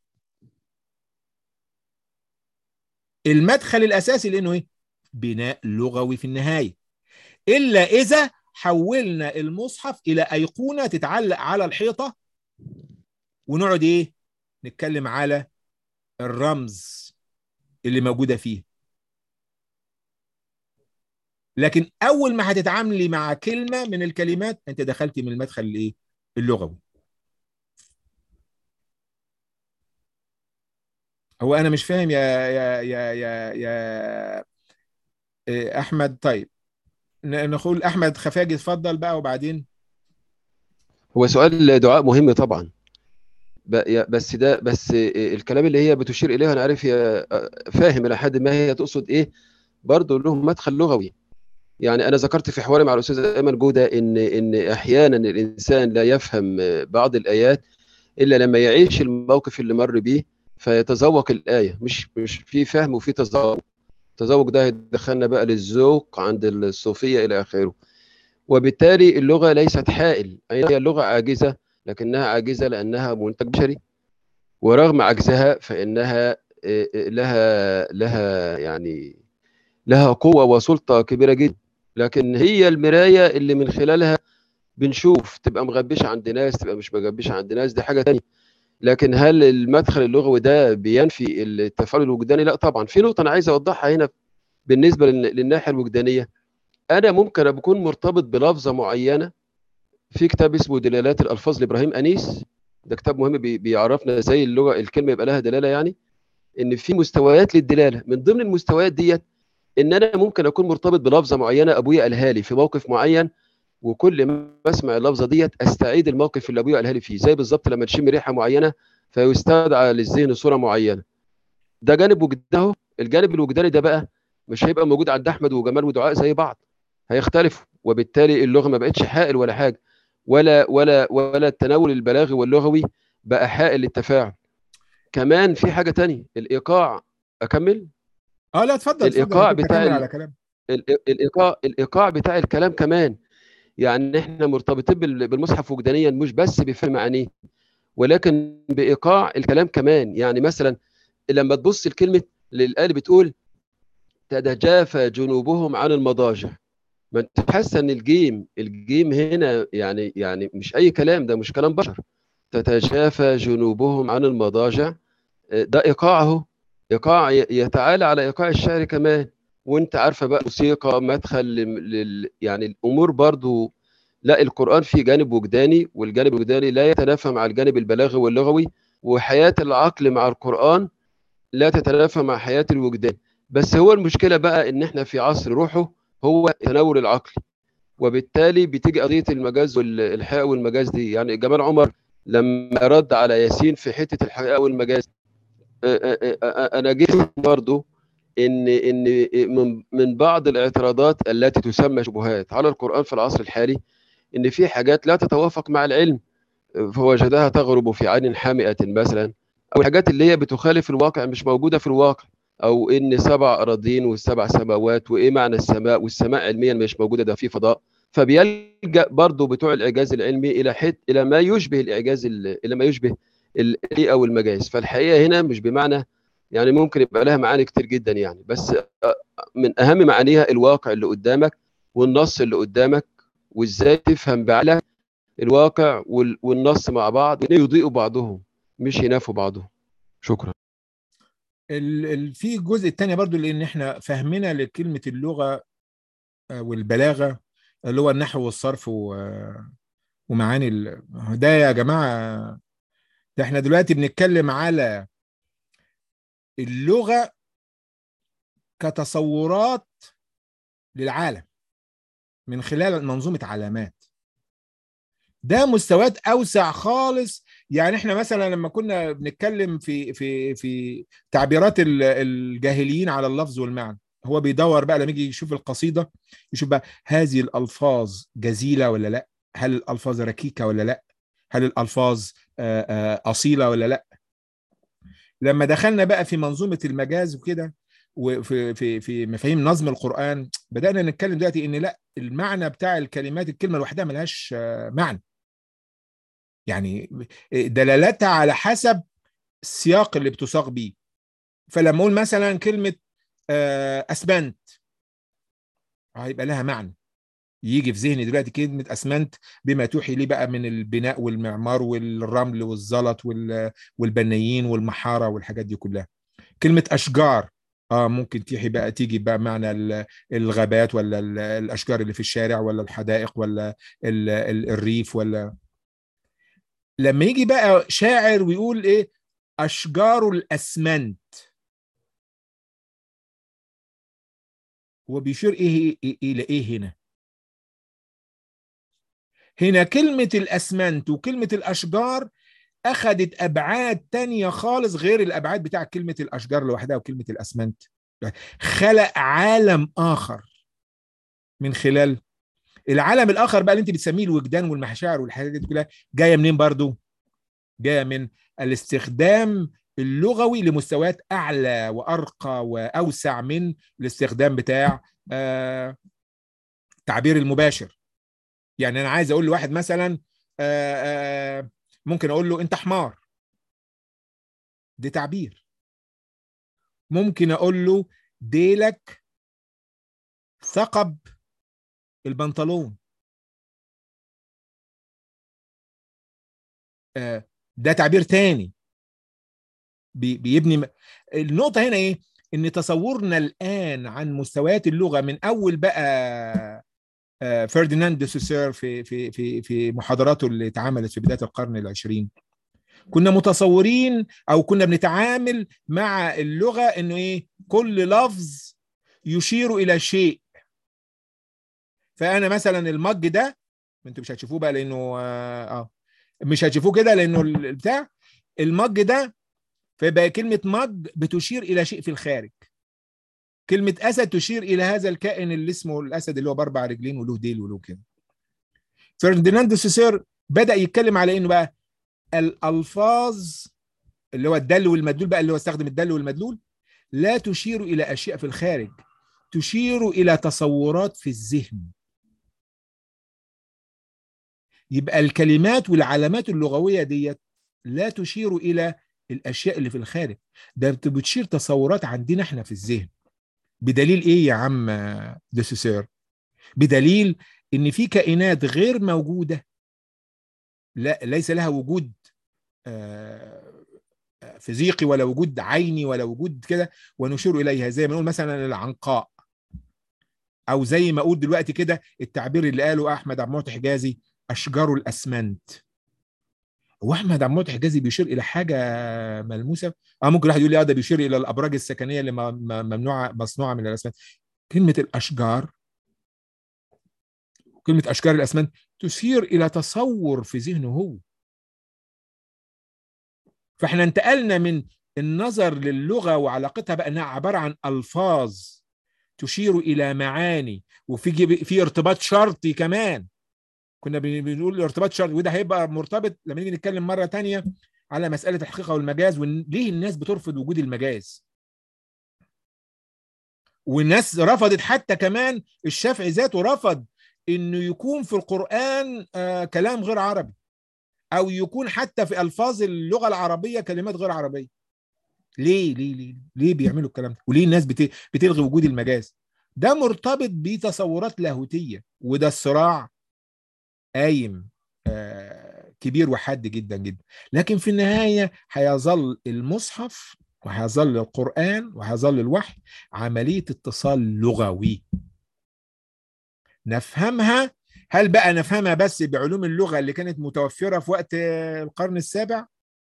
المدخل الاساسي لانه ايه بناء لغوي في النهايه الا اذا حولنا المصحف الى ايقونه تتعلق على الحيطه ونقعد ايه نتكلم على الرمز اللي موجوده فيه لكن اول ما هتتعاملي مع كلمه من الكلمات انت دخلتي من المدخل الايه اللغوي هو انا مش فاهم يا يا يا يا, يا إيه، احمد طيب ن- نقول احمد خفاجي اتفضل بقى وبعدين هو سؤال دعاء مهم طبعا ب- يا- بس ده بس الكلام اللي هي بتشير اليه انا عارف هي فاهم الى حد ما هي تقصد ايه برضه له مدخل لغوي يعني انا ذكرت في حواري مع الاستاذ ايمن جوده ان ان احيانا الانسان لا يفهم بعض الايات الا لما يعيش الموقف اللي مر بيه فيتذوق الآية مش مش في فهم وفي تذوق التذوق ده هيدخلنا بقى للذوق عند الصوفية إلى آخره وبالتالي اللغة ليست حائل هي اللغة عاجزة لكنها عاجزة لأنها منتج بشري ورغم عجزها فإنها آه، آه، لها لها يعني لها قوة وسلطة كبيرة جدا لكن هي المراية اللي من خلالها بنشوف تبقى مغبشة عند ناس تبقى مش مغبشة عند ناس دي حاجة تانية لكن هل المدخل اللغوي ده بينفي التفاعل الوجداني؟ لا طبعا في نقطة أنا عايز أوضحها هنا بالنسبة لل- للناحية الوجدانية أنا ممكن أكون مرتبط بلفظة معينة في كتاب اسمه دلالات الألفاظ لإبراهيم أنيس ده كتاب مهم بي- بيعرفنا ازاي اللغة الكلمة يبقى لها دلالة يعني إن في مستويات للدلالة من ضمن المستويات ديت إن أنا ممكن أكون مرتبط بلفظة معينة أبويا قالها لي في موقف معين وكل ما اسمع اللفظه ديت استعيد الموقف اللي ابويا قالها لي فيه زي بالظبط لما تشم ريحه معينه فيستدعى للذهن صوره معينه ده جانب وجدانه الجانب الوجداني ده بقى مش هيبقى موجود عند احمد وجمال ودعاء زي بعض هيختلفوا وبالتالي اللغه ما بقتش حائل ولا حاجه ولا ولا ولا التناول البلاغي واللغوي بقى حائل للتفاعل كمان في حاجه تانية الايقاع اكمل اه لا اتفضل اتفضل الإيقاع أنا كنت بتاع هكمل ال- على كلام ال- الايقاع الايقاع بتاع الكلام كمان يعني احنا مرتبطين بال- بالمصحف وجدانيا مش بس بفهم معانيه ولكن بايقاع الكلام كمان يعني مثلا لما تبص لكلمه الايه اللي بتقول تتجافى جنوبهم عن المضاجع ما انت حاسه ان الجيم الجيم هنا يعني يعني مش اي كلام ده مش كلام بشر تتجافى جنوبهم عن المضاجع آه، ده ايقاع اهو ايقاع ي- يتعالى على ايقاع الشعر كمان وانت عارفه بقى موسيقى مدخل لل... لل... يعني الامور برضو لا القران فيه جانب وجداني والجانب الوجداني لا يتنافى مع الجانب البلاغي واللغوي وحياه العقل مع القران لا تتنافى مع حياه الوجدان بس هو المشكله بقى ان احنا في عصر روحه هو تناول العقل وبالتالي بتيجي قضيه المجاز والحقيقه والمجاز دي يعني جمال عمر لما رد على ياسين في حته الحقيقه والمجاز انا جيت برضو ان ان من من بعض الاعتراضات التي تسمى شبهات على القران في العصر الحالي ان في حاجات لا تتوافق مع العلم فوجدها تغرب في عين حامئه مثلا او الحاجات اللي هي بتخالف الواقع مش موجوده في الواقع او ان سبع اراضين والسبع سماوات وايه معنى السماء والسماء علميا مش موجوده ده في فضاء فبيلجا برضو بتوع الاعجاز العلمي الى حد الى ما يشبه الاعجاز ال- الى ما يشبه الحقيقه والمجاز فالحقيقه هنا مش بمعنى يعني ممكن يبقى لها معاني كتير جدا يعني بس من اهم معانيها الواقع اللي قدامك والنص اللي قدامك وازاي تفهم بعقلك الواقع وال- والنص مع بعض يضيئوا بعضهم مش ينافوا بعضهم شكرا ال- ال- في الجزء الثاني برضو لان احنا فهمنا لكلمه اللغه آه، والبلاغه اللي هو النحو والصرف و- ومعاني ال- ده يا جماعه ده احنا دلوقتي بنتكلم على اللغه كتصورات للعالم من خلال منظومه علامات ده مستويات اوسع خالص يعني احنا مثلا لما كنا بنتكلم في في في تعبيرات ال- الجاهليين على اللفظ والمعنى هو بيدور بقى لما يجي يشوف القصيده يشوف بقى هذه الالفاظ جزيله ولا لا هل الالفاظ ركيكه ولا لا هل الالفاظ آه، آه، اصيله ولا لا لما دخلنا بقى في منظومه المجاز وكده وفي في في مفاهيم نظم القران بدانا نتكلم دلوقتي ان لا المعنى بتاع الكلمات الكلمه لوحدها ملهاش آه، معنى يعني دلالتها على حسب السياق اللي بتساق بيه فلما اقول مثلا كلمه آه، اسمنت هيبقى لها معنى يجي في ذهني دلوقتي كلمه اسمنت بما توحي ليه بقى من البناء والمعمار والرمل والزلط وال- والبنايين والمحاره والحاجات دي كلها كلمه اشجار اه ممكن تيجي بقى تيجي بقى معنى ال- الغابات ولا ال- الاشجار اللي في الشارع ولا الحدائق ولا ال- ال- الريف ولا لما يجي بقى شاعر ويقول ايه اشجار الاسمنت هو بيشير ايه إيه- الى ايه هنا هنا كلمة الاسمنت وكلمة الاشجار اخذت ابعاد تانية خالص غير الابعاد بتاع كلمة الاشجار لوحدها وكلمة الاسمنت خلق عالم اخر من خلال العالم الاخر بقى اللي انت بتسميه الوجدان والمشاعر والحاجات دي كلها جايه منين برضو جايه من الاستخدام اللغوي لمستويات اعلى وارقى واوسع من الاستخدام بتاع آه التعبير المباشر يعني انا عايز اقول لواحد مثلا آه آه ممكن اقول له انت حمار ده تعبير ممكن اقول له ديلك ثقب البنطلون آه ده تعبير تاني بيبني النقطة هنا ايه؟ ان تصورنا الان عن مستويات اللغة من اول بقى فرديناند دي سوسير في في في في محاضراته اللي اتعملت في بداية القرن العشرين كنا متصورين او كنا بنتعامل مع اللغة انه ايه؟ كل لفظ يشير الى شيء فانا مثلا المج ده انتوا مش هتشوفوه بقى لانه اه مش هتشوفوه كده لانه البتاع المج ده فيبقى كلمة مج بتشير إلى شيء في الخارج كلمة أسد تشير إلى هذا الكائن اللي اسمه الأسد اللي هو بأربع رجلين وله ديل وله كده فرديناند سوسير بدأ يتكلم على إنه بقى الألفاظ اللي هو الدل والمدلول بقى اللي هو استخدم الدل والمدلول لا تشير إلى أشياء في الخارج تشير إلى تصورات في الذهن يبقى الكلمات والعلامات اللغوية ديت لا تشير إلى الاشياء اللي في الخارج ده بتشير تصورات عندنا احنا في الذهن بدليل ايه يا عم ديسوسير بدليل ان في كائنات غير موجوده لا ليس لها وجود فيزيقي ولا وجود عيني ولا وجود كده ونشير اليها زي ما نقول مثلا العنقاء او زي ما اقول دلوقتي كده التعبير اللي قاله احمد عبد المعطي حجازي اشجار الاسمنت هو احمد عبد المعطي حجازي بيشير الى حاجه ملموسه اه ممكن واحد يقول لي اه ده بيشير الى الابراج السكنيه اللي ممنوعه مصنوعه من الاسمنت كلمه الاشجار كلمه اشجار الاسمنت تشير الى تصور في ذهنه هو فاحنا انتقلنا من النظر للغه وعلاقتها بانها عباره عن الفاظ تشير الى معاني وفي في ارتباط شرطي كمان كنا بنقول ارتباط شرطي وده هيبقى مرتبط لما نيجي نتكلم مره تانية على مساله الحقيقه والمجاز وليه الناس بترفض وجود المجاز والناس رفضت حتى كمان الشافعي ذاته رفض انه يكون في القران آه كلام غير عربي او يكون حتى في الفاظ اللغه العربيه كلمات غير عربيه ليه ليه ليه ليه بيعملوا الكلام ده وليه الناس بتلغي وجود المجاز ده مرتبط بتصورات لاهوتيه وده الصراع قايم آه كبير وحاد جدا جدا لكن في النهايه هيظل المصحف وهيظل القران وهيظل الوحي عمليه اتصال لغوي نفهمها هل بقى نفهمها بس بعلوم اللغه اللي كانت متوفره في وقت القرن السابع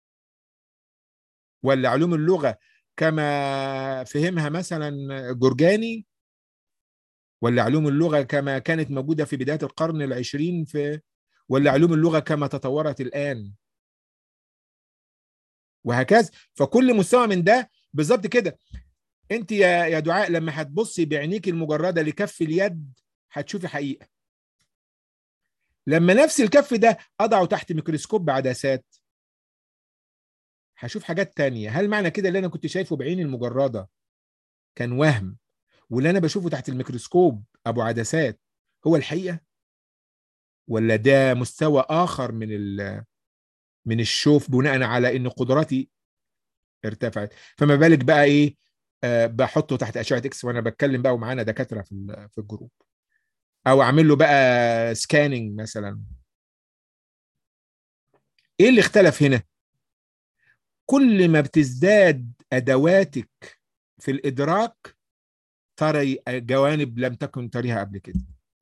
ولا علوم اللغه كما فهمها مثلا جورجاني ولا علوم اللغه كما كانت موجوده في بدايه القرن العشرين في ولا علوم اللغه كما تطورت الان وهكذا فكل مستوى من ده بالظبط كده انت يا يا دعاء لما هتبصي بعينيك المجرده لكف اليد هتشوفي حقيقه لما نفس الكف ده اضعه تحت ميكروسكوب بعدسات هشوف حاجات تانية هل معنى كده اللي انا كنت شايفه بعيني المجرده كان وهم واللي انا بشوفه تحت الميكروسكوب ابو عدسات هو الحقيقه ولا ده مستوى اخر من من الشوف بناء على ان قدراتي ارتفعت فما بالك بقى ايه آه بحطه تحت اشعه اكس وانا بتكلم بقى ومعانا دكاتره في في الجروب او اعمل له بقى سكاننج مثلا ايه اللي اختلف هنا كل ما بتزداد ادواتك في الادراك ترى جوانب لم تكن تريها قبل كده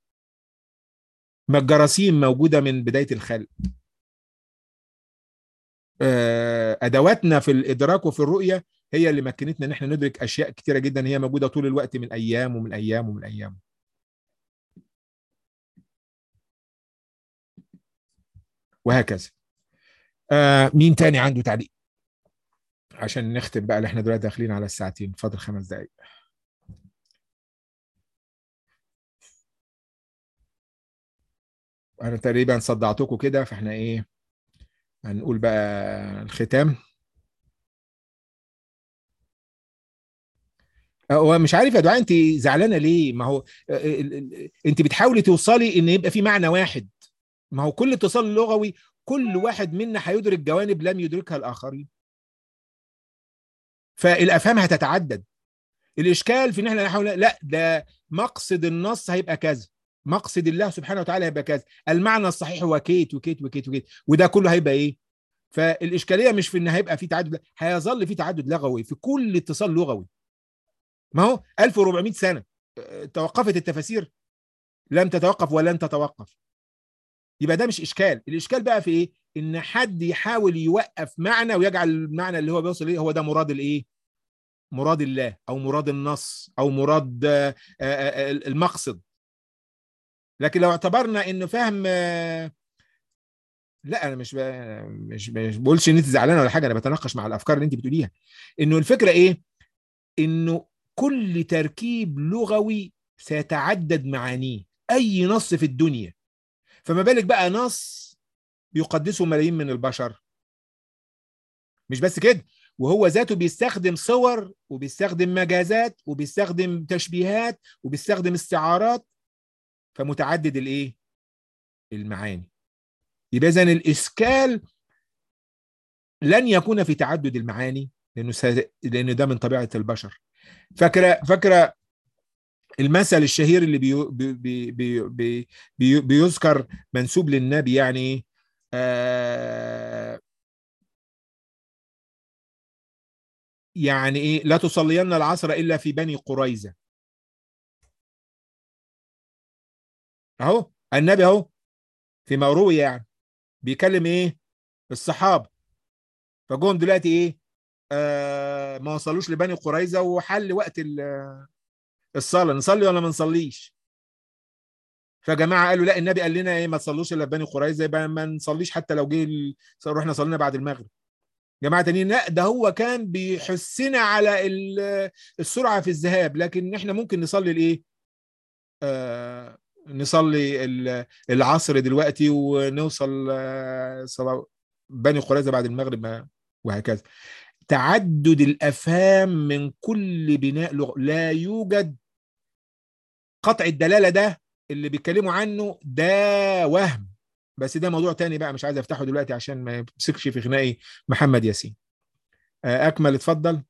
ما الجراثيم موجوده من بدايه الخلق ادواتنا في الادراك وفي الرؤيه هي اللي مكنتنا ان احنا ندرك اشياء كتيره جدا هي موجوده طول الوقت من ايام ومن ايام ومن ايام وهكذا آه مين تاني عنده تعليق عشان نختم بقى اللي احنا دلوقتي داخلين على الساعتين فاضل خمس دقايق انا تقريبا صدعتكم كده فاحنا ايه هنقول بقى الختام هو مش عارف يا دعاء انت زعلانه ليه ما هو ال- ال- انت بتحاولي توصلي ان يبقى في معنى واحد ما هو كل اتصال لغوي كل واحد منا هيدرك جوانب لم يدركها الاخرين فالافهام هتتعدد الاشكال في ان احنا نحاول لا ده مقصد النص هيبقى كذا مقصد الله سبحانه وتعالى هيبقى كذا المعنى الصحيح هو كيت وكيت وكيت وكيت وده كله هيبقى ايه فالاشكاليه مش في ان هيبقى في تعدد لا، هيظل في تعدد لغوي في كل اتصال لغوي ما هو 1400 سنه اه، توقفت التفاسير لم تتوقف ولن تتوقف يبقى ده مش اشكال الاشكال بقى في ايه ان حد يحاول يوقف معنى ويجعل المعنى اللي هو بيوصل ايه هو ده مراد الايه مراد الله او مراد النص او مراد آه، آه، آه، المقصد لكن لو اعتبرنا انه فهم آه، لا انا مش ب... مش مش بقولش ان انت زعلانه ولا حاجه انا بتناقش مع الافكار اللي انت بتقوليها انه الفكره ايه انه كل تركيب لغوي سيتعدد معانيه اي نص في الدنيا فما بالك بقى نص بيقدسه ملايين من البشر مش بس كده وهو ذاته بيستخدم صور وبيستخدم مجازات وبيستخدم تشبيهات وبيستخدم استعارات فمتعدد الايه المعاني يبقى اذا الاشكال لن يكون في تعدد المعاني لانه س... لان ده من طبيعه البشر فاكره فاكره المثل الشهير اللي بي... بي... بي... بي... بي... بي... بيذكر منسوب للنبي يعني ايه آه... يعني ايه لا تصلين العصر الا في بني قريظه اهو النبي اهو في مروي يعني بيكلم ايه الصحابه فجوهم دلوقتي ايه آه ما وصلوش لبني قريظه وحل وقت ال- الصلاه نصلي ولا ما نصليش فجماعه قالوا لا النبي قال لنا ايه ما تصلوش الا في بني قريظه يبقى ما نصليش حتى لو جه ال- رحنا صلينا بعد المغرب جماعه تانيين لا ده هو كان بيحثنا على ال- السرعه في الذهاب لكن احنا ممكن نصلي الايه آه نصلي ال- العصر دلوقتي ونوصل آه، صلاة بني قريظه بعد المغرب ما- وهكذا تعدد الافهام من كل بناء لغة لا يوجد قطع الدلاله ده اللي بيتكلموا عنه ده وهم بس ده موضوع تاني بقى مش عايز افتحه دلوقتي عشان ما يمسكش في خناقي محمد ياسين آه، اكمل اتفضل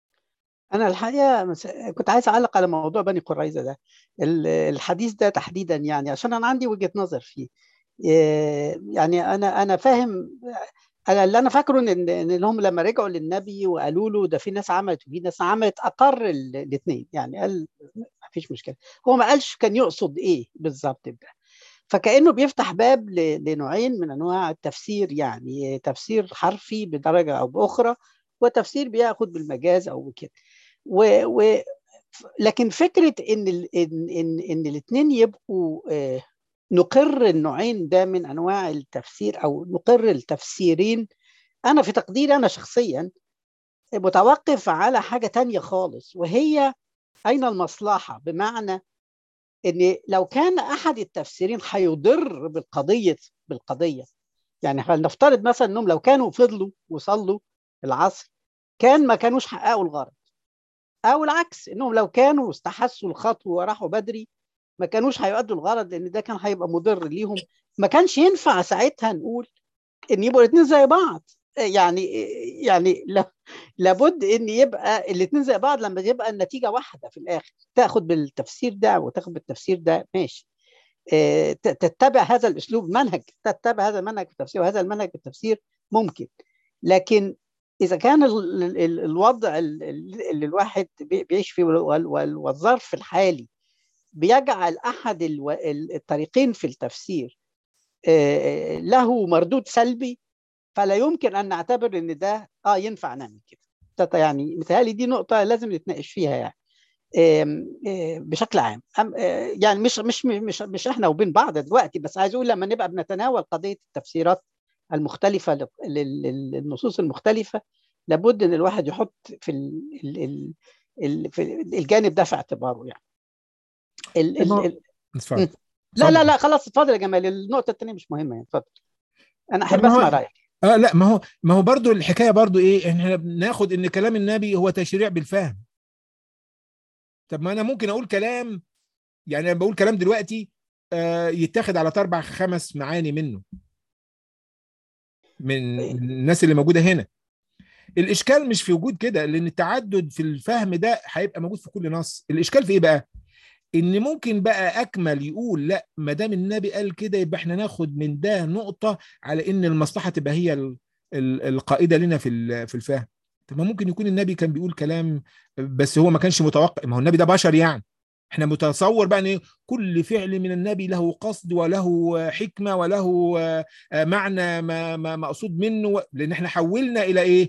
أنا الحقيقة مس- كنت عايز أعلق على موضوع بني قريظة ده ال- الحديث ده تحديدا يعني عشان أنا عندي وجهة نظر فيه إيه، يعني أنا أنا فاهم أنا اللي أنا فاكره إن إن هم لما رجعوا للنبي وقالوا له ده في ناس عملت وفي ناس عملت أقر الاثنين يعني قال ما فيش مشكلة هو ما قالش كان يقصد إيه بالظبط بده فكأنه بيفتح باب ل- لنوعين من أنواع التفسير يعني تفسير حرفي بدرجة أو بأخرى وتفسير بياخد بالمجاز أو بكده و, و لكن فكره ان ال ان ان, إن الاثنين يبقوا آه، نقر النوعين ده من انواع التفسير او نقر التفسيرين انا في تقديري انا شخصيا متوقف على حاجه تانية خالص وهي اين المصلحه بمعنى ان لو كان احد التفسيرين هيضر بالقضيه بالقضيه يعني فلنفترض مثلا انهم لو كانوا فضلوا وصلوا العصر كان ما كانوش حققوا الغرض او العكس انهم لو كانوا استحسوا الخطوه وراحوا بدري ما كانوش هيؤدوا الغرض لان ده كان هيبقى مضر ليهم ما كانش ينفع ساعتها نقول ان يبقوا الاثنين زي بعض يعني يعني لا لابد ان يبقى الاثنين زي بعض لما يبقى النتيجه واحده في الاخر تاخد بالتفسير ده وتاخد بالتفسير ده ماشي آه، ت- تتبع هذا الاسلوب منهج تتبع هذا المنهج في التفسير وهذا المنهج في التفسير ممكن لكن اذا كان ال- ال- ال- الوضع ال- ال- اللي الواحد بي- بيعيش فيه وال- وال- والظرف الحالي بيجعل احد الو- ال- الطريقين في التفسير آه، له مردود سلبي فلا يمكن ان نعتبر ان ده اه ينفع نعمل كده ده يعني متهيألي دي نقطة لازم نتناقش فيها يعني آم، آه، بشكل عام أم- آه، يعني مش مش مش مش احنا وبين بعض دلوقتي بس عايز اقول لما نبقى بنتناول قضية التفسيرات المختلفة لل- لل- للنصوص المختلفة لابد ان الواحد يحط في ال ال ال ال في الجانب ده في اعتباره يعني ال ال ال اتفضل مم. لا لا اتفضل. لا خلاص اتفضل يا جمال النقطة الثانية مش مهمة يعني اتفضل انا احب طب ما هو- اسمع رأيك اه لا ما هو ما هو برضو الحكايه برضو ايه احنا بناخد ان كلام النبي هو تشريع بالفهم طب ما انا ممكن اقول كلام يعني انا بقول كلام دلوقتي آه، يتاخد على اربع خمس معاني منه من من الناس اللي موجوده هنا الاشكال مش في وجود كده لان التعدد في الفهم ده هيبقى موجود في كل نص الاشكال في ايه بقى ان ممكن بقى اكمل يقول لا ما دام النبي قال كده يبقى احنا ناخد من ده نقطه على ان المصلحه تبقى هي ال- ال- القائده لنا في ال- في الفهم طب ما ممكن يكون النبي كان بيقول كلام بس هو ما كانش متوقع ما هو النبي ده بشر يعني احنا متصور بقى ان إيه؟ كل فعل من النبي له قصد وله حكمه وله آه، معنى ما ما مقصود منه لان احنا حولنا الى ايه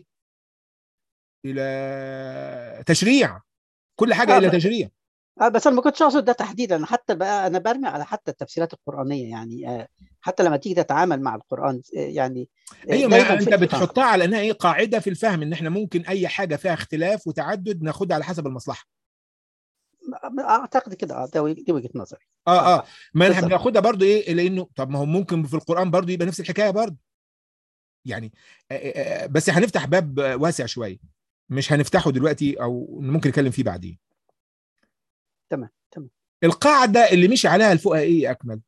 الى تشريع كل حاجه آه، الى ب- تشريع آه بس انا ما كنتش اقصد ده تحديدا انا حتى بقى انا برمي على حتى التفسيرات القرانيه يعني آه، حتى لما تيجي تتعامل مع القران آه، يعني آه، ايوه ما دايما انت في آه، بتحطها على انها ايه قاعده في الفهم ان احنا ممكن اي حاجه فيها اختلاف وتعدد ناخدها على حسب المصلحه اعتقد كده اه ده دي وجهه نظري اه اه ما احنا بالظبط. بناخدها برضو ايه لانه طب ما هو ممكن في القران برضو يبقى نفس الحكايه برضو يعني آه، آه، آه، بس هنفتح باب آه، واسع شويه مش هنفتحه دلوقتي او ممكن نتكلم فيه بعدين تمام تمام القاعده اللي مشي عليها الفقهاء ايه اكمل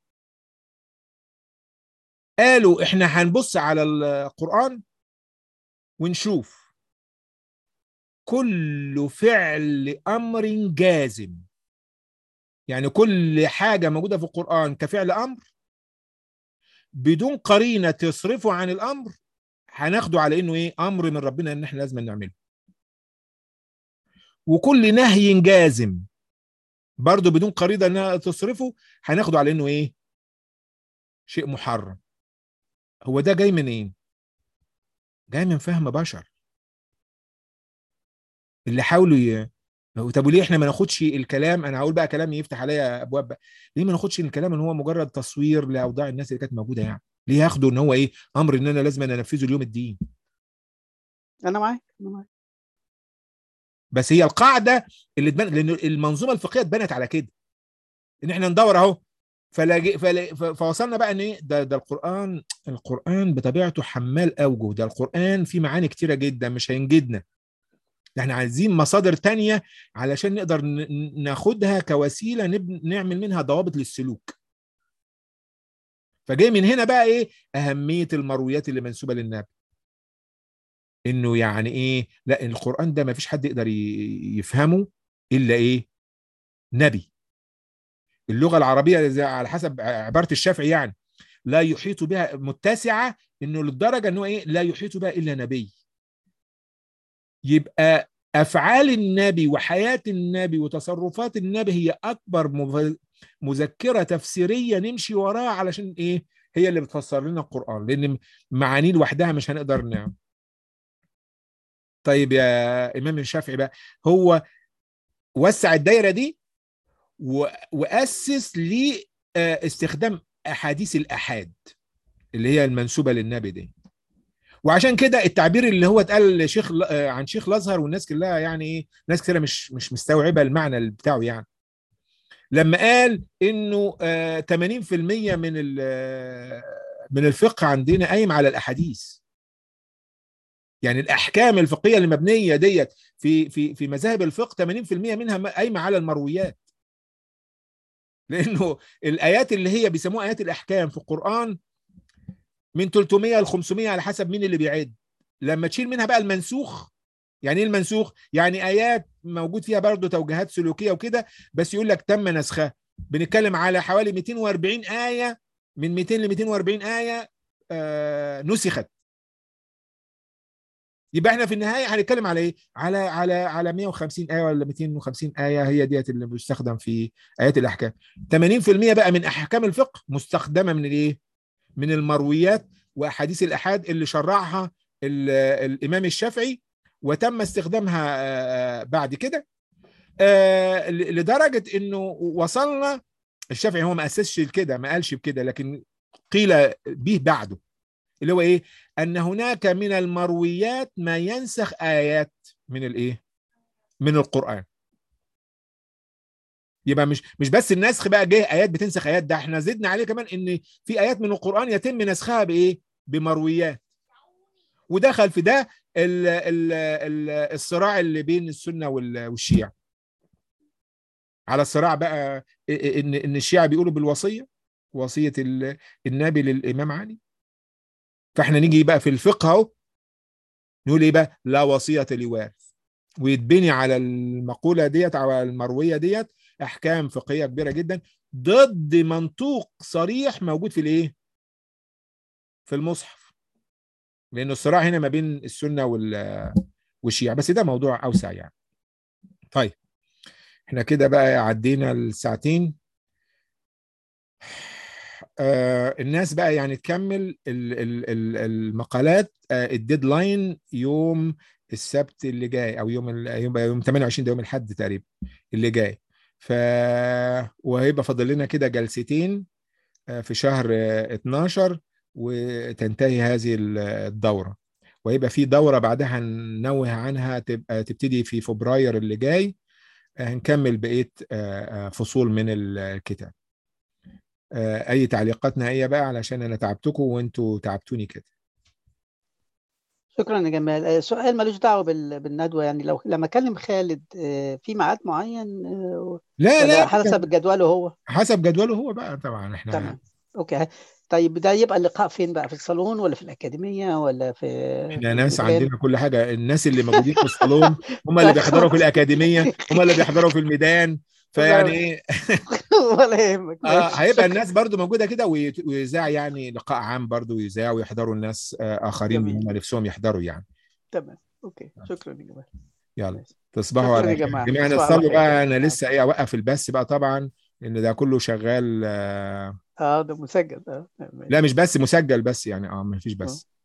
قالوا احنا هنبص على القران ونشوف كل فعل امر جازم يعني كل حاجه موجوده في القران كفعل امر بدون قرينه تصرفه عن الامر هناخده على انه ايه امر من ربنا ان احنا لازم نعمله وكل نهي جازم برضه بدون قرينه انها تصرفه هناخده على انه ايه شيء محرم هو ده جاي من ايه جاي من فهم بشر اللي حاولوا ي... طب وليه احنا ما ناخدش الكلام انا هقول بقى كلام يفتح عليا ابواب بقى. ليه ما ناخدش الكلام ان هو مجرد تصوير لاوضاع الناس اللي كانت موجوده يعني ليه ياخدوا ان هو ايه امر ان انا لازم أنا انفذه اليوم الدين انا معاك انا معاك بس هي القاعده اللي تبان لان المنظومه الفقهيه اتبنت على كده ان احنا ندور اهو فلاجي فلا ف- فوصلنا بقى ان ايه ده ده القران القران بطبيعته حمال اوجه ده القران فيه معاني كتيره جدا مش هينجدنا ده احنا عايزين مصادر تانية علشان نقدر ن- ناخدها كوسيله نب... نعمل منها ضوابط للسلوك فجاي من هنا بقى ايه اهميه المرويات اللي منسوبه للنبي انه يعني ايه لا القران ده ما فيش حد يقدر ي- يفهمه الا ايه نبي اللغه العربيه زي على حسب عباره الشافعي يعني لا يحيط بها متسعه انه للدرجه انه ايه لا يحيط بها الا نبي يبقى افعال النبي وحياه النبي وتصرفات النبي هي اكبر مف- مذكره تفسيريه نمشي وراها علشان ايه هي اللي بتفسر لنا القران لان معانيه لوحدها مش هنقدر نعم طيب يا امام الشافعي بقى هو وسع الدايره دي و- واسس لاستخدام احاديث الاحاد اللي هي المنسوبه للنبي دي وعشان كده التعبير اللي هو اتقال شيخ ل- آه، عن شيخ الازهر والناس كلها يعني ايه ناس كتير مش مش مستوعبه المعنى بتاعه يعني لما قال انه آه، 80% من ال- آه، من الفقه عندنا قايم على الاحاديث يعني الاحكام الفقهيه اللي مبنيه ديت في في في مذاهب الفقه 80% منها قايمه على المرويات لانه الايات اللي هي بيسموها ايات الاحكام في القران من 300 ل 500 على حسب مين اللي بيعد لما تشيل منها بقى المنسوخ يعني ايه المنسوخ يعني ايات موجود فيها برضه توجيهات سلوكيه وكده بس يقول لك تم نسخها بنتكلم على حوالي 240 ايه من 200 ل 240 ايه آه نسخت يبقى احنا في النهايه هنتكلم على ايه على على على 150 ايه ولا 250 ايه هي ديت اللي بتستخدم في ايات الاحكام 80% بقى من احكام الفقه مستخدمه من الايه من المرويات واحاديث الاحاد اللي شرعها ال- الامام الشافعي وتم استخدامها آه، بعد كده آه، ل- لدرجه انه وصلنا الشافعي هو ما اسسش كده ما قالش بكده لكن قيل به بعده اللي هو ايه ان هناك من المرويات ما ينسخ ايات من الايه من القران يبقى مش مش بس النسخ بقى جه ايات بتنسخ ايات ده احنا زدنا عليه كمان ان في ايات من القران يتم نسخها بايه بمرويات ودخل في ده ال ال ال الصراع اللي بين السنه وال- والشيعه على الصراع بقى ان ان الشيعة بيقولوا بالوصيه وصيه النبي للامام علي فاحنا نيجي بقى في الفقه اهو نقول ايه بقى لا وصيه لوارث ويتبني على المقوله ديت على المرويه ديت احكام فقهيه كبيره جدا ضد منطوق صريح موجود في الايه في المصحف لأن الصراع هنا ما بين السنة والشيعة بس ده موضوع أوسع يعني طيب احنا كده بقى عدينا الساعتين آه الناس بقى يعني تكمل المقالات آه الديدلاين يوم السبت اللي جاي او يوم يوم يوم 28 ده يوم الاحد تقريبا اللي جاي ف وهيبقى فاضل لنا كده جلستين آه في شهر 12 وتنتهي هذه الدورة ويبقى في دورة بعدها ننوه عنها تبقى تبتدي في فبراير اللي جاي هنكمل بقية فصول من الكتاب أي تعليقات نهائية بقى علشان أنا تعبتكم وأنتوا تعبتوني كده شكرا يا جمال سؤال ملوش دعوه بالندوه يعني لو لما اكلم خالد في ميعاد معين لا لا حسب جدوله هو حسب جدوله هو بقى طبعا احنا تمام اوكي طيب ده يبقى اللقاء فين بقى في الصالون ولا في الأكاديمية ولا في احنا ناس عندنا كل حاجة الناس اللي موجودين في الصالون هم اللي بيحضروا في الأكاديمية هم اللي بيحضروا في الميدان فيعني ايه ولا يهمك آه هيبقى الناس برضو موجودة كده ويذاع يعني لقاء عام برضو ويذاع ويحضروا الناس آخرين هم نفسهم يحضروا يعني تمام اوكي شكرا يا جماعة يلا تصبحوا على خير جميعا الصلوا بقى انا لسه ايه اوقف البث بقى طبعا لان ده كله شغال اه اه ده مسجل اه لا مش بس مسجل بس يعني اه ما فيش بس